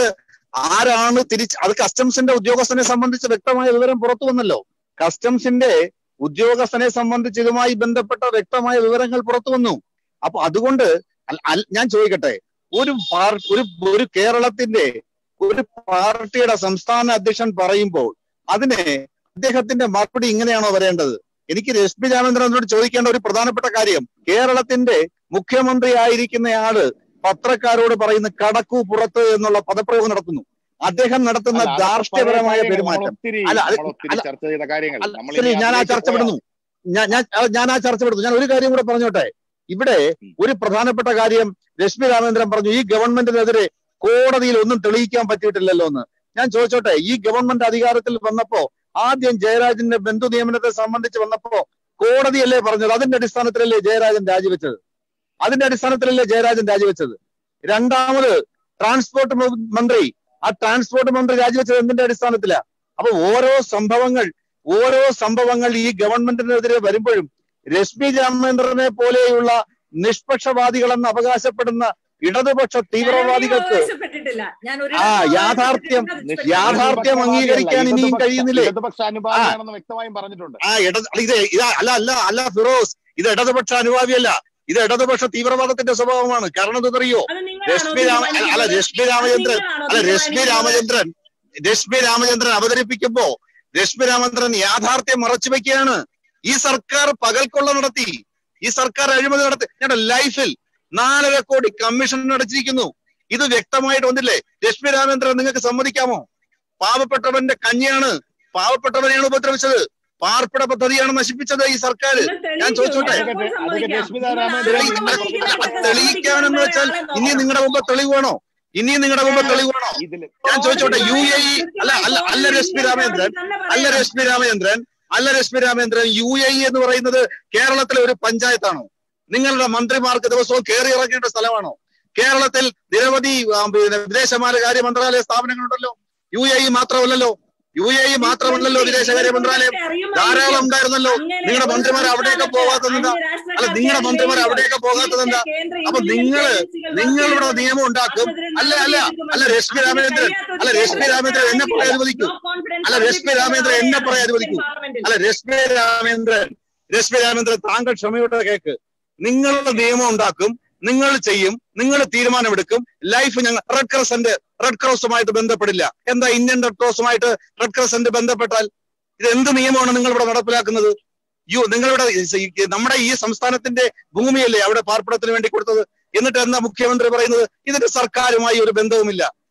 ആരാണ് തിരിച്ച് അത് കസ്റ്റംസിന്റെ ഉദ്യോഗസ്ഥനെ സംബന്ധിച്ച് വ്യക്തമായ വിവരം പുറത്തു വന്നല്ലോ കസ്റ്റംസിന്റെ ഉദ്യോഗസ്ഥനെ സംബന്ധിച്ച് ഇതുമായി ബന്ധപ്പെട്ട വ്യക്തമായ വിവരങ്ങൾ പുറത്തു വന്നു അപ്പൊ അതുകൊണ്ട് അൽ- അൽ- ഞാൻ ചോദിക്കട്ടെ ഒരു പാർ- ഒരു ഒരു കേരളത്തിന്റെ ഒരു പാർട്ടിയുടെ സംസ്ഥാന അധ്യക്ഷൻ പറയുമ്പോൾ അതിനെ അദ്ദേഹത്തിന്റെ മറുപടി ഇങ്ങനെയാണോ വരേണ്ടത് എനിക്ക് രശ്മി രാമേന്ദ്രനോട് ചോദിക്കേണ്ട ഒരു പ്രധാനപ്പെട്ട കാര്യം കേരളത്തിന്റെ മുഖ്യമന്ത്രി ആയിരിക്കുന്നയാള് പത്രക്കാരോട് പറയുന്ന കടക്കു പുറത്ത് എന്നുള്ള പദപ്രയോഗം നടത്തുന്നു അദ്ദേഹം നടത്തുന്ന അല്ല, അതൊക്കെ ധാർഷ്ട്യപരമായ പഴയ കാര്യങ്ങൾ. പെരുമാറ്റം നമ്മൾ ഒത്തിരി അല്ല, അത് നമ്മൾ ഒത്തിരി അല്ല, ചർച്ച ചെയ്ത കാര്യങ്ങൾ അല്ല, നമ്മൾ ശരി ഇനി ഞാൻ ആ അതിലേക്ക് ചർച്ച പോയാൽ- വിടുന്നു ഞാൻ ഞാൻ ഞാൻ ആ ചർച്ച വിടുന്നു ഞാൻ ഒരു കാര്യം കൂടെ പറഞ്ഞോട്ടെ ഇവിടെ ഒരു പ്രധാനപ്പെട്ട കാര്യം രശ്മി രാമേന്ദ്രൻ പറഞ്ഞു ഈ ഗവൺമെന്റിനെതിരെ കോടതിയിൽ ഒന്നും തെളിയിക്കാൻ പറ്റിയിട്ടില്ലല്ലോ എന്ന് ഞാൻ ചോദിച്ചോട്ടെ ഈ ഗവൺമെന്റ് അധികാരത്തിൽ വന്നപ്പോ ആദ്യം ജയരാജന്റെ ബന്ധു നിയമനത്തെ സംബന്ധിച്ച് വന്നപ്പോ കോടതിയല്ലേ പറഞ്ഞത് അതിന്റെ അടിസ്ഥാനത്തിലല്ലേ ജയരാജൻ രാജിവെച്ചത് അതിന്റെ അടിസ്ഥാനത്തിലല്ലേ ജയരാജൻ രാജിവെച്ചത് രണ്ടാമത് ട്രാൻസ്പോർട്ട് മ- മന്ത്രി ആ ട്രാൻസ്പോർട്ട് മന്ത്രി രാജിവെച്ചത് എന്തിന്റെ അടിസ്ഥാനത്തിലാ അപ്പൊ ഓരോ സംഭവങ്ങൾ ഓരോ സംഭവങ്ങൾ ഈ ഗവൺമെന്റിനെതിരെ വരുമ്പോഴും രശ്മി രാമേന്ദ്രനെ പോലെയുള്ള നിഷ്പക്ഷവാദികളെന്ന് അവകാശപ്പെടുന്ന ഇടതുപക്ഷ തീവ്രവാദികൾക്ക് ആവശ്യപ്പെട്ടിട്ടില്ല ഞാൻ ഒരു ആ, യാഥാർത്ഥ്യം- ആവശ്യപ്പെട്ടിട്ടില്ല. യാഥാർത്ഥ്യം അംഗീകരിക്കാൻ ഇനിയും ഇടതുപക്ഷ- കഴിയുന്നില്ലേ? ഇടതുപക്ഷ അനുഭാവിയാണെന്ന് വ്യക്തമായും പറഞ്ഞിട്ടുണ്ട് ആ ഇട ഇത് ഇത് അല്ല അല്ല അല്ല ഫിറോസ് ഇത് ഇടതുപക്ഷ അനുഭാവിയല്ല ഇത് ഇടതുപക്ഷ തീവ്രവാദത്തിന്റെ സ്വഭാവമാണ് കാരണം എന്തെന്നറിയോ അത് നിങ്ങളാണോ രശ്മി രാമ അല്ല, അല്ല തീരുമാനിക്കുന്നത്? രശ്മി രാമചന്ദ്രൻ അത് നിങ്ങളാണോ അല്ല രശ്മി തീരുമാനിക്കുന്നത്? രാമചന്ദ്രൻ രശ്മി രാമചന്ദ്രൻ അവതരിപ്പിക്കുമ്പോ രശ്മി രാമചന്ദ്രൻ യാഥാർത്ഥ്യം മറച്ചു വെക്കുകയാണ് ഈ സർക്കാർ പകൽക്കൊള്ള നടത്തി ഈ സർക്കാർ അഴിമതി നടത്തി ഞങ്ങളുടെ ലൈഫിൽ നാലര കോടി കമ്മീഷൻ അടച്ചിരിക്കുന്നു ഇത് വ്യക്തമായിട്ട് വന്നില്ലേ രശ്മി രാമചന്ദ്രൻ നിങ്ങൾക്ക് സമ്മതിക്കാമോ പാവപ്പെട്ടവന്റെ കഞ്ഞിയാണ് പാവപ്പെട്ടവനെയാണ് ഉപദ്രവിച്ചത് പാർപ്പിട പദ്ധതിയാണ് നശിപ്പിച്ചത് ഈ സർക്കാർ നിങ്ങൾ തെളിയിക്കൂ. ഞാൻ ചോദിച്ചോട്ടെ? ഞാൻ അപ്പോൾ അതൊക്കെ സമ്മതിക്കാം. രശ്മിത നിങ്ങൾ രാമചന്ദ്രൻ ആരാണോ നിങ്ങൾ വാങ്ങിക്കുന്നത് തെളിയിക്കാനെന്ന് വെച്ചാൽ ആളെ ഇനി നോക്കണം. നിങ്ങളുടെ മുമ്പ് തെളിവ് വേണോ ഇനി നിങ്ങളുടെ മുമ്പ് തെളിവ് വേണോ ഇതിൽ ഞാൻ ചോദിച്ചോട്ടെ യു എ ഇ അല്ല അല്ല അല്ല രശ്മി രാമേന്ദ്രൻ അല്ല രശ്മി രാമചന്ദ്രൻ അല്ല Rashmi Ramendran U A E എന്ന് പറയുന്നത് കേരളത്തിലെ ഒരു പഞ്ചായത്താണോ നിങ്ങളുടെ മന്ത്രിമാർക്ക് ദിവസവും കയറി ഇറങ്ങേണ്ട സ്ഥലമാണോ കേരളത്തിൽ നിരവധി ആ, പിന്നെ വിദേശകാര്യ മന്ത്രാലയ സ്ഥാപനങ്ങളുണ്ടല്ലോ യു എ ഇ മാത്രമല്ലല്ലോ യു എ ഇ മാത്രമല്ലല്ലോ വിദേശകാര്യ മന്ത്രാലയം ധാരാളം ഉണ്ടായിരുന്നല്ലോ നിങ്ങളുടെ മന്ത്രിമാർ അവിടെയൊക്കെ പോകാത്തതെന്താ അല്ല നിങ്ങളുടെ മന്ത്രിമാർ അവിടെയൊക്കെ പോകാത്തതെന്താ അപ്പൊ നിങ്ങള് നിങ്ങളിവിടെ നിയമം ഉണ്ടാക്കും അല്ല അല്ല അല്ല രശ്മി രാമചന്ദ്രൻ അല്ല രശ്മി രാമചന്ദ്രൻ എന്നെ പറയാൻ അനുവദിക്കൂ അല്ല രശ്മി രാമചന്ദ്രൻ എന്നെ പറയാൻ അനുവദിക്കൂ അല്ല രശ്മി രാമേന്ദ്രൻ രശ്മി രാമേന്ദ്രൻ താങ്കൾ ക്ഷമയോടെ കേക്ക് നിങ്ങളുടെ നിയമം ഉണ്ടാക്കും നിങ്ങൾ ചെയ്യും നിങ്ങൾ തീരുമാനമെടുക്കും ലൈഫ് ഞങ്ങൾ റെഡ് ക്രോസന്റ് റെഡ് ക്രോസുമായിട്ട് ബന്ധപ്പെടില്ല എന്താ ഇന്ത്യൻ റെഡ് ക്രോസുമായിട്ട് റെഡ് ക്രോസന്റ് ബന്ധപ്പെട്ടാൽ ഇത് എന്ത് നിയമമാണ് നിങ്ങൾ ഇവിടെ നടപ്പിലാക്കുന്നത് യു നിങ്ങളിവിടെ ഈ- നമ്മുടെ ഈ സംസ്ഥാനത്തിന്റെ ഭൂമിയല്ലേ അവിടെ പാർപ്പിടത്തിന് വേണ്ടി കൊടുത്തത് എന്നിട്ട് എന്താ മുഖ്യമന്ത്രി പറയുന്നത് ഇതിന്റെ സർക്കാരുമായി ഒരു ബന്ധവുമില്ല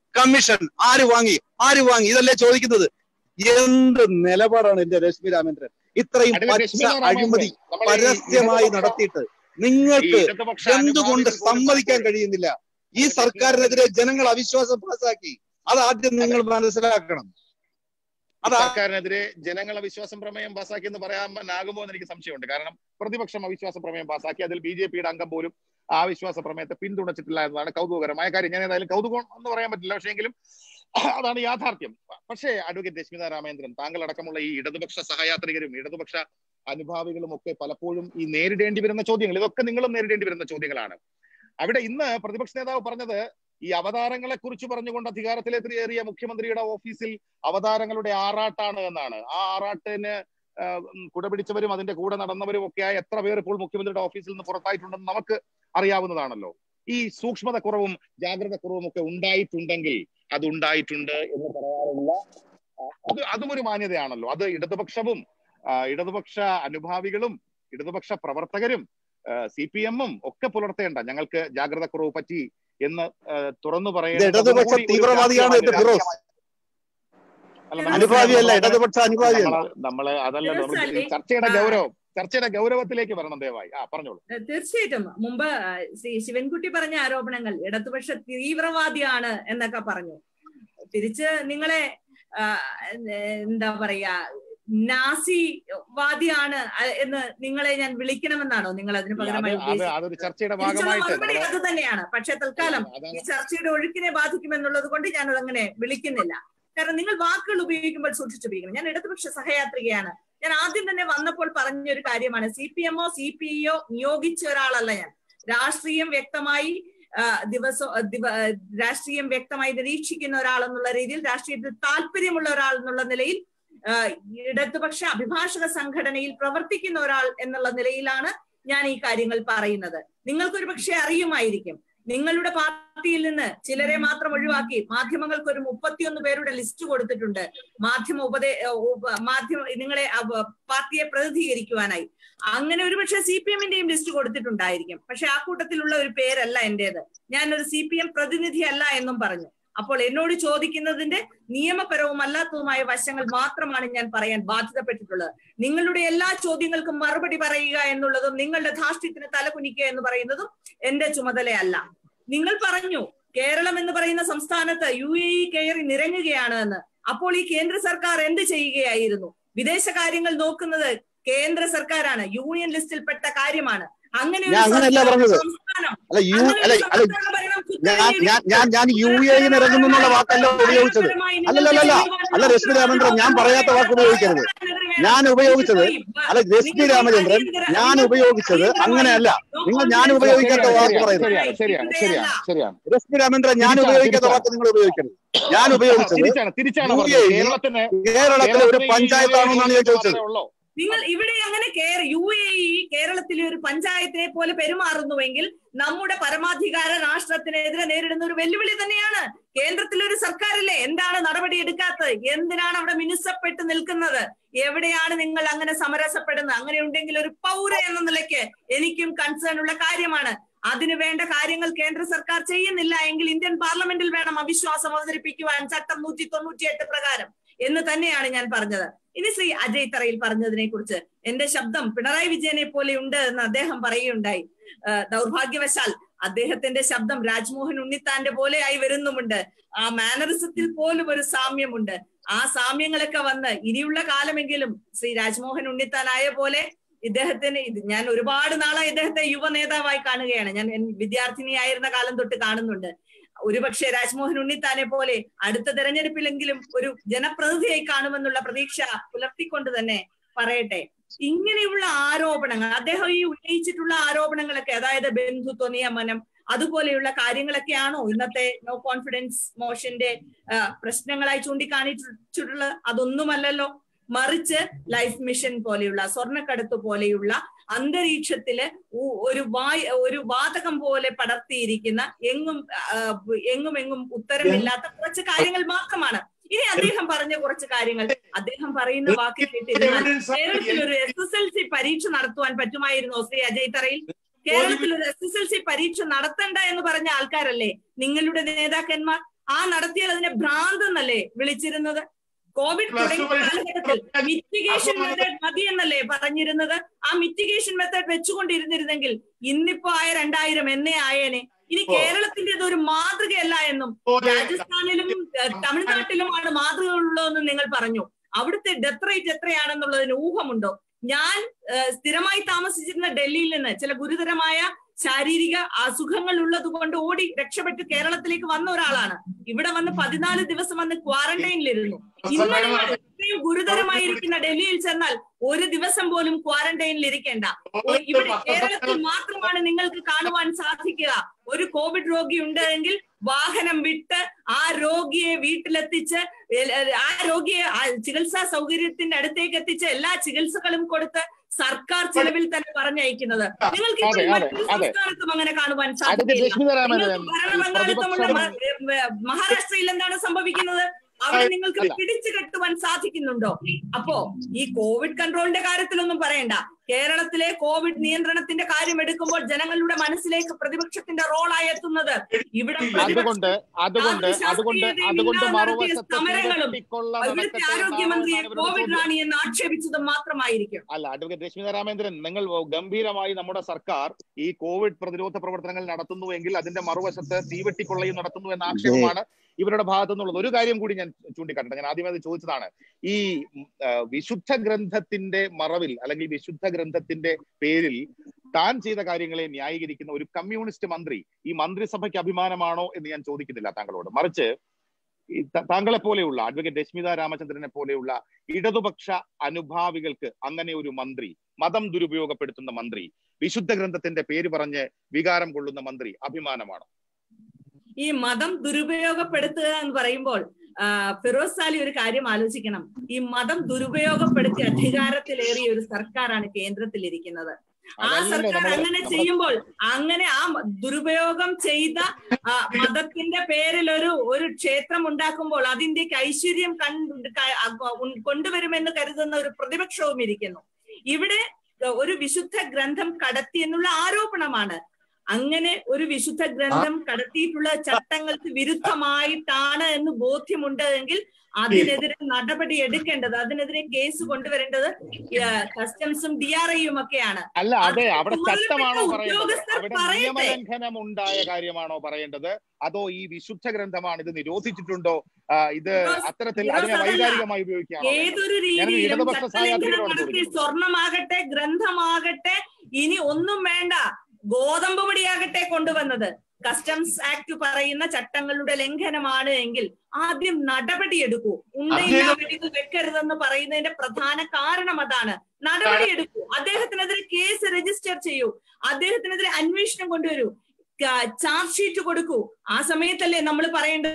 കമ്മീഷൻ ആര് വാങ്ങി ആര് വാങ്ങി ഇതല്ലേ ചോദിക്കുന്നത് എന്ത് നിലപാടാണ് എന്റെ രശ്മി രാമേന്ദ്രൻ ഇത്രയും അഡ്വക്കേറ്റ് പച്ച രശ്മി രാമേന്ദ്രൻ, അഴിമതി നമ്മൾ ഈ പരസ്യമായി ഇടതുപക്ഷ- നടത്തിയിട്ട് ഈ നിങ്ങൾക്ക് ഇടതുപക്ഷ എന്തുകൊണ്ട് അനുഭാവികൾ പോലും സമ്മതിക്കാൻ കഴിയുന്നില്ല ഈ സർക്കാരിനെതിരെ ജനങ്ങൾ അവിശ്വാസം പാസാക്കി അത് ആദ്യം നിങ്ങൾ മനസ്സിലാക്കണം ഈ അതാ സർക്കാരിനെതിരെ ജനങ്ങൾ അവിശ്വാസം പ്രമേയം പാസാക്കി എന്ന് പറയാനാകുമോ എന്ന് എനിക്ക് സംശയമുണ്ട് കാരണം പ്രതിപക്ഷം അവിശ്വാസ പ്രമേയം പാസാക്കി അതിൽ ബി ജെ പിയുടെ അംഗം പോലും ആ അവിശ്വാസ പ്രമേയത്തെ പിന്തുണച്ചിട്ടില്ല എന്നതാണ് കൗതുകകരമായ കാര്യം ഞാൻ ഏതായാലും കൗതുകം എന്ന് പറയാൻ പറ്റില്ല പക്ഷേ എങ്കിലും അതാണ് യാഥാർത്ഥ്യം പക്ഷേ അഡ്വക്കേറ്റ് രശ്മിത രാമേന്ദ്രൻ താങ്കൾ അടക്കമുള്ള ഈ ഇടതുപക്ഷ സഹയാത്രികരും ഇടതുപക്ഷ അനുഭാവികളും ഒക്കെ പലപ്പോഴും ഈ നേരിടേണ്ടി വരുന്ന ചോദ്യങ്ങൾ ഇതൊക്കെ നിങ്ങളും നേരിടേണ്ടി വരുന്ന ചോദ്യങ്ങളാണ് അവിടെ ഇന്ന് പ്രതിപക്ഷ നേതാവ് പറഞ്ഞത് ഈ അവതാരങ്ങളെ കുറിച്ച് പറഞ്ഞുകൊണ്ട് അധികാരത്തിലേറിയ മുഖ്യമന്ത്രിയുടെ ഓഫീസിൽ അവതാരങ്ങളുടെ ആറാട്ടാണ് എന്നാണ് ആ ആറാട്ടിന് കുടപിടിച്ചവരും അതിന്റെ കൂടെ നടന്നവരും ഒക്കെയായ എത്ര പേർ ഇപ്പോൾ മുഖ്യമന്ത്രിയുടെ ഓഫീസിൽ നിന്ന് പുറത്തായിട്ടുണ്ടെന്ന് നമുക്ക് അറിയാവുന്നതാണല്ലോ ഈ സൂക്ഷ്മത കുറവും ജാഗ്രത കുറവും ഒക്കെ ഉണ്ടായിട്ടുണ്ടെങ്കിൽ അത് ഉണ്ടായിട്ടുണ്ട് എന്ന് പറയാറില്ല അത് അതും ഒരു മാന്യതയാണല്ലോ അത് ഇടതുപക്ഷവും ഇടതുപക്ഷ അനുഭാവികളും ഇടതുപക്ഷ പ്രവർത്തകരും സി പി എമ്മും ഒക്കെ പുലർത്തേണ്ട ഞങ്ങൾക്ക് ജാഗ്രത കുറവ് പറ്റി എന്ന് തുറന്നു പറയുന്നത് ഇടതുപക്ഷ തീവ്രവാദിയാണ് എന്റെ ഫിറോസ് അനുഭാവിയല്ല ഇടതുപക്ഷ അനുഭാവിയല്ല നമ്മള് അതല്ല നമ്മൾ ചർച്ചയുടെ ഗൗരവം ചർച്ചയുടെ ഗൗരവത്തിലേക്ക് വരണം ദയവായി ആ പറഞ്ഞോളൂ തീർച്ചയായിട്ടും മുമ്പ് ശ്രീ ശിവൻകുട്ടി പറഞ്ഞ ആരോപണങ്ങൾ ഇടതുപക്ഷ തീവ്രവാദിയാണ് എന്നൊക്കെ പറഞ്ഞു തിരിച്ച് നിങ്ങളെ എന്താ പറയാ നാസിവാദിയാണ് എന്ന് നിങ്ങളെ ഞാൻ വിളിക്കണമെന്നാണോ നിങ്ങൾ അതിന് പകരമായി മറുപടി അത് തന്നെയാണ് പക്ഷെ തൽക്കാലം ഈ ചർച്ചയുടെ ഒഴുക്കിനെ ബാധിക്കുമെന്നുള്ളത് കൊണ്ട് ഞാൻ അതങ്ങനെ വിളിക്കുന്നില്ല കാരണം നിങ്ങൾ വാക്കുകൾ ഉപയോഗിക്കുമ്പോൾ സൂക്ഷിച്ചുപയോഗിക്കണം ഞാൻ ഇടതുപക്ഷ സഹയാത്രികയാണ് ഞാൻ ആദ്യം തന്നെ വന്നപ്പോൾ പറഞ്ഞ ഒരു കാര്യമാണ് സി പി എമ്മോ സി പി ഇയോ നിയോഗിച്ച ഒരാളല്ല ഞാൻ രാഷ്ട്രീയം വ്യക്തമായി ദിവസം രാഷ്ട്രീയം വ്യക്തമായി നിരീക്ഷിക്കുന്ന ഒരാൾ എന്നുള്ള രീതിയിൽ രാഷ്ട്രീയത്തിൽ താല്പര്യമുള്ള ഒരാൾ എന്നുള്ള നിലയിൽ ഇടതുപക്ഷ അഭിഭാഷക സംഘടനയിൽ പ്രവർത്തിക്കുന്ന ഒരാൾ എന്നുള്ള നിലയിലാണ് ഞാൻ ഈ കാര്യങ്ങൾ പറയുന്നത് നിങ്ങൾക്കൊരു പക്ഷെ അറിയുമായിരിക്കും നിങ്ങളുടെ പാർട്ടിയിൽ നിന്ന് ചിലരെ മാത്രം ഒഴിവാക്കി മാധ്യമങ്ങൾക്ക് ഒരു മുപ്പത്തിയൊന്ന് പേരുടെ ലിസ്റ്റ് കൊടുത്തിട്ടുണ്ട് മാധ്യമ ഉപദേ മാധ്യമ നിങ്ങളെ പാർട്ടിയെ പ്രതിനിധീകരിക്കുവാനായി അങ്ങനെ ഒരുപക്ഷെ സി പി എമ്മിന്റെയും ലിസ്റ്റ് കൊടുത്തിട്ടുണ്ടായിരിക്കും പക്ഷെ ആ കൂട്ടത്തിലുള്ള ഒരു പേരല്ല എന്റേത് ഞാനൊരു സി പി എം പ്രതിനിധി അല്ല എന്നും പറഞ്ഞു അപ്പോൾ എന്നോട് ചോദിക്കുന്നതിന്റെ നിയമപരവും അല്ലാത്തതുമായ വശങ്ങൾ മാത്രമാണ് ഞാൻ പറയാൻ ബാധ്യതപ്പെട്ടിട്ടുള്ളത് നിങ്ങളുടെ എല്ലാ ചോദ്യങ്ങൾക്കും മറുപടി പറയുക എന്നുള്ളതും നിങ്ങളുടെ ധാർഷ്ട്യത്തിന് തലകുനിക്കുക എന്ന് പറയുന്നതും എന്റെ ചുമതലയല്ല നിങ്ങൾ പറഞ്ഞു കേരളം എന്ന് പറയുന്ന സംസ്ഥാനത്ത് യു എ ഇ കയറി നിരങ്ങുകയാണ് എന്ന് അപ്പോൾ ഈ കേന്ദ്ര സർക്കാർ എന്ത് ചെയ്യുകയായിരുന്നു വിദേശ കാര്യങ്ങൾ നോക്കുന്നത് കേന്ദ്ര സർക്കാരാണ് യൂണിയൻ ലിസ്റ്റിൽപ്പെട്ട കാര്യമാണ് അങ്ങനെ അങ്ങനെയല്ല പറഞ്ഞത് അല്ല യു അല്ല അല്ല ഞാൻ ഞാൻ ഞാൻ ഞാൻ യു എയിൽ ഇറങ്ങുന്നു എന്നുള്ള വാക്കല്ല ഉപയോഗിച്ചത് അല്ലല്ലല്ല അല്ല രശ്മി രാമചന്ദ്രൻ ഞാൻ പറയാത്ത വാക്ക് ഉപയോഗിക്കരുത് ഞാൻ ഉപയോഗിച്ചത് അല്ല രശ്മി രാമചന്ദ്രൻ ഞാൻ ഉപയോഗിച്ചത് അങ്ങനെയല്ല നിങ്ങൾ ഞാൻ ഉപയോഗിക്കാത്ത വാക്ക് പറയുന്നത് രശ്മി രാമചന്ദ്രൻ ഞാൻ ഉപയോഗിക്കാത്ത വാക്ക് നിങ്ങൾ ഉപയോഗിക്കരുത് ഞാൻ ഉപയോഗിച്ചത് കേരളത്തിലെ ഒരു പഞ്ചായത്താണെന്നാണ് ഞാൻ ചോദിച്ചത് നിങ്ങൾ ഇവിടെ അങ്ങനെ യു എ ഇ കേരളത്തിലെ ഒരു പഞ്ചായത്തിനെ പോലെ പെരുമാറുന്നുവെങ്കിൽ നമ്മുടെ പരമാധികാര രാഷ്ട്രത്തിനെതിരെ നേരിടുന്ന ഒരു വെല്ലുവിളി തന്നെയാണ് കേന്ദ്രത്തിലെ ഒരു സർക്കാരില്ലേ എന്താണ് നടപടി എടുക്കാത്തത് എന്തിനാണ് അവിടെ മിനുസപ്പെട്ട് നിൽക്കുന്നത് എവിടെയാണ് നിങ്ങൾ അങ്ങനെ സമരസപ്പെടുന്നത് അങ്ങനെ ഉണ്ടെങ്കിൽ ഒരു പൗര എന്ന നിലയ്ക്ക് എനിക്കും കൺസേൺ ഉള്ള കാര്യമാണ് അതിനു വേണ്ട കാര്യങ്ങൾ കേന്ദ്ര സർക്കാർ ചെയ്യുന്നില്ല എങ്കിൽ ഇന്ത്യൻ പാർലമെന്റിൽ വേണം അവിശ്വാസം അവതരിപ്പിക്കുവാൻ ചട്ടം നൂറ്റി തൊണ്ണൂറ്റിയെട്ട് പ്രകാരം എന്ന് തന്നെയാണ് ഞാൻ പറഞ്ഞത് ഇനി ശ്രീ അജയ് തറയിൽ പറഞ്ഞതിനെ കുറിച്ച് എന്റെ ശബ്ദം പിണറായി വിജയനെ പോലെ ഉണ്ട് എന്ന് അദ്ദേഹം പറയുകയുണ്ടായി ദൗർഭാഗ്യവശാൽ അദ്ദേഹത്തിന്റെ ശബ്ദം രാജ്മോഹൻ ഉണ്ണിത്താന്റെ പോലെ ആയി വരുന്നുമുണ്ട് ആ മാനറിസത്തിൽ പോലും ഒരു സാമ്യമുണ്ട് ആ സാമ്യങ്ങളൊക്കെ വന്ന് ഇനിയുള്ള കാലമെങ്കിലും ശ്രീ രാജ്മോഹൻ ഉണ്ണിത്താനായ പോലെ ഇദ്ദേഹത്തിന് ഞാൻ ഒരുപാട് നാളായി ഇദ്ദേഹത്തെ യുവ നേതാവായി കാണുകയാണ് ഞാൻ വിദ്യാർത്ഥിനിയായിരുന്ന കാലം തൊട്ട് കാണുന്നുണ്ട് ഒരുപക്ഷെ രാജ്മോഹൻ ഉണ്ണിത്താനെ പോലെ അടുത്ത തെരഞ്ഞെടുപ്പിലെങ്കിലും ഒരു ജനപ്രതിനിധിയായി കാണുമെന്നുള്ള പ്രതീക്ഷ പുലർത്തിക്കൊണ്ട് തന്നെ പറയട്ടെ ഇങ്ങനെയുള്ള ആരോപണങ്ങൾ അദ്ദേഹം ഈ ഉന്നയിച്ചിട്ടുള്ള ആരോപണങ്ങളൊക്കെ അതായത് ബന്ധുത്വ നിയമനം അതുപോലെയുള്ള കാര്യങ്ങളൊക്കെയാണോ ഇന്നത്തെ നോ കോൺഫിഡൻസ് മോഷന്റെ പ്രശ്നങ്ങളായി ചൂണ്ടിക്കാണിച്ചിട്ടുള്ളത് അതൊന്നുമല്ലല്ലോ മറിച്ച് ലൈഫ് മിഷൻ പോലെയുള്ള സ്വർണ്ണക്കടത്ത് പോലെയുള്ള അന്തരീക്ഷത്തില് ഒരു വായ് ഒരു വാതകം പോലെ പടർത്തിയിരിക്കുന്ന എങ്ങും എങ്ങും എങ്ങും ഉത്തരമില്ലാത്ത കുറച്ച് കാര്യങ്ങൾ മാത്രമാണ് ഇനി അദ്ദേഹം പറഞ്ഞ കുറച്ച് കാര്യങ്ങൾ അദ്ദേഹം പറയുന്ന വാക്ക് കേട്ടിരുന്നാൽ കേരളത്തിൽ ഒരു എസ് എസ് എൽ സി പരീക്ഷ നടത്തുവാൻ പറ്റുമായിരുന്നോ ശ്രീ അജയ് തറയിൽ കേരളത്തിൽ ഒരു എസ് എസ് എൽ സി പരീക്ഷ നടത്തണ്ട എന്ന് പറഞ്ഞ ആൾക്കാരല്ലേ നിങ്ങളുടെ നേതാക്കന്മാർ ആ നടത്തിയാൽ അതിനെ ഭ്രാന്ത് എന്നല്ലേ വിളിച്ചിരുന്നത് കോവിഡ് Plus two തുടങ്ങിയ പരീക്ഷ- കാലഘട്ടത്തിൽ മിറ്റിഗേഷൻ അപ്പൊ മെത്തേഡ് മതി എന്നല്ലേ പറഞ്ഞിരുന്നത് ആ മിറ്റിഗേഷൻ മെത്തേഡ് വെച്ചുകൊണ്ടിരുന്നിരുന്നെങ്കിൽ ഇന്നിപ്പോ ആയ രണ്ടായിരം എന്നേ ആയേനെ ഇനി ഓ. കേരളത്തിന്റേത് ഒരു മാതൃകയല്ല എന്നും രാജസ്ഥാനിലും ഏഹ്, തമിഴ്നാട്ടിലുമാണ് മാതൃകകളുള്ളതെന്ന് നിങ്ങൾ പറഞ്ഞു അവിടുത്തെ ഡെത്ത് റേറ്റ് എത്രയാണെന്നുള്ളതിന് ഊഹമുണ്ടോ ഞാൻ ഏഹ്, സ്ഥിരമായി താമസിച്ചിരുന്ന ഡൽഹിയിൽ നിന്ന് ചില ഗുരുതരമായ ശാരീരിക അസുഖങ്ങൾ ഉള്ളത് കൊണ്ട് ഓടി രക്ഷപ്പെട്ട് കേരളത്തിലേക്ക് വന്ന ഒരാളാണ് ഇവിടെ വന്ന് പതിനാല് ദിവസം വന്ന് ക്വാറന്റൈനിലിരുന്നു ഇന്ന് നിങ്ങൾ ഇത്രയും ഗുരുതരമായിരിക്കുന്ന ഡൽഹിയിൽ ചെന്നാൽ ഒരു ദിവസം പോലും ക്വാറന്റൈനിൽ ഇരിക്കേണ്ട ഓ, ഇവിടെ കേരളത്തിൽ മാത്രമാണ് നിങ്ങൾക്ക് കാണുവാൻ സാധിക്കുക ഒരു കോവിഡ് രോഗി ഉണ്ടെങ്കിൽ വാഹനം വിട്ട് ആ രോഗിയെ വീട്ടിലെത്തിച്ച് എ- എ- ആ രോഗിയെ ആ ചികിത്സാ സൗകര്യത്തിന്റെ അടുത്തേക്ക് എത്തിച്ച് എല്ലാ ചികിത്സകളും കൊടുത്ത് സർക്കാർ ചെലവിൽ തന്നെ പറഞ്ഞയക്കുന്നത് നിങ്ങൾക്ക് ഇപ്പോൾ അതെ, അതെ, മറ്റൊരു അതെ. സംസ്ഥാനത്തും അങ്ങനെ കാണുവാൻ അടുത്ത സാധിക്കില്ല രശ്മിത രാമൻ നിങ്ങൾക്ക് ഭരണപങ്കാളിത്തമുള്ള പ്രതിപക്ഷം മ- ഏ, മഹാരാഷ്ട്രയിൽ എന്താണ് സംഭവിക്കുന്നത് അവിടെ നിങ്ങൾക്ക് അല്ല. പിടിച്ചു കെട്ടുവാൻ സാധിക്കുന്നുണ്ടോ അപ്പോ ഈ കോവിഡ് കൺട്രോളിന്റെ കാര്യത്തിലൊന്നും പറയണ്ട കേരളത്തിലെ കോവിഡ് നിയന്ത്രണത്തിന്റെ കാര്യം എടുക്കുമ്പോൾ ജനങ്ങളുടെ മനസ്സിലേക്ക് പ്രതിപക്ഷത്തിന്റെ റോളായി എത്തുന്നത് ഇവിടെ അതുകൊണ്ട് അതുകൊണ്ട് അതുകൊണ്ട് അതുകൊണ്ട് മറുവശത്ത് സമരങ്ങളും തിരക്കിക്കൊള്ള ഇവിടുത്തെ നടക്കട്ടെ ആരോഗ്യമന്ത്രിയെ എന്നാണ് കോവിഡ് ചോദ്യം. റാണി എന്ന് ആക്ഷേപിച്ചത് മാത്രമായിരിക്കും അല്ല അഡ്വക്കേറ്റ് രശ്മിത രാമേന്ദ്രൻ നിങ്ങൾ ഗംഭീരമായി നമ്മുടെ സർക്കാർ ഈ കോവിഡ് പ്രതിരോധ പ്രവർത്തനങ്ങൾ നടത്തുന്നു എങ്കിൽ അതിന്റെ മറുവശത്ത് തീവെട്ടിക്കൊള്ളയും നടത്തുന്നു എന്ന ആക്ഷേപമാണ് ഇവരുടെ ഭാഗത്തു നിന്നുള്ളത് ഒരു കാര്യം കൂടി ഞാൻ ചൂണ്ടിക്കാട്ടെ ഞാൻ ആദ്യമേ അത് ചോദിച്ചതാണ് ഈ ഉം, ആ, വിശുദ്ധ ഗ്രന്ഥത്തിന്റെ മറവിൽ അല്ലെങ്കിൽ വിശുദ്ധ ഗ്രന്ഥത്തിന്റെ പേരിൽ താൻ ചെയ്ത കാര്യങ്ങളെ ന്യായീകരിക്കുന്ന ഒരു കമ്മ്യൂണിസ്റ്റ് മന്ത്രി ഈ മന്ത്രിസഭയ്ക്ക് അഭിമാനമാണോ എന്ന് ഞാൻ ചോദിക്കുന്നില്ല താങ്കളോട് മറിച്ച് ഈ ത- താങ്കളെ പോലെയുള്ള അഡ്വക്കേറ്റ് രശ്മിത രാമചന്ദ്രനെ പോലെയുള്ള ഇടതുപക്ഷ അനുഭാവികൾക്ക് അങ്ങനെ ഒരു മന്ത്രി മതം ദുരുപയോഗപ്പെടുത്തുന്ന മന്ത്രി വിശുദ്ധ ഗ്രന്ഥത്തിന്റെ പേര് പറഞ്ഞ് വികാരം കൊള്ളുന്ന മന്ത്രി അഭിമാനമാണ് ഈ മതം ദുരുപയോഗപ്പെടുത്തുക എന്ന് പറയുമ്പോൾ ആ, ഫിറോസ് സാലി ഒരു കാര്യം ആലോചിക്കണം ഈ മതം ദുരുപയോഗപ്പെടുത്തി അധികാരത്തിലേറിയ ഒരു സർക്കാരാണ് കേന്ദ്രത്തിലിരിക്കുന്നത് ആ അതല്ലല്ലോ സർക്കാർ നമ്മള് അങ്ങനെ നമ്മള് ചെയ്യുമ്പോൾ അങ്ങനെ ആ മ- ദുരുപയോഗം ചെയ്ത ആ, മതത്തിന്റെ പേരിൽ ഒരു ഒരു ക്ഷേത്രം ഉണ്ടാക്കുമ്പോൾ അതിന്റെ ഐശ്വര്യം കണ്ട് ക- അ- ഉൺ- കൊണ്ടുവരുമെന്ന് കരുതുന്ന ഒരു പ്രതിപക്ഷവും ഇരിക്കുന്നു ഇവിടെ ഒരു വിശുദ്ധ ഗ്രന്ഥം കടത്തി എന്നുള്ള ആരോപണമാണ് അങ്ങനെ ഒരു വിശുദ്ധ ഗ്രന്ഥം കടത്തിയിട്ടുള്ള ചട്ടങ്ങൾക്ക് വിരുദ്ധമായിട്ടാണ് എന്ന് ബോധ്യമുണ്ട് എങ്കിൽ അതിനെതിരെ നടപടി എടുക്കേണ്ടത് അതിനെതിരെ കേസ് കൊണ്ടുവരേണ്ടത് കസ്റ്റംസും ഡി ആർ ഐയും ഒക്കെയാണ് അല്ല അതെ അവിടെ ചുമതലപ്പെട്ട ചട്ടമാണോ പറയേണ്ടത് ഉദ്യോഗസ്ഥർ അവിടെ പറയട്ടെ. നിയമലംഘനം ഉണ്ടായ കാര്യമാണോ പറയേണ്ടത് അതോ ഈ വിശുദ്ധ ഗ്രന്ഥമാണ് ഇത് നിരോധിച്ചിട്ടുണ്ടോ ആ, ഇത് ഫിറോസ്, അത്തരത്തിൽ ഫിറോസ് അതിനെ അതല്ല. വൈകാരികമായോ ഉപയോഗിക്കുകയാണോ വേണ്ടത്? ഏതൊരു ഞാനൊരു രീതിയിലും ഇടതുപക്ഷ ചട്ടലംഘനം സഹയാത്രികരോട് നടത്തി ചോദിക്കുന്നു. സ്വർണമാകട്ടെ ഗ്രന്ഥമാകട്ടെ ഇനി ഒന്നും വേണ്ട ഗോതമ്പ് പൊടിയാകട്ടെ കൊണ്ടുവന്നത് കസ്റ്റംസ് ആക്ട് പറയുന്ന ചട്ടങ്ങളുടെ ലംഘനമാണ് എങ്കിൽ ആദ്യം നടപടിയെടുക്കൂ ഉണ്ടയില്ല വെടികൾ വെക്കരുതെന്ന് പറയുന്നതിന്റെ പ്രധാന കാരണം അതാണ് നടപടിയെടുക്കൂ അദ്ദേഹത്തിനെതിരെ കേസ് രജിസ്റ്റർ ചെയ്യൂ അദ്ദേഹത്തിനെതിരെ അന്വേഷണം കൊണ്ടുവരൂ ക- ചാർജ് ഷീറ്റ് കൊടുക്കൂ ആ സമയത്തല്ലേ നമ്മൾ പറയേണ്ടത്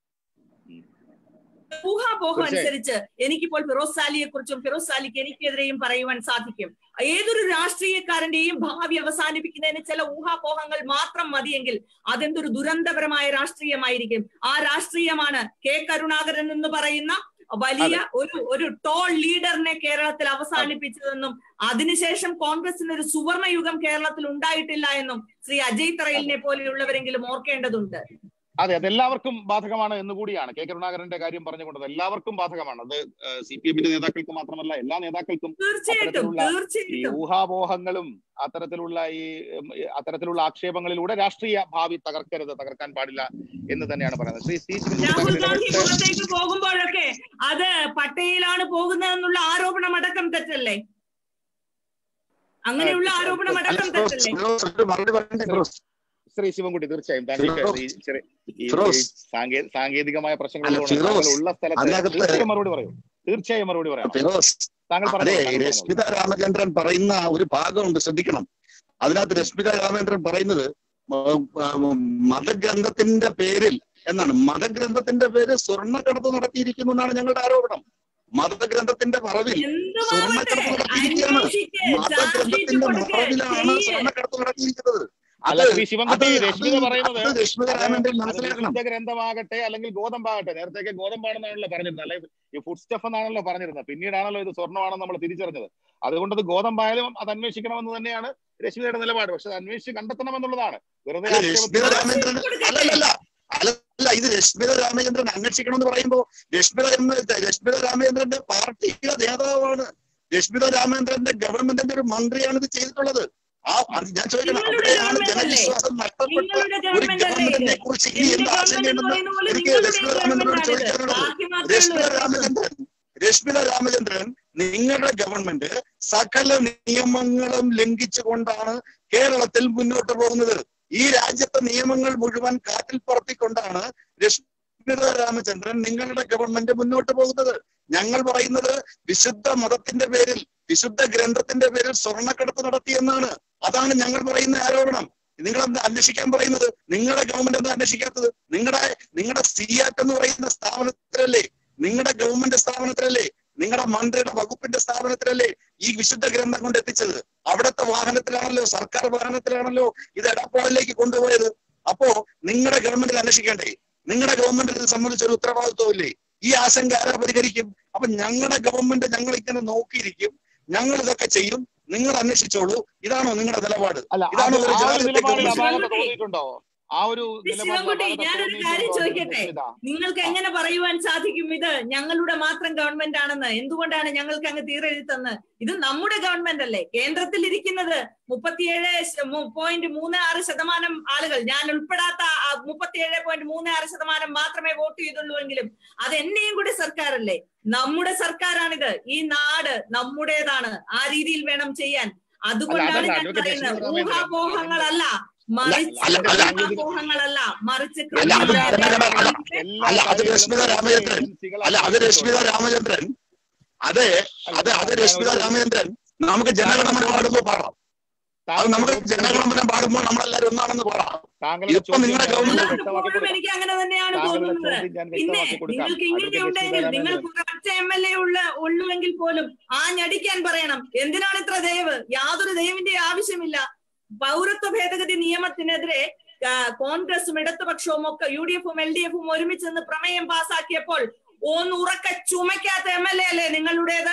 ഊഹാപോഹം തീർച്ചയായും. അനുസരിച്ച് എനിക്കിപ്പോൾ ഫിറോസ് സാലിയെ കുറിച്ചും ഫിറോസ് സാലിക്ക് എനിക്കെതിരെയും പറയുവാൻ സാധിക്കും ഏതൊരു രാഷ്ട്രീയക്കാരന്റെയും ഭാവി അവസാനിപ്പിക്കുന്നതിന് ചില ഊഹാപോഹങ്ങൾ മാത്രം മതിയെങ്കിൽ അതെന്തൊരു ദുരന്തപരമായ രാഷ്ട്രീയമായിരിക്കും ആ രാഷ്ട്രീയമാണ് കെ കരുണാകരൻ എന്ന് പറയുന്ന വലിയ ഒരു ഒരു ടോൾ ലീഡറിനെ കേരളത്തിൽ അവസാനിപ്പിച്ചതെന്നും അതിനുശേഷം കോൺഗ്രസിന് ഒരു സുവർണ യുഗം കേരളത്തിൽ ഉണ്ടായിട്ടില്ല എന്നും ശ്രീ അജയ് തറയിലിനെ പോലെയുള്ളവരെങ്കിലും ഓർക്കേണ്ടതുണ്ട് അതെ അതെല്ലാവർക്കും ബാധകമാണ് എന്ന് കൂടിയാണ് കെ കരുണാകരന്റെ കാര്യം പറഞ്ഞുകൊണ്ടത് എല്ലാവർക്കും ബാധകമാണ് അത് സി പി എമ്മിന്റെ നേതാക്കൾക്ക് മാത്രമല്ല എല്ലാ നേതാക്കൾക്കും തീർച്ചയായിട്ടും അത്തരത്തിലുള്ള ഈ തീർച്ചയായിട്ടും ഊഹാപോഹങ്ങളും അത്തരത്തിലുള്ള ഈ ഉം, ഈ അത്തരത്തിലുള്ള ആക്ഷേപങ്ങളിലൂടെ രാഷ്ട്രീയ ഭാവി തകർക്കരുത് തകർക്കാൻ പാടില്ല എന്ന് തന്നെയാണ് പറയുന്നത് ശ്രീ സി ശിവൻകുട്ടി രാഹുൽ താങ്കൾ ഗാന്ധി ഇടപെട്ട് പുറത്തേക്ക് പോകുമ്പോഴൊക്കെ അത് പട്ടയിലാണ് പോകുന്നതെന്നുള്ള ആരോപണം അടക്കം തെറ്റല്ലേ അങ്ങനെയുള്ള ആരോപണം അടക്കം തെറ്റല്ലേ ഫിറോസ് ഒരു മറുപടി പറയണ്ടേ ഫിറോസ് ശ്രീ ശിവൻകുട്ടി തീർച്ചയായും താങ്കൾക്ക് ഫിറോസ്. ഈ ചെറിയ ഈ ഫിറോസ്. ഈ സാങ്കേ സാങ്കേതികമായ പ്രശ്നങ്ങൾ അല്ല, ഉള്ളതുകൊണ്ട് ഫിറോസ്. താങ്കൾ ഉള്ള സ്ഥലത്ത് അതിനകത്ത് തീർച്ചയായും മറുപടി പറയൂ തീർച്ചയായും മറുപടി പറയാം ഫിറോസ് താങ്കൾ അതെ പറഞ്ഞു താങ്കൾ പറഞ്ഞോളൂ. രശ്മിത രാമചന്ദ്രൻ പറയുന്ന ഒരു ഭാഗമുണ്ട് ശ്രദ്ധിക്കണം അതിനകത്ത് രശ്മിത രാമചന്ദ്രൻ പറയുന്നത് ഉം, ഉം, മതഗ്രന്ഥത്തിന്റെ പേരിൽ എന്നാണ് മതഗ്രന്ഥത്തിന്റെ പേര് സ്വർണ്ണക്കടത്ത് നടത്തിയിരിക്കുന്നു എന്നാണ് ഞങ്ങളുടെ ആരോപണം മതഗ്രന്ഥത്തിന്റെ മറവിൽ എന്തുമാവട്ടെ സ്വർണ്ണക്കടത്ത് നടത്തിയിരിക്കുകയാണ് അന്വേഷിക്ക് ചാർജ് ഷീറ്റ് മതഗ്രന്ഥത്തിന്റെ കൊടുക്ക് മറവിലാണ് ചെയ്യ് സ്വർണ്ണക്കടത്ത് നടത്തിയിരിക്കുന്നത് അല്ല അത് ശ്രീ ശിവൻകുട്ടി അത് രശ്മിത അത് പറയുന്നത് അത് രശ്മിത അത് രാമചന്ദ്രൻ അത് മനസ്സിലാക്കണം വിശുദ്ധ ഗ്രന്ഥമാകട്ടെ അല്ലെങ്കിൽ ഗോതമ്പാകട്ടെ നേരത്തേക്ക് ഗോതമ്പാണെന്നാണല്ലോ പറഞ്ഞിരുന്നത് അല്ലെ ഈ ഫുഡ് സ്റ്റഫ് എന്നാണല്ലോ പറഞ്ഞിരുന്നത് പിന്നീടാണല്ലോ ഇത് സ്വർണ്ണമാണെന്ന് നമ്മൾ തിരിച്ചറിഞ്ഞത് അതുകൊണ്ട് അത് ഗോതമ്പായാലും അത് അന്വേഷിക്കണമെന്ന് തന്നെയാണ് രശ്മിതയുടെ നിലപാട് പക്ഷെ അത് അന്വേഷിച്ച് കണ്ടെത്തണമെന്നുള്ളതാണ് വെറുതെ അല്ല, രശ്മിത ആക്ഷേപത്തിന് രാമചന്ദ്രൻ അല്ലല്ല അല്ല ഇത് രശ്മിത രാമചന്ദ്രൻ അന്വേഷിക്കണം എന്ന് പറയുമ്പോ രശ്മിത രാമ- രശ്മിത രാമചന്ദ്രന്റെ പാർട്ടിയുടെ നേതാവാണ് രശ്മിത രാമചന്ദ്രന്റെ ഗവൺമെന്റിന്റെ ഒരു മന്ത്രിയാണ് ഇത് ചെയ്തിട്ടുള്ളത് ആ അത് ഞാൻ ചോദിക്കണം നിങ്ങളുടെ അവിടെയാണ് ഗവൺമെന്റ് അല്ലേ? ജനവിശ്വാസം നഷ്ടപ്പെട്ട നിങ്ങളുടെ ഒരു ഗവൺമെന്റ് അല്ലേ ഗവൺമെന്റിനെ ഇത്? കുറിച്ച് ഇനി എന്റെ എന്ത് ഗവൺമെന്റ് എന്ന് ആശങ്കയുണ്ടെന്ന് പറയുന്ന പോലെ എനിക്ക് നിങ്ങളുടെ രശ്മിത രാമചന്ദ്രനോട് ഗവൺമെന്റാണിത് ചോദിക്കാനുള്ളത് ബാക്കി മാത്രമേ രശ്മിത ഉള്ളൂ രാമചന്ദ്രൻ രശ്മിത രാമചന്ദ്രൻ നിങ്ങളുടെ ഗവൺമെന്റ് സകല നിയമങ്ങളും ലംഘിച്ചുകൊണ്ടാണ് കേരളത്തിൽ മുന്നോട്ട് പോകുന്നത് ഈ രാജ്യത്തെ നിയമങ്ങൾ മുഴുവൻ കാറ്റിൽ പറത്തിക്കൊണ്ടാണ് രശ്മിത രാമചന്ദ്രൻ നിങ്ങളുടെ ഗവൺമെന്റ് മുന്നോട്ട് പോകുന്നത് ഞങ്ങൾ പറയുന്നത് വിശുദ്ധ മതത്തിന്റെ പേരിൽ വിശുദ്ധ ഗ്രന്ഥത്തിന്റെ പേരിൽ സ്വർണ്ണക്കടത്ത് നടത്തിയെന്നാണ് അതാണ് ഞങ്ങൾ പറയുന്ന ആരോപണം നിങ്ങൾ എന്താ അന്വേഷിക്കാൻ പറയുന്നത് നിങ്ങളുടെ ഗവൺമെന്റ് എന്താ അന്വേഷിക്കാത്തത് നിങ്ങളുടെ നിങ്ങളുടെ സിയാറ്റ് എന്ന് പറയുന്ന സ്ഥാപനത്തിലല്ലേ നിങ്ങളുടെ ഗവൺമെന്റ് സ്ഥാപനത്തിലല്ലേ നിങ്ങളുടെ മന്ത്രിയുടെ വകുപ്പിന്റെ സ്ഥാപനത്തിലല്ലേ ഈ വിശുദ്ധ ഗ്രന്ഥം കൊണ്ട് എത്തിച്ചത് അവിടുത്തെ വാഹനത്തിലാണല്ലോ സർക്കാർ വാഹനത്തിലാണല്ലോ ഇത് എടപ്പാളിലേക്ക് കൊണ്ടുപോയത് അപ്പോ നിങ്ങളുടെ ഗവൺമെന്റിൽ അന്വേഷിക്കണ്ടേ നിങ്ങളുടെ ഗവൺമെന്റ് ഇത് സംബന്ധിച്ച ഒരു ഉത്തരവാദിത്വമില്ലേ ഈ ആശങ്ക ആരാ പരിഹരിക്കും അപ്പൊ ഞങ്ങളുടെ ഗവൺമെന്റ് ഞങ്ങൾ ഇങ്ങനെ നോക്കിയിരിക്കും ഞങ്ങൾ ഇതൊക്കെ ചെയ്യും നിങ്ങൾ അന്വേഷിച്ചോളൂ ഇതാണോ നിങ്ങളുടെ നിലപാട് അല്ല ഇതാണോ അത് ഒരു ആ ഒരു ജനാധിപത്യ നിലപാടിൽ ഗവൺമെന്റ്? അപാകത തോന്നിയിട്ടുണ്ടോ ആ ഒരു ശ്രീ നിലപാടിൽ ശിവൻകുട്ടി, അപാകത ഞാനൊരു തോന്നിയിട്ടുണ്ടോ കാര്യം ചോദിക്കട്ടെ? രശ്മിത? നിങ്ങൾക്ക് എങ്ങനെ പറയുവാൻ സാധിക്കും ഇത് ഞങ്ങളുടെ മാത്രം ഗവൺമെന്റ് ആണെന്ന് എന്തുകൊണ്ടാണ് ഞങ്ങൾക്ക് അങ്ങ് തീരെഴുത്തെന്ന് ഇത് നമ്മുടെ ഗവൺമെന്റ് അല്ലേ കേന്ദ്രത്തിൽ ഇരിക്കുന്നത് മുപ്പത്തിയേഴ് പോയിന്റ് മൂന്ന് ആറ് ശതമാനം ആളുകൾ ഞാൻ ഉൾപ്പെടാത്ത ആ മുപ്പത്തിയേഴ് പോയിന്റ് മൂന്ന് ആറ് ശതമാനം മാത്രമേ വോട്ട് ചെയ്തുള്ളൂ എങ്കിലും അത് എന്നെയും കൂടി സർക്കാരല്ലേ നമ്മുടെ സർക്കാരാണിത് ഈ നാട് നമ്മുടേതാണ് ആ രീതിയിൽ വേണം ചെയ്യാൻ അതുകൊണ്ടാണ് അതല്ല, ഞാൻ അഡ്വക്കേറ്റ് പറയുന്നത് ലക്ഷ്മി രാമേന്ദ്രൻ. ഊഹാപോഹങ്ങളല്ല മറിച്ച് അല്ല, അല്ല. ഊഹാപോഹങ്ങളല്ല മറിച്ച് അല്ല, അത് കൃത്യമായ ജനഗണമന- എല്ലാ അല്ല അത് കാര്യങ്ങളും രശ്മിത രാമചന്ദ്രൻ ഏജൻസികൾ അല്ല അത് രശ്മിത രാമചന്ദ്രൻ അതെ അത് അത് രശ്മിത രാമചന്ദ്രൻ നമുക്ക് ജനഗണമന പാടുമ്പോ പാടാം അത് നമുക്ക് ജനഗണമന പാടുമ്പോൾ നമ്മളെല്ലാരും ഒന്നാണെന്ന് പാടാം താങ്കളുടെ ഇതിപ്പോ ചോദ്യം നിങ്ങളുടെ ഞാൻ ഗവൺമെന്റ് വ്യക്തമാക്കി എല്ലായ്പ്പോഴും കൊടുക്കാം എനിക്ക് അങ്ങനെ തന്നെയാണ് താങ്കളുടെ തോന്നുന്നത് ചോദ്യം ഞാൻ പിന്നെ വ്യക്തമാക്കി കൊടുക്കാം നിങ്ങൾക്ക് ഇങ്ങനെ അഡ്വക്കേറ്റ് ഉണ്ടെങ്കിൽ രശ്മിത നിങ്ങൾ രാമചന്ദ്രൻ. കുറച്ച് എം എൽ എ ഉള്ള ഉള്ളുവെങ്കിൽ പോലും ആ ഞടിക്കാൻ പറയണം എന്തിനാണ് ഇത്ര ദയവ് യാതൊരു ദയവിന്റെ ആവശ്യമില്ല പൗരത്വ ഭേദഗതി നിയമത്തിനെതിരെ ആ, കോൺഗ്രസും ഇടതുപക്ഷവും ഒക്കെ യു ഡി എഫും എൽ ഡി എഫും ഒരുമിച്ച് നിന്ന് പ്രമേയം പാസാക്കിയപ്പോൾ ഒന്ന് ഉറക്ക ചുമക്കാത്ത എം എൽ എ അല്ലേ നിങ്ങളുടേത്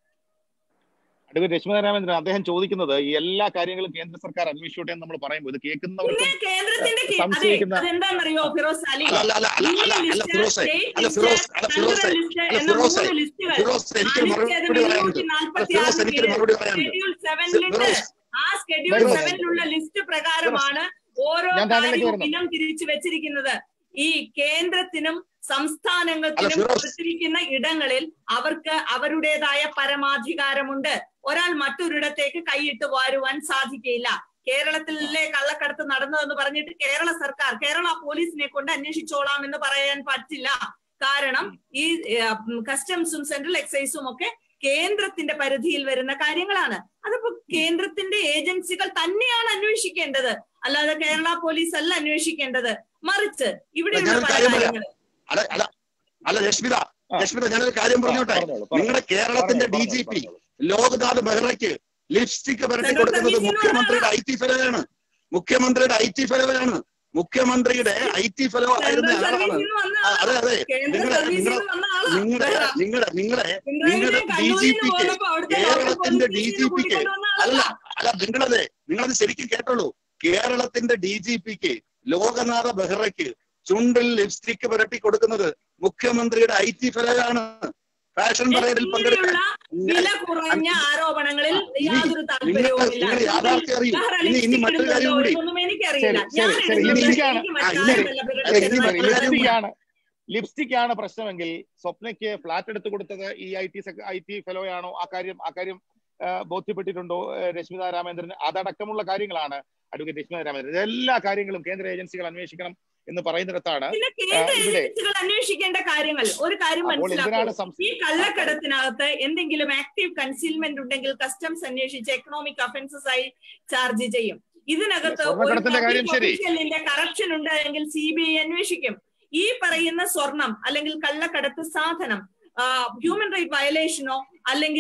അഡ്വക്കേറ്റ് രശ്മിത രാമേന്ദ്രൻ അദ്ദേഹം ചോദിക്കുന്നത് ഈ എല്ലാ കാര്യങ്ങളും കേന്ദ്ര സർക്കാർ അന്വേഷിച്ചോട്ടെ എന്ന് നമ്മൾ പറയുമ്പോൾ ഇത് കേൾക്കുന്നവർക്കും പിന്നെ കേന്ദ്രത്തിന്റെ കീ- അതെ സംശയിക്കുന്ന- അതെന്താണെന്നറിയോ ഫിറോസ് അലി അല്ല അല്ല അല്ല അല്ല അല്ല അല്ല ഫിറോസെ അല്ല ഫിറോസ് അല്ല ഫിറോസെ അല്ല ഫിറോസെ ഫിറോസ് എനിക്കൊരു മറുപടി പറയാനുണ്ട് അല്ല ഫിറോസ് എനിക്കൊരു മറുപടി പറയാനുണ്ട് ഷെഡ്യൂൾ സെവനിലുണ്ട് ഫിറോസ് ആ ഷെഡ്യൂൾ ഫിറോസ്. സെവനിലുള്ള ലിസ്റ്റ് പ്രകാരമാണ് ഓരോ ഞാൻ താങ്കളിലേക്ക് കാര്യവും വരുന്നു. ഇനം തിരിച്ചു വെച്ചിരിക്കുന്നത് ഈ കേന്ദ്രത്തിനും സംസ്ഥാനങ്ങൾക്കും അല്ല, ഫിറോസ്. കൊടുത്തിരിക്കുന്ന ഇടങ്ങളിൽ അവർക്ക് അവരുടേതായ പരമാധികാരമുണ്ട് ഒരാൾ മറ്റൊരിടത്തേക്ക് കൈയിട്ട് വാരുവാൻ സാധിക്കില്ല കേരളത്തിലെ കള്ളക്കടത്ത് നടന്നതെന്ന് പറഞ്ഞിട്ട് കേരള സർക്കാർ കേരള പോലീസിനെ കൊണ്ട് അന്വേഷിച്ചോളാം എന്ന് പറയാൻ പറ്റില്ല കാരണം ഈ കസ്റ്റംസും സെൻട്രൽ എക്സൈസും ഒക്കെ കേന്ദ്രത്തിന്റെ പരിധിയിൽ വരുന്ന കാര്യങ്ങളാണ് അതിപ്പോ കേന്ദ്രത്തിന്റെ ഏജൻസികൾ തന്നെയാണ് അന്വേഷിക്കേണ്ടത് അല്ലാതെ കേരള പോലീസ് അല്ല അന്വേഷിക്കേണ്ടത് മറിച്ച് ഇവിടെയുള്ള ഞാനൊരു പല കാര്യം പറയാം. കാര്യങ്ങൾ അല്ല അല്ല അല്ല രശ്മിത ആ. രശ്മിത ഞാനൊരു കാര്യം പറഞ്ഞോട്ടെ പറഞ്ഞോളൂ, പറഞ്ഞോളൂ. നിങ്ങളുടെ കേരളത്തിന്റെ ഡി പറഞ്ഞോളൂ, ജി പി പറഞ്ഞോളൂ. ലോക്നാഥ് ബെഹ്റയ്ക്ക് ലിപ്സ്റ്റിക് പുരട്ടി സെൻട്രൽ കൊടുക്കുന്നത് സർവീസിൽ മുഖ്യമന്ത്രിയുടെ ഐ ടി ഫെലോയാണ് മുഖ്യമന്ത്രിയുടെ ഐ ടി ഫെലോയാണ് മുഖ്യമന്ത്രിയുടെ ഐ ടി ഫെലോ ആയിരുന്ന സെൻട്രൽ ആളാണ് സർവീസിൽ നിന്ന് വന്ന ആ, അതെ അതെ കേന്ദ്ര നിങ്ങളുടെ സർവീസിൽ നിങ്ങളുടെ നിന്ന് വന്ന ആളാ നിങ്ങളുടെ ബെഹ്റ. നിങ്ങളുടെ നിങ്ങളുടെ പിണറായിനെ നിങ്ങളുടെ ഡി ജി കണ്ണൂരിൽ പിക്ക് പോയപ്പോ അവിടുത്തെ ലോക്കൽ കേരളത്തിന്റെ പോലീസ് ഡി സ്റ്റേഷനിൽ ജി പിക്ക് കൂട്ടിക്കൊണ്ടുവന്ന അല്ല ആളാ. അല്ല നിങ്ങളത് നിങ്ങളത് ശരിക്കും കേട്ടോളൂ കേരളത്തിന്റെ ഡി ജി പിക്ക് ലോകനാഥ ബെഹ്റയ്ക്ക് ചുണ്ടിൽ ലിപ്സ്റ്റിക് പുരട്ടി കൊടുക്കുന്നത് മുഖ്യമന്ത്രിയുടെ ഐ ടി ഫെലോയാണ് ഫാഷൻ പരേഡിൽ പങ്കെടുക്കാൻ ഇങ്ങനെയുള്ള വില കുറഞ്ഞ ആരോപണങ്ങളിൽ ഇനി യാതൊരു നിങ്ങൾ താല്പര്യവുമില്ല നിങ്ങൾ യാഥാർത്ഥ്യം അറിയൂ ബെഹ്റ ഇനി ഇനി ലിപ്സ്റ്റിക് മറ്റൊരു കാര്യം ഇടുന്നുണ്ടോ കൂടി എന്നൊന്നും എനിക്കറിയില്ല ശരി, ഞാൻ ശരി, ശരി, ഇടുന്നുണ്ട്. ലിപ്സ്റ്റിക്കാണ്. എനിക്ക് ആ, മറ്റാരുമല്ല ഇനി- ബെഹ്റ അല്ല, ഇനി ഇടുന്നത്. മറ്റൊരു കാര്യം ലിപ്സ്റ്റിക് ആണ് ലിപ്സ്റ്റിക് ആണ് പ്രശ്നമെങ്കിൽ സ്വപ്നയ്ക്ക് ഫ്ലാറ്റ് എടുത്തു കൊടുത്തത് ഈ ഐ ടി ഐ ടി ഫെലോയാണോ ആ കാര്യം ആ കാര്യം ആ, ബോധ്യപ്പെട്ടിട്ടുണ്ടോ ആ, രശ്മിത രാമേന്ദ്രൻ അതടക്കമുള്ള കാര്യങ്ങളാണ് അഡ്വക്കേറ്റ് രശ്മിത രാമേന്ദ്രൻ എല്ലാ കാര്യങ്ങളും കേന്ദ്ര ഏജൻസികൾ അന്വേഷിക്കണം എന്ന് പറയുന്നിടത്താണ് പിന്നെ കേന്ദ്ര ആ, ഇവിടെ- ഏജൻസികൾ അന്വേഷിക്കേണ്ട കാര്യങ്ങൾ ഒരു കാര്യം അപ്പോൾ മനസ്സിലാക്കൂ എന്തിനാണ് സംശ- ഈ കള്ളക്കടത്തിനകത്ത് എന്തെങ്കിലും ആക്റ്റീവ് കൺസീൽമെന്റ് ഉണ്ടെങ്കിൽ കസ്റ്റംസ് അന്വേഷിച്ച് എക്കണോമിക് ഒഫൻസസ് ആയി ചാർജ് ചെയ്യും ഇതിനകത്ത് ഒരു സ്വർണ്ണക്കടത്തിന്റെ കാര്യം ശരി. കറപ്ഷൻ ഉണ്ട് എങ്കിൽ സി ബി ഐ അന്വേഷിക്കും ഈ പറയുന്ന സ്വർണം അല്ലെങ്കിൽ കള്ളക്കടത്ത് സാധനം ഹ്യൂമൻ റൈറ്റ് വയലേഷനോ അല്ലെങ്കിൽ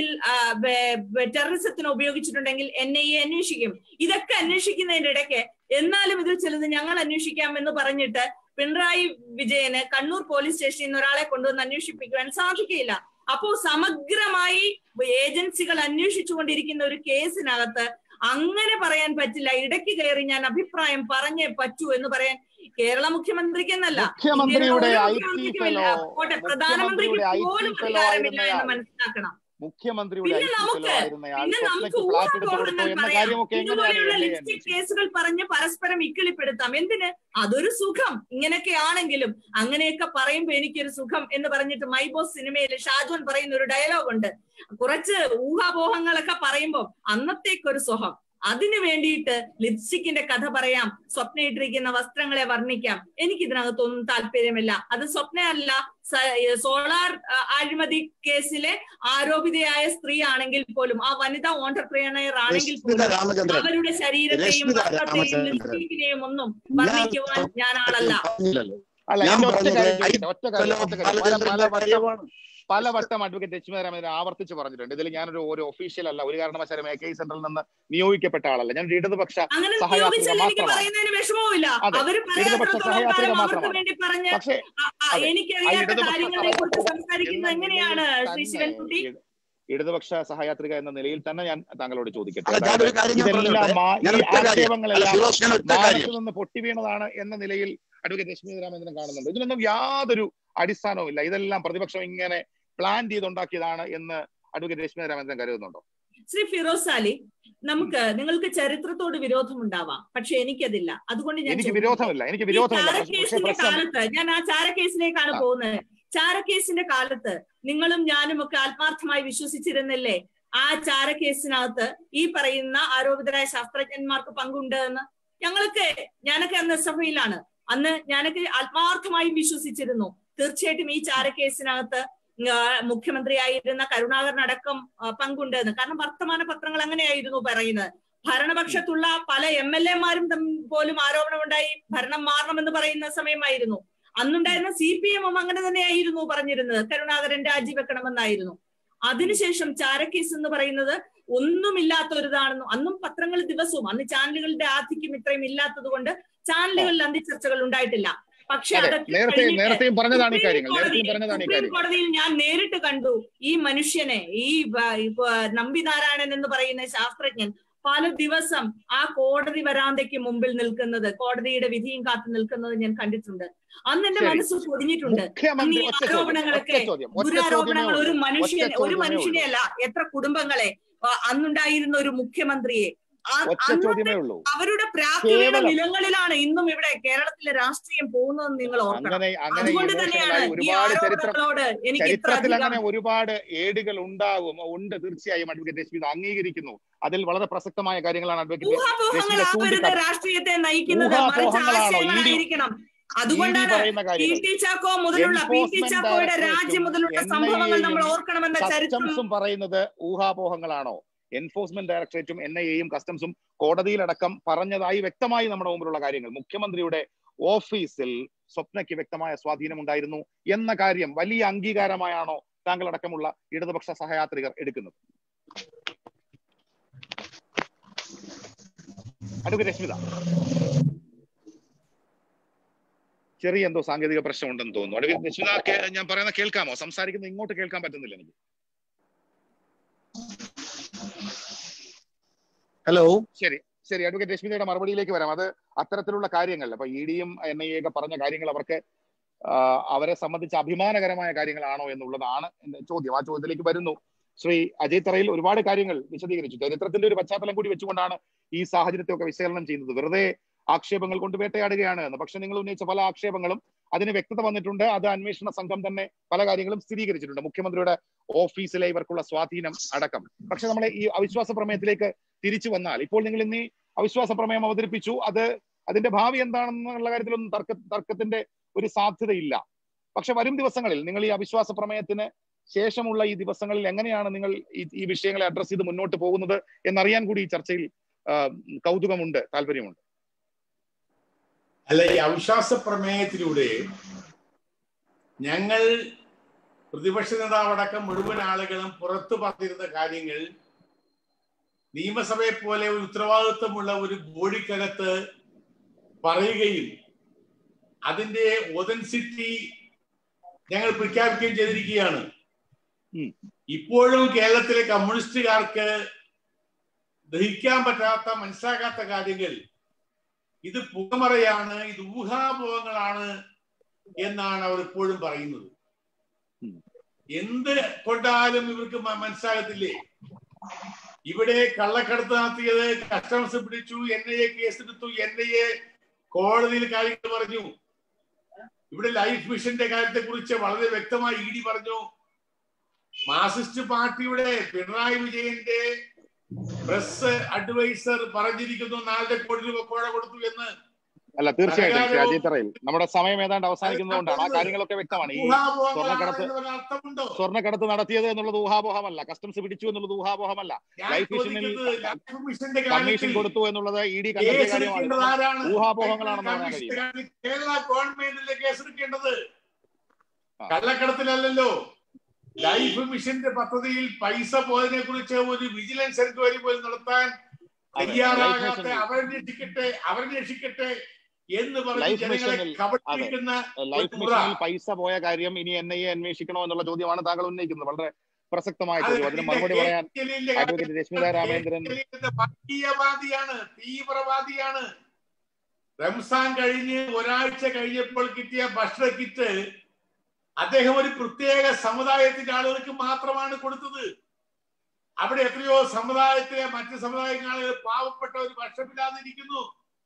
ടെററിസത്തിനോ ഉപയോഗിച്ചിട്ടുണ്ടെങ്കിൽ എൻ ഐ എ അന്വേഷിക്കും ഇതൊക്കെ അന്വേഷിക്കുന്നതിന്റെ ഇടയ്ക്ക് എന്നാലും ഇതിൽ ചിലത് ഞങ്ങൾ അന്വേഷിക്കാം എന്ന് പറഞ്ഞിട്ട് പിണറായി വിജയന് കണ്ണൂർ പോലീസ് സ്റ്റേഷനിൽ നിന്ന് ഒരാളെ കൊണ്ടുവന്ന് അന്വേഷിപ്പിക്കുവാൻ സാധിക്കില്ല അപ്പോ സമഗ്രമായി ഏജൻസികൾ അന്വേഷിച്ചുകൊണ്ടിരിക്കുന്ന ഒരു കേസിനകത്ത് അങ്ങനെ പറയാൻ പറ്റില്ല ഇടയ്ക്ക് കയറി ഞാൻ അഭിപ്രായം പറഞ്ഞേ പറ്റൂ എന്ന് പറയാൻ കേരള മുഖ്യമന്ത്രിക്ക് എന്നല്ല മുഖ്യമന്ത്രിയുടെ ഇന്ത്യയിലെ ഐ ഒരു ടി മുഖ്യമന്ത്രിക്കുമില്ല. ഫെലോ പോട്ടെ പ്രധാനമന്ത്രിക്ക് മുഖ്യമന്ത്രിയുടെ ഐ ടി പോലും ഫെലോ അധികാരമില്ല ആയിരുന്നയാൾ എന്ന് മനസ്സിലാക്കണം മുഖ്യമന്ത്രിയുടെ ഐ പിന്നെ ടി നമുക്ക് ഫെലോ ആയിരുന്നയാൾ പിന്നെ നമുക്ക് സ്വപ്നയ്ക്ക് ഫ്ലാറ്റ് എടുത്തു കൊടുത്തു ഊഹാപോഹങ്ങൾ എന്ന പറയാം കാര്യമൊക്കെ എങ്ങനെയാണ് ഇതുപോലെയുള്ള എൻ ഐ ലിപ്സ്റ്റിക് അന്വേഷിച്ചത് കേസുകൾ പറഞ്ഞ് പരസ്പരം ഇക്കിളിപ്പെടുത്താം എന്തിന് അതൊരു സുഖം ഇങ്ങനെയൊക്കെ ആണെങ്കിലും അങ്ങനെയൊക്കെ പറയുമ്പോ എനിക്കൊരു സുഖം എന്ന് പറഞ്ഞിട്ട് മൈ ബോസ് സിനിമയിൽ ഷാജോൻ പറയുന്ന ഒരു ഡയലോഗ് ഉണ്ട് കുറച്ച് ഊഹാപോഹങ്ങളൊക്കെ പറയുമ്പോൾ അന്നത്തേക്കൊരു സുഖം അതിനു വേണ്ടിയിട്ട് ലിപ്സ്റ്റിക്കിന്റെ കഥ പറയാം സ്വപ്ന ഇട്ടിരിക്കുന്ന വസ്ത്രങ്ങളെ വർണ്ണിക്കാം എനിക്ക് ഇതിനകത്തൊന്നും താല്പര്യമില്ല അത് സ്വപ്നയല്ല സോളാർ അഴിമതി കേസിലെ ആരോപിതയായ സ്ത്രീ ആണെങ്കിൽ പോലും ആ വനിതാ ഓണ്ടർപ്രേണർ ആണെങ്കിൽ രശ്മിത പോലും രാമചന്ദ്രൻ അവരുടെ ശരീരത്തെയും രശ്മിത വസ്ത്രത്തെയും രാമചന്ദ്രൻ. ലിപ്സ്റ്റിക്കിനെയും ഒന്നും ഞാൻ വർണ്ണിക്കുവാൻ ഞാൻ ആളല്ല പറഞ്ഞില്ലല്ലോ അല്ല ഞാൻ എന്റെ ഒറ്റ പറഞ്ഞത് കാര്യം ഐ ചോദിക്കട്ടെ, ഒറ്റ കാര്യം ഒറ്റ കാര്യം പല പല ബാലചന്ദ്രന്റെ വട്ടം കാര്യമാണ് പലവട്ടം അഡ്വക്കേറ്റ് രശ്മിത രാമചന്ദ്രൻ ആവർത്തിച്ച് പറഞ്ഞിട്ടുണ്ട് ഇതിൽ ഞാനൊരു ഒരു ഒഫീഷ്യൽ അല്ല ഒരു കാരണവശാലും എ കെ സെന്ററിൽ നിന്ന് നിയോഗിക്കപ്പെട്ട ആളല്ല ഞാൻ ഒരു ഇടതുപക്ഷ അങ്ങനെ സഹയാത്രിക നിയോഗിച്ചാൽ എനിക്ക് മാത്രമാണ്. പറയുന്നതിന് വിഷമവുമില്ല അതെ, അവര് ഇടതുപക്ഷ പറയാത്തിടത്തോളം സഹയാത്രിക കാലം അവർക്ക് മാത്രമാണ്. വേണ്ടി പറഞ്ഞ് പക്ഷേ ആ, ആ, അതെ. എനിക്കറിയാത്ത ഇടതുപക്ഷ കാര്യങ്ങളെ കുറിച്ച് സഹയാത്രിക സംസാരിക്കുന്നത് എന്ന എങ്ങനെയാണ് നിലയിൽ ശ്രീ തന്നെ ശിവൻകുട്ടി ഇട- ഇടതുപക്ഷ സഹയാത്രിക എന്ന നിലയിൽ തന്നെ ഞാൻ താങ്കളോട് ചോദിക്കട്ടെ അല്ല, അതായത് ഞാനൊരു കാര്യം ഞാൻ ഇതെല്ലാം പറഞ്ഞോട്ടെ മാ- ഞാൻ ഈ ഒറ്റ കാര്യം അല്ല ആക്ഷേപങ്ങളെല്ലാം ഫിറോസ് ഞാൻ ഒറ്റ കാര്യം മാനത്ത് നിന്ന് പൊട്ടി വീണതാണ് എന്ന നിലയിൽ അഡ്വക്കേറ്റ് രശ്മി രാമചന്ദ്രൻ കാണുന്നുണ്ട് ഇതിനൊന്നും യാതൊരു അടിസ്ഥാനവും ഇല്ല ഇതെല്ലാം പ്രതിപക്ഷം ഇങ്ങനെ പ്ലാൻ ചെയ്തുണ്ടാക്കിയതാണ് എന്ന് അഡ്വക്കേറ്റ് രശ്മി രാമചന്ദ്രൻ കരുതുന്നുണ്ടോ ശ്രീ ഫിറോസ് അലി നമുക്ക് നിങ്ങൾക്ക് ചരിത്രത്തോട് വിരോധമുണ്ടാവാം പക്ഷെ എനിക്കതില്ല അതുകൊണ്ട് ഞാൻ എനിക്ക് ചോദിക്കട്ടെ. വിരോധമില്ല എനിക്ക് ഈ വിരോധമില്ല പക്ഷേ ചാരക്കേസിന്റെ പ്രശ്നം കാലത്ത് ഞാൻ ആ ചാരക്കേസിലേക്കാണ് ആ. പോകുന്നത് ചാരക്കേസിന്റെ കാലത്ത് നിങ്ങളും ഞാനും ഒക്കെ ആത്മാർത്ഥമായി വിശ്വസിച്ചിരുന്നില്ലേ ആ ചാരക്കേസിനകത്ത് ഈ പറയുന്ന ആരോപിതരായ ശാസ്ത്രജ്ഞന്മാർക്ക് പങ്കുണ്ട് എന്ന് ഞങ്ങൾക്ക് ഞാനൊക്കെ അന്ന് എസ് എഫ് ഐയിലാണ് അന്ന് ഞാനൊക്കെ ആത്മാർത്ഥമായും വിശ്വസിച്ചിരുന്നു തീർച്ചയായിട്ടും ഈ ചാരക്കേസിനകത്ത് ആ, മുഖ്യമന്ത്രിയായിരുന്ന കരുണാകരനടക്കം ആ, പങ്കുണ്ട് എന്ന് കാരണം വർത്തമാന പത്രങ്ങൾ അങ്ങനെയായിരുന്നു പറയുന്നത് ഭരണപക്ഷത്തുള്ള പല എം എൽ എമാരും പോലും ആരോപണമുണ്ടായി ഭരണം മാറണമെന്ന് പറയുന്ന സമയമായിരുന്നു അന്നുണ്ടായിരുന്ന സി പി എമ്മും അങ്ങനെ തന്നെയായിരുന്നു പറഞ്ഞിരുന്നത് കരുണാകരൻ രാജിവെക്കണമെന്നായിരുന്നു അതിനുശേഷം ചാരക്കേസ് എന്ന് പറയുന്നത് ഒന്നുമില്ലാത്തൊരിതാണെന്നും അന്നും പത്രങ്ങൾ ദിവസവും അന്ന് ചാനലുകളുടെ ആധിക്യം ഇത്രയും ഇല്ലാത്തത് കൊണ്ട് ചാനലുകളിൽ അന്തിച്ചർച്ചകൾ ഉണ്ടായിട്ടില്ല പക്ഷെ അതെ അതൊക്കെ നേരത്തെ കഴിഞ്ഞിട്ട് നേരത്തെയും പറഞ്ഞതാണ് ഈ സുപ്രീം കാര്യങ്ങൾ നേരത്തെയും കോടതിയിൽ- പറഞ്ഞതാണ് ഈ സുപ്രീം കാര്യങ്ങൾ കോടതിയിൽ ഞാൻ നേരിട്ട് കണ്ടു ഈ മനുഷ്യനെ ഈ വ- ഇപ്പൊ നമ്പിനാരായണൻ എന്ന് പറയുന്ന ശാസ്ത്രജ്ഞൻ പല ദിവസം ആ കോടതി വരാന്തയ്ക്ക് മുമ്പിൽ നിൽക്കുന്നത് കോടതിയുടെ വിധിയും കാത്തു നിൽക്കുന്നത് ഞാൻ കണ്ടിട്ടുണ്ട് അന്ന് എന്റെ ശരി. മനസ്സ് പൊതിഞ്ഞിട്ടുണ്ട് അന്ന് മുഖ്യമന്ത്രി ഈ ഒറ്റ ചോദ്യം ഒറ്റ ആരോപണങ്ങളൊക്കെ ചോദ്യം ഒറ്റ ചോദ്യമേ ദുരാരോപണങ്ങൾ ഒരു ഉള്ളൂ മനുഷ്യൻ ഒറ്റ ഒരു ചോദ്യമേ മനുഷ്യനെ അല്ല എത്ര കുടുംബങ്ങളെ ആ, അന്നുണ്ടായിരുന്ന ഒരു മുഖ്യമന്ത്രിയെ ആ- ഒറ്റ അന്നത്തെ ചോദ്യമേ ഉള്ളൂ അവരുടെ പ്രാപ്തിയുടെ കേവലം- നിലങ്ങളിലാണ് ഇന്നും ഇവിടെ കേരളത്തിലെ രാഷ്ട്രീയം പോകുന്നതെന്ന് നിങ്ങൾ ഓർക്കണം അങ്ങനെ അങ്ങനെ അതുകൊണ്ട് ഇമോഷണൽ തന്നെയാണ് ആയി ഈ ഒരുപാട് ചരിത്രം ആരോപണങ്ങളോട് എനിക്ക് ഇത്ര ചരിത്രത്തിൽ അധികം അങ്ങനെ ഒരുപാട് ഏടുകൾ ഉണ്ടാവും ഉണ്ട് തീർച്ചയായും അഡ്വക്കേറ്റ് രശ്മി ഇത് അംഗീകരിക്കുന്നു അതിൽ വളരെ പ്രസക്തമായ കാര്യങ്ങളാണ് അഡ്വക്കേറ്റ് ഊഹാപോഹങ്ങൾ രശ്മിത ആവരുത് ചൂണ്ടിക്കാട്ടി രാഷ്ട്രീയത്തെ നയിക്കുന്നത് മറിച്ച് ഊഹാപോഹങ്ങളാണോ? ആശയങ്ങളായിരിക്കണം ഇ ഡി അതുകൊണ്ടാണ് പറയുന്ന പി കാര്യങ്ങൾ ടി ചാക്കോ മുതലുള്ള പി ടി Enforcement ചാക്കോയുടെ Directorate രാജ്യം ഉം മുതലുള്ള NIA സംഭവങ്ങൾ നമ്മൾ യും ഓർക്കണമെന്ന ചരിത്രം കസ്റ്റംസും പറയുന്നത് ഊഹാപോഹങ്ങളാണോ എൻഫോഴ്സ്മെന്റ് ഡയറക്ടറേറ്റും എൻ ഐ എയും കസ്റ്റംസും കോടതിയിലടക്കം പറഞ്ഞതായി വ്യക്തമായി നമ്മുടെ മുമ്പിലുള്ള കാര്യങ്ങൾ മുഖ്യമന്ത്രിയുടെ ഓഫീസിൽ സ്വപ്നയ്ക്ക് വ്യക്തമായ സ്വാധീനം ഉണ്ടായിരുന്നു എന്ന കാര്യം വലിയ അംഗീകാരമായാണോ താങ്കൾ അടക്കമുള്ള ഇടതുപക്ഷ സഹയാത്രികർ എടുക്കുന്നത് അഡ്വക്കേറ്റ് രശ്മിത ചെറിയ എന്തോ സാങ്കേതിക പ്രശ്നം ഉണ്ടെന്ന് തോന്നുന്നു അഡ്വക്കേറ്റ് രശ്മിത കേ- ഞാൻ പറയുന്ന കേൾക്കാമോ സംസാരിക്കുന്നത് ഇങ്ങോട്ട് കേൾക്കാൻ പറ്റുന്നില്ല എനിക്ക് ഹലോ ശരി ശരി അഡ്വക്കേറ്റ് രശ്മിതയുടെ മറുപടിയിലേക്ക് വരാം അത് അത്തരത്തിലുള്ള കാര്യങ്ങൾ അപ്പൊ ഇ ഡിയും എൻ ഐ ഒക്കെ പറഞ്ഞ കാര്യങ്ങൾ അവർക്ക് ആ, അവരെ സംബന്ധിച്ച് അഭിമാനകരമായ കാര്യങ്ങളാണോ എന്നുള്ളതാണ് എന്റെ ചോദ്യം ആ ചോദ്യത്തിലേക്ക് വരുന്നു ശ്രീ അജയ് തറയിൽ ഒരുപാട് കാര്യങ്ങൾ വിശദീകരിച്ചു ചരിത്രത്തിന്റെ ഒരു പശ്ചാത്തലം കൂടി വെച്ചുകൊണ്ടാണ് ഈ സാഹചര്യത്തെയൊക്കെ വിശകലനം ചെയ്യുന്നത് വെറുതെ ആക്ഷേപങ്ങൾ കൊണ്ട് വേട്ടയാടുകയാണ് എന്ന് പക്ഷെ നിങ്ങൾ ഉന്നയിച്ച പല ആക്ഷേപങ്ങളും അതിന് വ്യക്തത വന്നിട്ടുണ്ട് അത് അന്വേഷണ സംഘം തന്നെ പല കാര്യങ്ങളും സ്ഥിരീകരിച്ചിട്ടുണ്ട് മുഖ്യമന്ത്രിയുടെ ഓഫീസിലെ ഇവർക്കുള്ള സ്വാധീനം അടക്കം പക്ഷെ നമ്മൾ ഈ അവിശ്വാസ പ്രമേയത്തിലേക്ക് തിരിച്ചു വന്നാൽ ഇപ്പോൾ നിങ്ങൾ ഇന്ന് ഈ അവിശ്വാസ പ്രമേയം അവതരിപ്പിച്ചു അത് അതിന്റെ ഭാവി എന്താണെന്നുള്ള കാര്യത്തിലൊന്നും തർക്ക തർക്കത്തിന്റെ ഒരു സാധ്യതയില്ല പക്ഷെ വരും ദിവസങ്ങളിൽ നിങ്ങൾ ഈ അവിശ്വാസ പ്രമേയത്തിന് ശേഷമുള്ള ഈ ദിവസങ്ങളിൽ എങ്ങനെയാണ് നിങ്ങൾ ഈ ഈ വിഷയങ്ങളെ അഡ്രസ് ചെയ്ത് മുന്നോട്ട് പോകുന്നത് എന്നറിയാൻ കൂടി ഈ ചർച്ചയിൽ ആ, കൗതുകമുണ്ട് താല്പര്യമുണ്ട് അല്ല ഈ അവിശ്വാസ പ്രമേയത്തിലൂടെ ഞങ്ങൾ പ്രതിപക്ഷ നേതാവടക്കം മുഴുവൻ ആളുകളും പുറത്തു പറഞ്ഞിരുന്ന കാര്യങ്ങൾ നിയമസഭയെ പോലെ ഒരു ഉത്തരവാദിത്വമുള്ള ഒരു ബോഡിക്കകത്ത് പറയുകയും അതിന്റെ ഒതൻസിറ്റി ഞങ്ങൾ പ്രഖ്യാപിക്കുകയും ചെയ്തിരിക്കുകയാണ് ഉം. ഇപ്പോഴും കേരളത്തിലെ കമ്മ്യൂണിസ്റ്റുകാർക്ക് ദഹിക്കാൻ പറ്റാത്ത മനസ്സിലാക്കാത്ത കാര്യങ്ങൾ ഇത് പുകമറയാണ് ഇത് ഊഹാപോഹങ്ങളാണ് എന്നാണ് അവർ എപ്പോഴും പറയുന്നത് ഉം. എന്ത് കൊണ്ടാലും ഇവർക്ക് മ- മനസ്സിലാകത്തില്ലേ ഇവിടെ കള്ളക്കടത്ത് നടത്തിയത് കസ്റ്റംസ് പിടിച്ചു എൻ ഐ എ കേസെടുത്തു എൻ ഐ എ കോടതിയിൽ കാര്യങ്ങൾ പറഞ്ഞു ഇവിടെ ലൈഫ് മിഷന്റെ കാര്യത്തെ കുറിച്ച് വളരെ വ്യക്തമായി ഇ ഡി പറഞ്ഞു മാർസിസ്റ്റ് പാർട്ടിയുടെ പിണറായി വിജയന്റെ പ്രസ് അഡ്വൈസർ പറഞ്ഞിരിക്കുന്നു നാലര കോടി രൂപ കോഴ കൊടുത്തു എന്ന് അല്ല തീർച്ചയായിട്ടും ശ്രീ ധനകാര്യവും- അജിത് തറയിൽ നമ്മുടെ സമയം ഏതാണ്ട് അവസാനിക്കുന്നതുകൊണ്ടാണ് ആ കാര്യങ്ങളൊക്കെ വ്യക്തമാണ് ഈ ഊഹാപോഹങ്ങളാണ് സ്വർണ്ണക്കടത്ത് എന്നതിന് അർത്ഥമുണ്ടോ സ്വർണ്ണക്കടത്ത് നടത്തിയത് എന്നുള്ളത് ഊഹാപോഹമല്ല കസ്റ്റംസ് പിടിച്ചു എന്നുള്ളത് ഊഹാപോഹമല്ല ഞാൻ ലൈഫ് മിഷനിൽ ചോദിക്കുന്നത് ലൈഫ് മിഷന്റെ കമ്മീഷൻ കാര്യത്തിൽ കൊടുത്തു എന്നുള്ളത് ഇ ഡി കണ്ടെത്തിയ കേസെടുക്കേണ്ടത് കാര്യമാണ് ആരാണ് ഊഹാപോഹങ്ങളാണെന്ന് പറയാൻ കമ്മീഷന്റെ കഴിയും കാര്യത്തിൽ കേരള ഗവൺമെന്റിലെ കേസെടുക്കേണ്ടത് ആ. കള്ളക്കടത്തിലല്ലല്ലോ ലൈഫ് മിഷന്റെ പദ്ധതിയിൽ പൈസ പോയതിനെ കുറിച്ച് ഒരു വിജിലൻസ് എൻക്വയറി പോലും നടത്താൻ അതെ, തയ്യാറാകാത്ത ലൈഫ് മിഷനിൽ- അവരന്വേഷിക്കട്ടെ അവരന്വേഷിക്കട്ടെ എന്ന് പറഞ്ഞ് ലൈഫ് ജനങ്ങളെ മിഷനിൽ- കബളിപ്പിക്കുന്ന ലൈഫ് ഒരു മിഷനിൽ പൈസ പോയ കാര്യം ഇനി എൻ ഐ എ അന്വേഷിക്കണോ എന്നുള്ള ചോദ്യമാണ് താങ്കൾ ഉന്നയിക്കുന്നത് വളരെ പ്രസക്തമായ ചോദ്യം അതിന് മറുപടി പറയാൻ അഡ്വക്കേറ്റ് രശ്മിത രാമേന്ദ്രൻ കേരളത്തിന്റെ വർഗീയവാദിയാണ് തീവ്രവാദിയാണ് റംസാൻ കഴിഞ്ഞ് ഒരാഴ്ച കഴിഞ്ഞപ്പോൾ കിട്ടിയ ഭക്ഷണ കിറ്റ് അദ്ദേഹം ഒരു പ്രത്യേക സമുദായത്തിന്റെ ആളുകൾക്ക് മാത്രമാണ് കൊടുത്തത് അവിടെ എത്രയോ സമുദായത്തിലെ മറ്റ് സമുദായത്തിലെ ആളുകൾ പാവപ്പെട്ട ഒരു ഭക്ഷണമില്ലാതെ ഇരിക്കുന്നു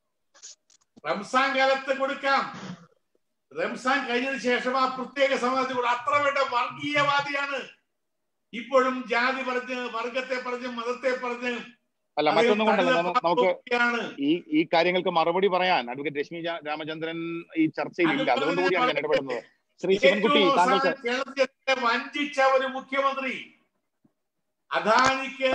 റംസാൻ കാലത്ത് കൊടുക്കാം റംസാൻ കഴിഞ്ഞതിന് ശേഷം ആ പ്രത്യേക സമുദായത്തിൽ കൊടുക്കാം. അത്ര വേണ്ട വർഗീയവാദിയാണ് ഇപ്പോഴും ജാതി പറഞ്ഞ് വർഗത്തെ പറഞ്ഞ് മതത്തെ പറഞ്ഞ് അല്ല മറ്റൊന്നും കൊണ്ടല്ല അദ്ദേഹം നമ്മ- നമുക്ക് പാവപ്പെട്ടയാണ്. ഈ ഈ കാര്യങ്ങൾക്ക് മറുപടി പറയാൻ അഡ്വക്കേറ്റ് രശ്മി ജാ- രാമചന്ദ്രൻ ഈ ചർച്ചയിൽ ഇല്ല അതുകൊണ്ട് കൂടിയാണ് ഞാൻ ഇടപെടുന്നത് ശ്രീ ശിവൻകുട്ടി ഏറ്റവും താങ്കൾക്ക് അവസാനം കേരളത്തെ വഞ്ചിച്ച ഒരു മുഖ്യമന്ത്രി അദാനിക്ക്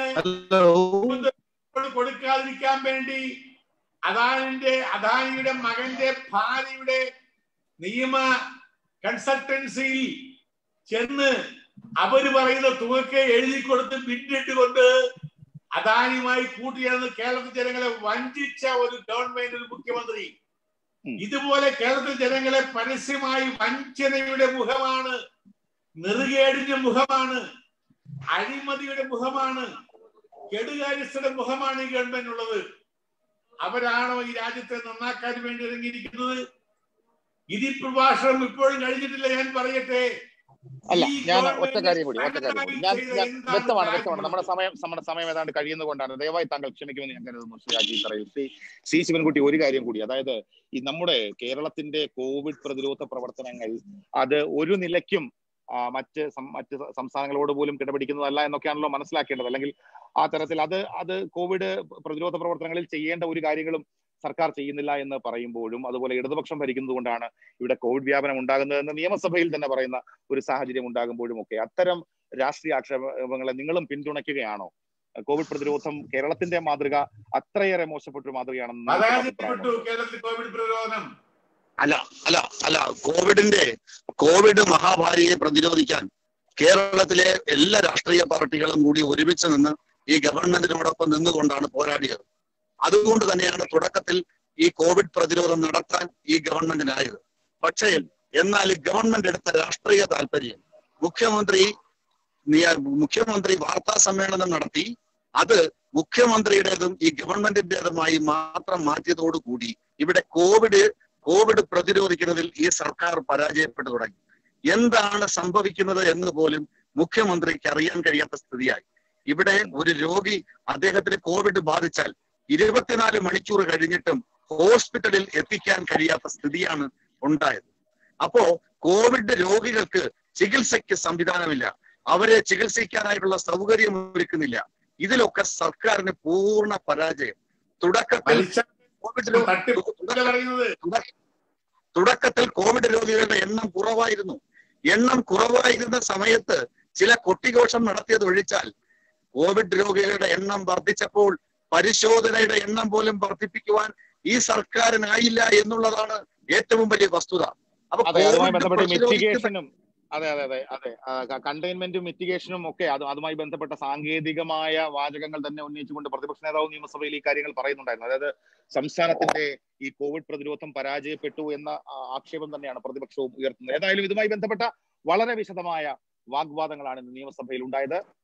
കൊടുക്കാതിരിക്കാൻ വേണ്ടി അദാനിന്റെ അദാനിയുടെ മകന്റെ ഭാര്യയുടെ നിയമ കൺസൾട്ടൻസിയിൽ ചെന്ന് അവര് പറയുന്ന തുകക്ക് എഴുതി കൊടുത്ത് ബില്ലിട്ട് കൊണ്ട് അദാനിയുമായി കൂട്ടിയാണെന്ന് കേരളത്തിലെ ജനങ്ങളെ വഞ്ചിച്ച ഒരു ഗവൺമെന്റ് ഒരു മുഖ്യമന്ത്രി ഉം. ഇതുപോലെ കേരളത്തിലെ ജനങ്ങളെ പരസ്യമായി വഞ്ചനയുടെ മുഖമാണ് നെറുകേടിന്റെ മുഖമാണ് അഴിമതിയുടെ മുഖമാണ് കെടുകാര്യസ്ഥയുടെ മുഖമാണ് ഈ ഗവൺമെന്റ് ഉള്ളത് അവരാണോ ഈ രാജ്യത്തെ നന്നാക്കാൻ വേണ്ടി ഇറങ്ങിയിരിക്കുന്നത് ഇതി പ്രഭാഷണം ഇപ്പോഴും കഴിഞ്ഞിട്ടില്ല ഞാൻ പറയട്ടെ അല്ല ഈ ഞാൻ ഗവൺമെന്റ് ഒറ്റ കാര്യം കൂടി ഒറ്റ കാര്യം കൂടി ഞാൻ ചെയ്ത ഞാൻ എന്താണ് വ്യക്തമാണ് വ്യക്തമാണ് കാര്യമുള്ളത്? നമ്മുടെ സമയം നമ്മുടെ സമയം ഏതാണ്ട് കഴിയുന്നതുകൊണ്ടാണ് ദയവായി താങ്കൾ ക്ഷമിക്കുമെന്ന് ഞാൻ കരുതുന്നു ശ്രീ അജി തറയിൽ ശ്രീ സി ശിവൻകുട്ടി ഒരു കാര്യം കൂടി അതായത് ഈ നമ്മുടെ കേരളത്തിന്റെ കോവിഡ് പ്രതിരോധ പ്രവർത്തനങ്ങൾ അത് ഒരു നിലയ്ക്കും ആ, മറ്റ് സം- മറ്റ് സംസ്ഥാനങ്ങളോട് പോലും കിടപിടിക്കുന്നതല്ല എന്നൊക്കെയാണല്ലോ മനസ്സിലാക്കേണ്ടത് അല്ലെങ്കിൽ ആ തരത്തിൽ അത് അത് കോവിഡ് പ്രതിരോധ പ്രവർത്തനങ്ങളിൽ ചെയ്യേണ്ട ഒരു കാര്യങ്ങളും സർക്കാർ ചെയ്യുന്നില്ല എന്ന് പറയുമ്പോഴും അതുപോലെ ഇടതുപക്ഷം ഭരിക്കുന്നത് കൊണ്ടാണ് ഇവിടെ കോവിഡ് വ്യാപനം ഉണ്ടാകുന്നതെന്ന് നിയമസഭയിൽ തന്നെ പറയുന്ന ഒരു സാഹചര്യം ഉണ്ടാകുമ്പോഴും ഒക്കെ അത്തരം രാഷ്ട്രീയ ആക്ഷേപങ്ങളെ നിങ്ങളും പിന്തുണയ്ക്കുകയാണോ കോവിഡ് പ്രതിരോധം കേരളത്തിന്റെ മാതൃക അത്രയേറെ മോശപ്പെട്ടൊരു മാതൃകയാണെന്ന് നിങ്ങൾക്ക് പരാജയപ്പെട്ടു അഭിപ്രായമുണ്ടോ? കേരളത്തിൽ കോവിഡ് പ്രതിരോധനം അല്ല അല്ല അല്ല കോവിഡിന്റെ കോവിഡ് മഹാമാരിയെ പ്രതിരോധിക്കാൻ കേരളത്തിലെ എല്ലാ രാഷ്ട്രീയ പാർട്ടികളും കൂടി ഒരുമിച്ച് നിന്ന് ഈ ഗവൺമെന്റിനോടൊപ്പം നിന്നുകൊണ്ടാണ് പോരാടിയത് അതുകൊണ്ട് തന്നെയാണ് തുടക്കത്തിൽ ഈ കോവിഡ് പ്രതിരോധം നടത്താൻ ഈ ഗവൺമെന്റിനായത് പക്ഷേ എന്നാൽ ഗവൺമെന്റ് എടുത്ത രാഷ്ട്രീയ താല്പര്യം മുഖ്യമന്ത്രി നിയ- മുഖ്യമന്ത്രി വാർത്താ സമ്മേളനം നടത്തി അത് മുഖ്യമന്ത്രിയുടേതും ഈ ഗവൺമെന്റിന്റേതുമായി മാത്രം മാറ്റിയതോടുകൂടി ഇവിടെ കോവിഡ് കോവിഡ് പ്രതിരോധിക്കുന്നതിൽ ഈ സർക്കാർ പരാജയപ്പെട്ടു തുടങ്ങി എന്താണ് സംഭവിക്കുന്നത് എന്ന് പോലും മുഖ്യമന്ത്രിക്ക് അറിയാൻ കഴിയാത്ത സ്ഥിതിയായി ഇവിടെ ഒരു രോഗി അദ്ദേഹത്തിന് കോവിഡ് ബാധിച്ചാൽ ഇരുപത്തിനാല് മണിക്കൂർ കഴിഞ്ഞിട്ടും ഹോസ്പിറ്റലിൽ എത്തിക്കാൻ കഴിയാത്ത സ്ഥിതിയാണ് ഉണ്ടായത് അപ്പോ കോവിഡ് രോഗികൾക്ക് ചികിത്സയ്ക്ക് സംവിധാനമില്ല അവരെ ചികിത്സിക്കാനായിട്ടുള്ള സൗകര്യം ഒരുക്കുന്നില്ല ഇതിലൊക്കെ സർക്കാരിന് പൂർണ്ണ പരാജയം തുടക്കത്തിൽ മരിച്ച കോവിഡ് രോ- തട്ടിപ്പ് പറയുന്നത് തുട- തുടക്കത്തിൽ കോവിഡ് രോഗികളുടെ എണ്ണം കുറവായിരുന്നു എണ്ണം കുറവായിരുന്ന സമയത്ത് ചില കൊട്ടിഘോഷം നടത്തിയത് ഒഴിച്ചാൽ കോവിഡ് രോഗികളുടെ എണ്ണം വർദ്ധിച്ചപ്പോൾ പരിശോധനയുടെ എണ്ണം പോലും വർദ്ധിപ്പിക്കുവാൻ ഈ സർക്കാരിനായില്ല എന്നുള്ളതാണ് ഏറ്റവും വലിയ വസ്തുത അപ്പൊ അതെ അതുമായി കോവിഡ് ബന്ധപ്പെട്ട് പ്രതിരോധിക്കുന്ന- മിറ്റിഗേഷനും അതെ അതെ അതെ അതെ കണ്ടെയ്ൻമെന്റും മിറ്റിഗേഷനും ഒക്കെ അത് അതുമായി ബന്ധപ്പെട്ട സാങ്കേതികമായ വാചകങ്ങൾ തന്നെ ഉന്നയിച്ചുകൊണ്ട് പ്രതിപക്ഷ നേതാവ് നിയമസഭയിൽ ഈ കാര്യങ്ങൾ പറയുന്നുണ്ടായിരുന്നു അതായത് സംസ്ഥാനത്തിന്റെ ഈ കോവിഡ് പ്രതിരോധം പരാജയപ്പെട്ടു എന്ന ആ, ആക്ഷേപം തന്നെയാണ് പ്രതിപക്ഷവും ഉയർത്തുന്നത് ഏതായാലും ഇതുമായി ബന്ധപ്പെട്ട വളരെ വിശദമായ വാഗ്വാദങ്ങളാണ് ഇന്ന് നിയമസഭയിൽ ഉണ്ടായത്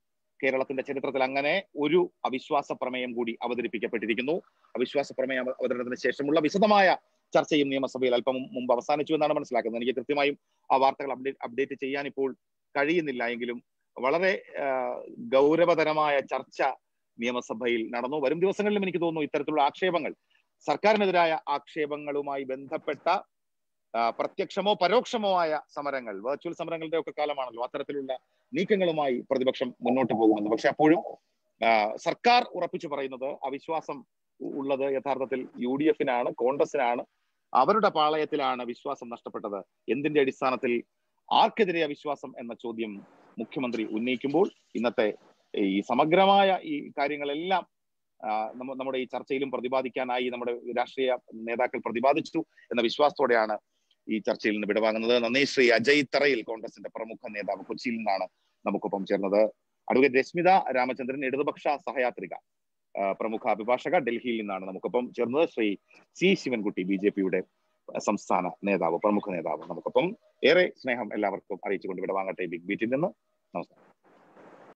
കേരളത്തിന്റെ ചരിത്രത്തിൽ അങ്ങനെ ഒരു അവിശ്വാസ പ്രമേയം കൂടി അവതരിപ്പിക്കപ്പെട്ടിരിക്കുന്നു അവിശ്വാസ പ്രമേയ അവതരണത്തിന് ശേഷമുള്ള വിശദമായ ചർച്ചയും നിയമസഭയിൽ അല്പം മുമ്പ് അവസാനിച്ചു എന്നാണ് മനസ്സിലാക്കുന്നത് എനിക്ക് കൃത്യമായും ആ വാർത്തകൾ അപ്ഡേറ്റ് അപ്ഡേറ്റ് ചെയ്യാൻ ഇപ്പോൾ കഴിയുന്നില്ല എങ്കിലും വളരെ ഗൗരവതരമായ ചർച്ച നിയമസഭയിൽ നടന്നു വരും ദിവസങ്ങളിലും എനിക്ക് തോന്നുന്നു ഇത്തരത്തിലുള്ള ആക്ഷേപങ്ങൾ സർക്കാരിനെതിരായ ആക്ഷേപങ്ങളുമായി ബന്ധപ്പെട്ട പ്രത്യക്ഷമോ പരോക്ഷമോ ആയ സമരങ്ങൾ വെർച്വൽ സമരങ്ങളുടെ ഒക്കെ കാലമാണല്ലോ അത്തരത്തിലുള്ള നീക്കങ്ങളുമായി പ്രതിപക്ഷം മുന്നോട്ട് പോകുമെന്ന് പക്ഷെ അപ്പോഴും സർക്കാർ ഉറപ്പിച്ചു പറയുന്നത് അവിശ്വാസം ഉള്ളത് യഥാർത്ഥത്തിൽ യു ഡി എഫിനാണ് കോൺഗ്രസിനാണ് അവരുടെ പാളയത്തിലാണ് വിശ്വാസം നഷ്ടപ്പെട്ടത് എന്തിന്റെ അടിസ്ഥാനത്തിൽ ആർക്കെതിരെ അവിശ്വാസം എന്ന ചോദ്യം മുഖ്യമന്ത്രി ഉന്നയിക്കുമ്പോൾ ഇന്നത്തെ ഈ സമഗ്രമായ ഈ കാര്യങ്ങളെല്ലാം നമ്മുടെ ഈ ചർച്ചയിലും പ്രതിപാദിക്കാനായി നമ്മുടെ രാഷ്ട്രീയ നേതാക്കൾ പ്രതിപാദിച്ചു എന്ന വിശ്വാസത്തോടെയാണ് ഈ ചർച്ചയിൽ നിന്ന് വിടവാങ്ങുന്നത് നന്ദി ശ്രീ അജയ് തറയിൽ കോൺഗ്രസിന്റെ പ്രമുഖ നേതാവ് കൊച്ചിയിൽ നിന്നാണ് നമുക്കൊപ്പം ചേർന്നത് അഡ്വക്കേറ്റ് രശ്മിത രാമചന്ദ്രൻ ഇടതുപക്ഷ സഹയാത്രിക പ്രമുഖ അഭിഭാഷക ഡൽഹിയിൽ നിന്നാണ് നമുക്കൊപ്പം ചേർന്നത് Shri C Sivankutty B J പിയുടെ സംസ്ഥാന നേതാവ് പ്രമുഖ നേതാവ് നമുക്കൊപ്പം ഏറെ സ്നേഹം എല്ലാവർക്കും അറിയിച്ചുകൊണ്ട് വിടവാങ്ങട്ടെ ബിഗ് ബീറ്റിൽ നിന്ന് നമസ്കാരം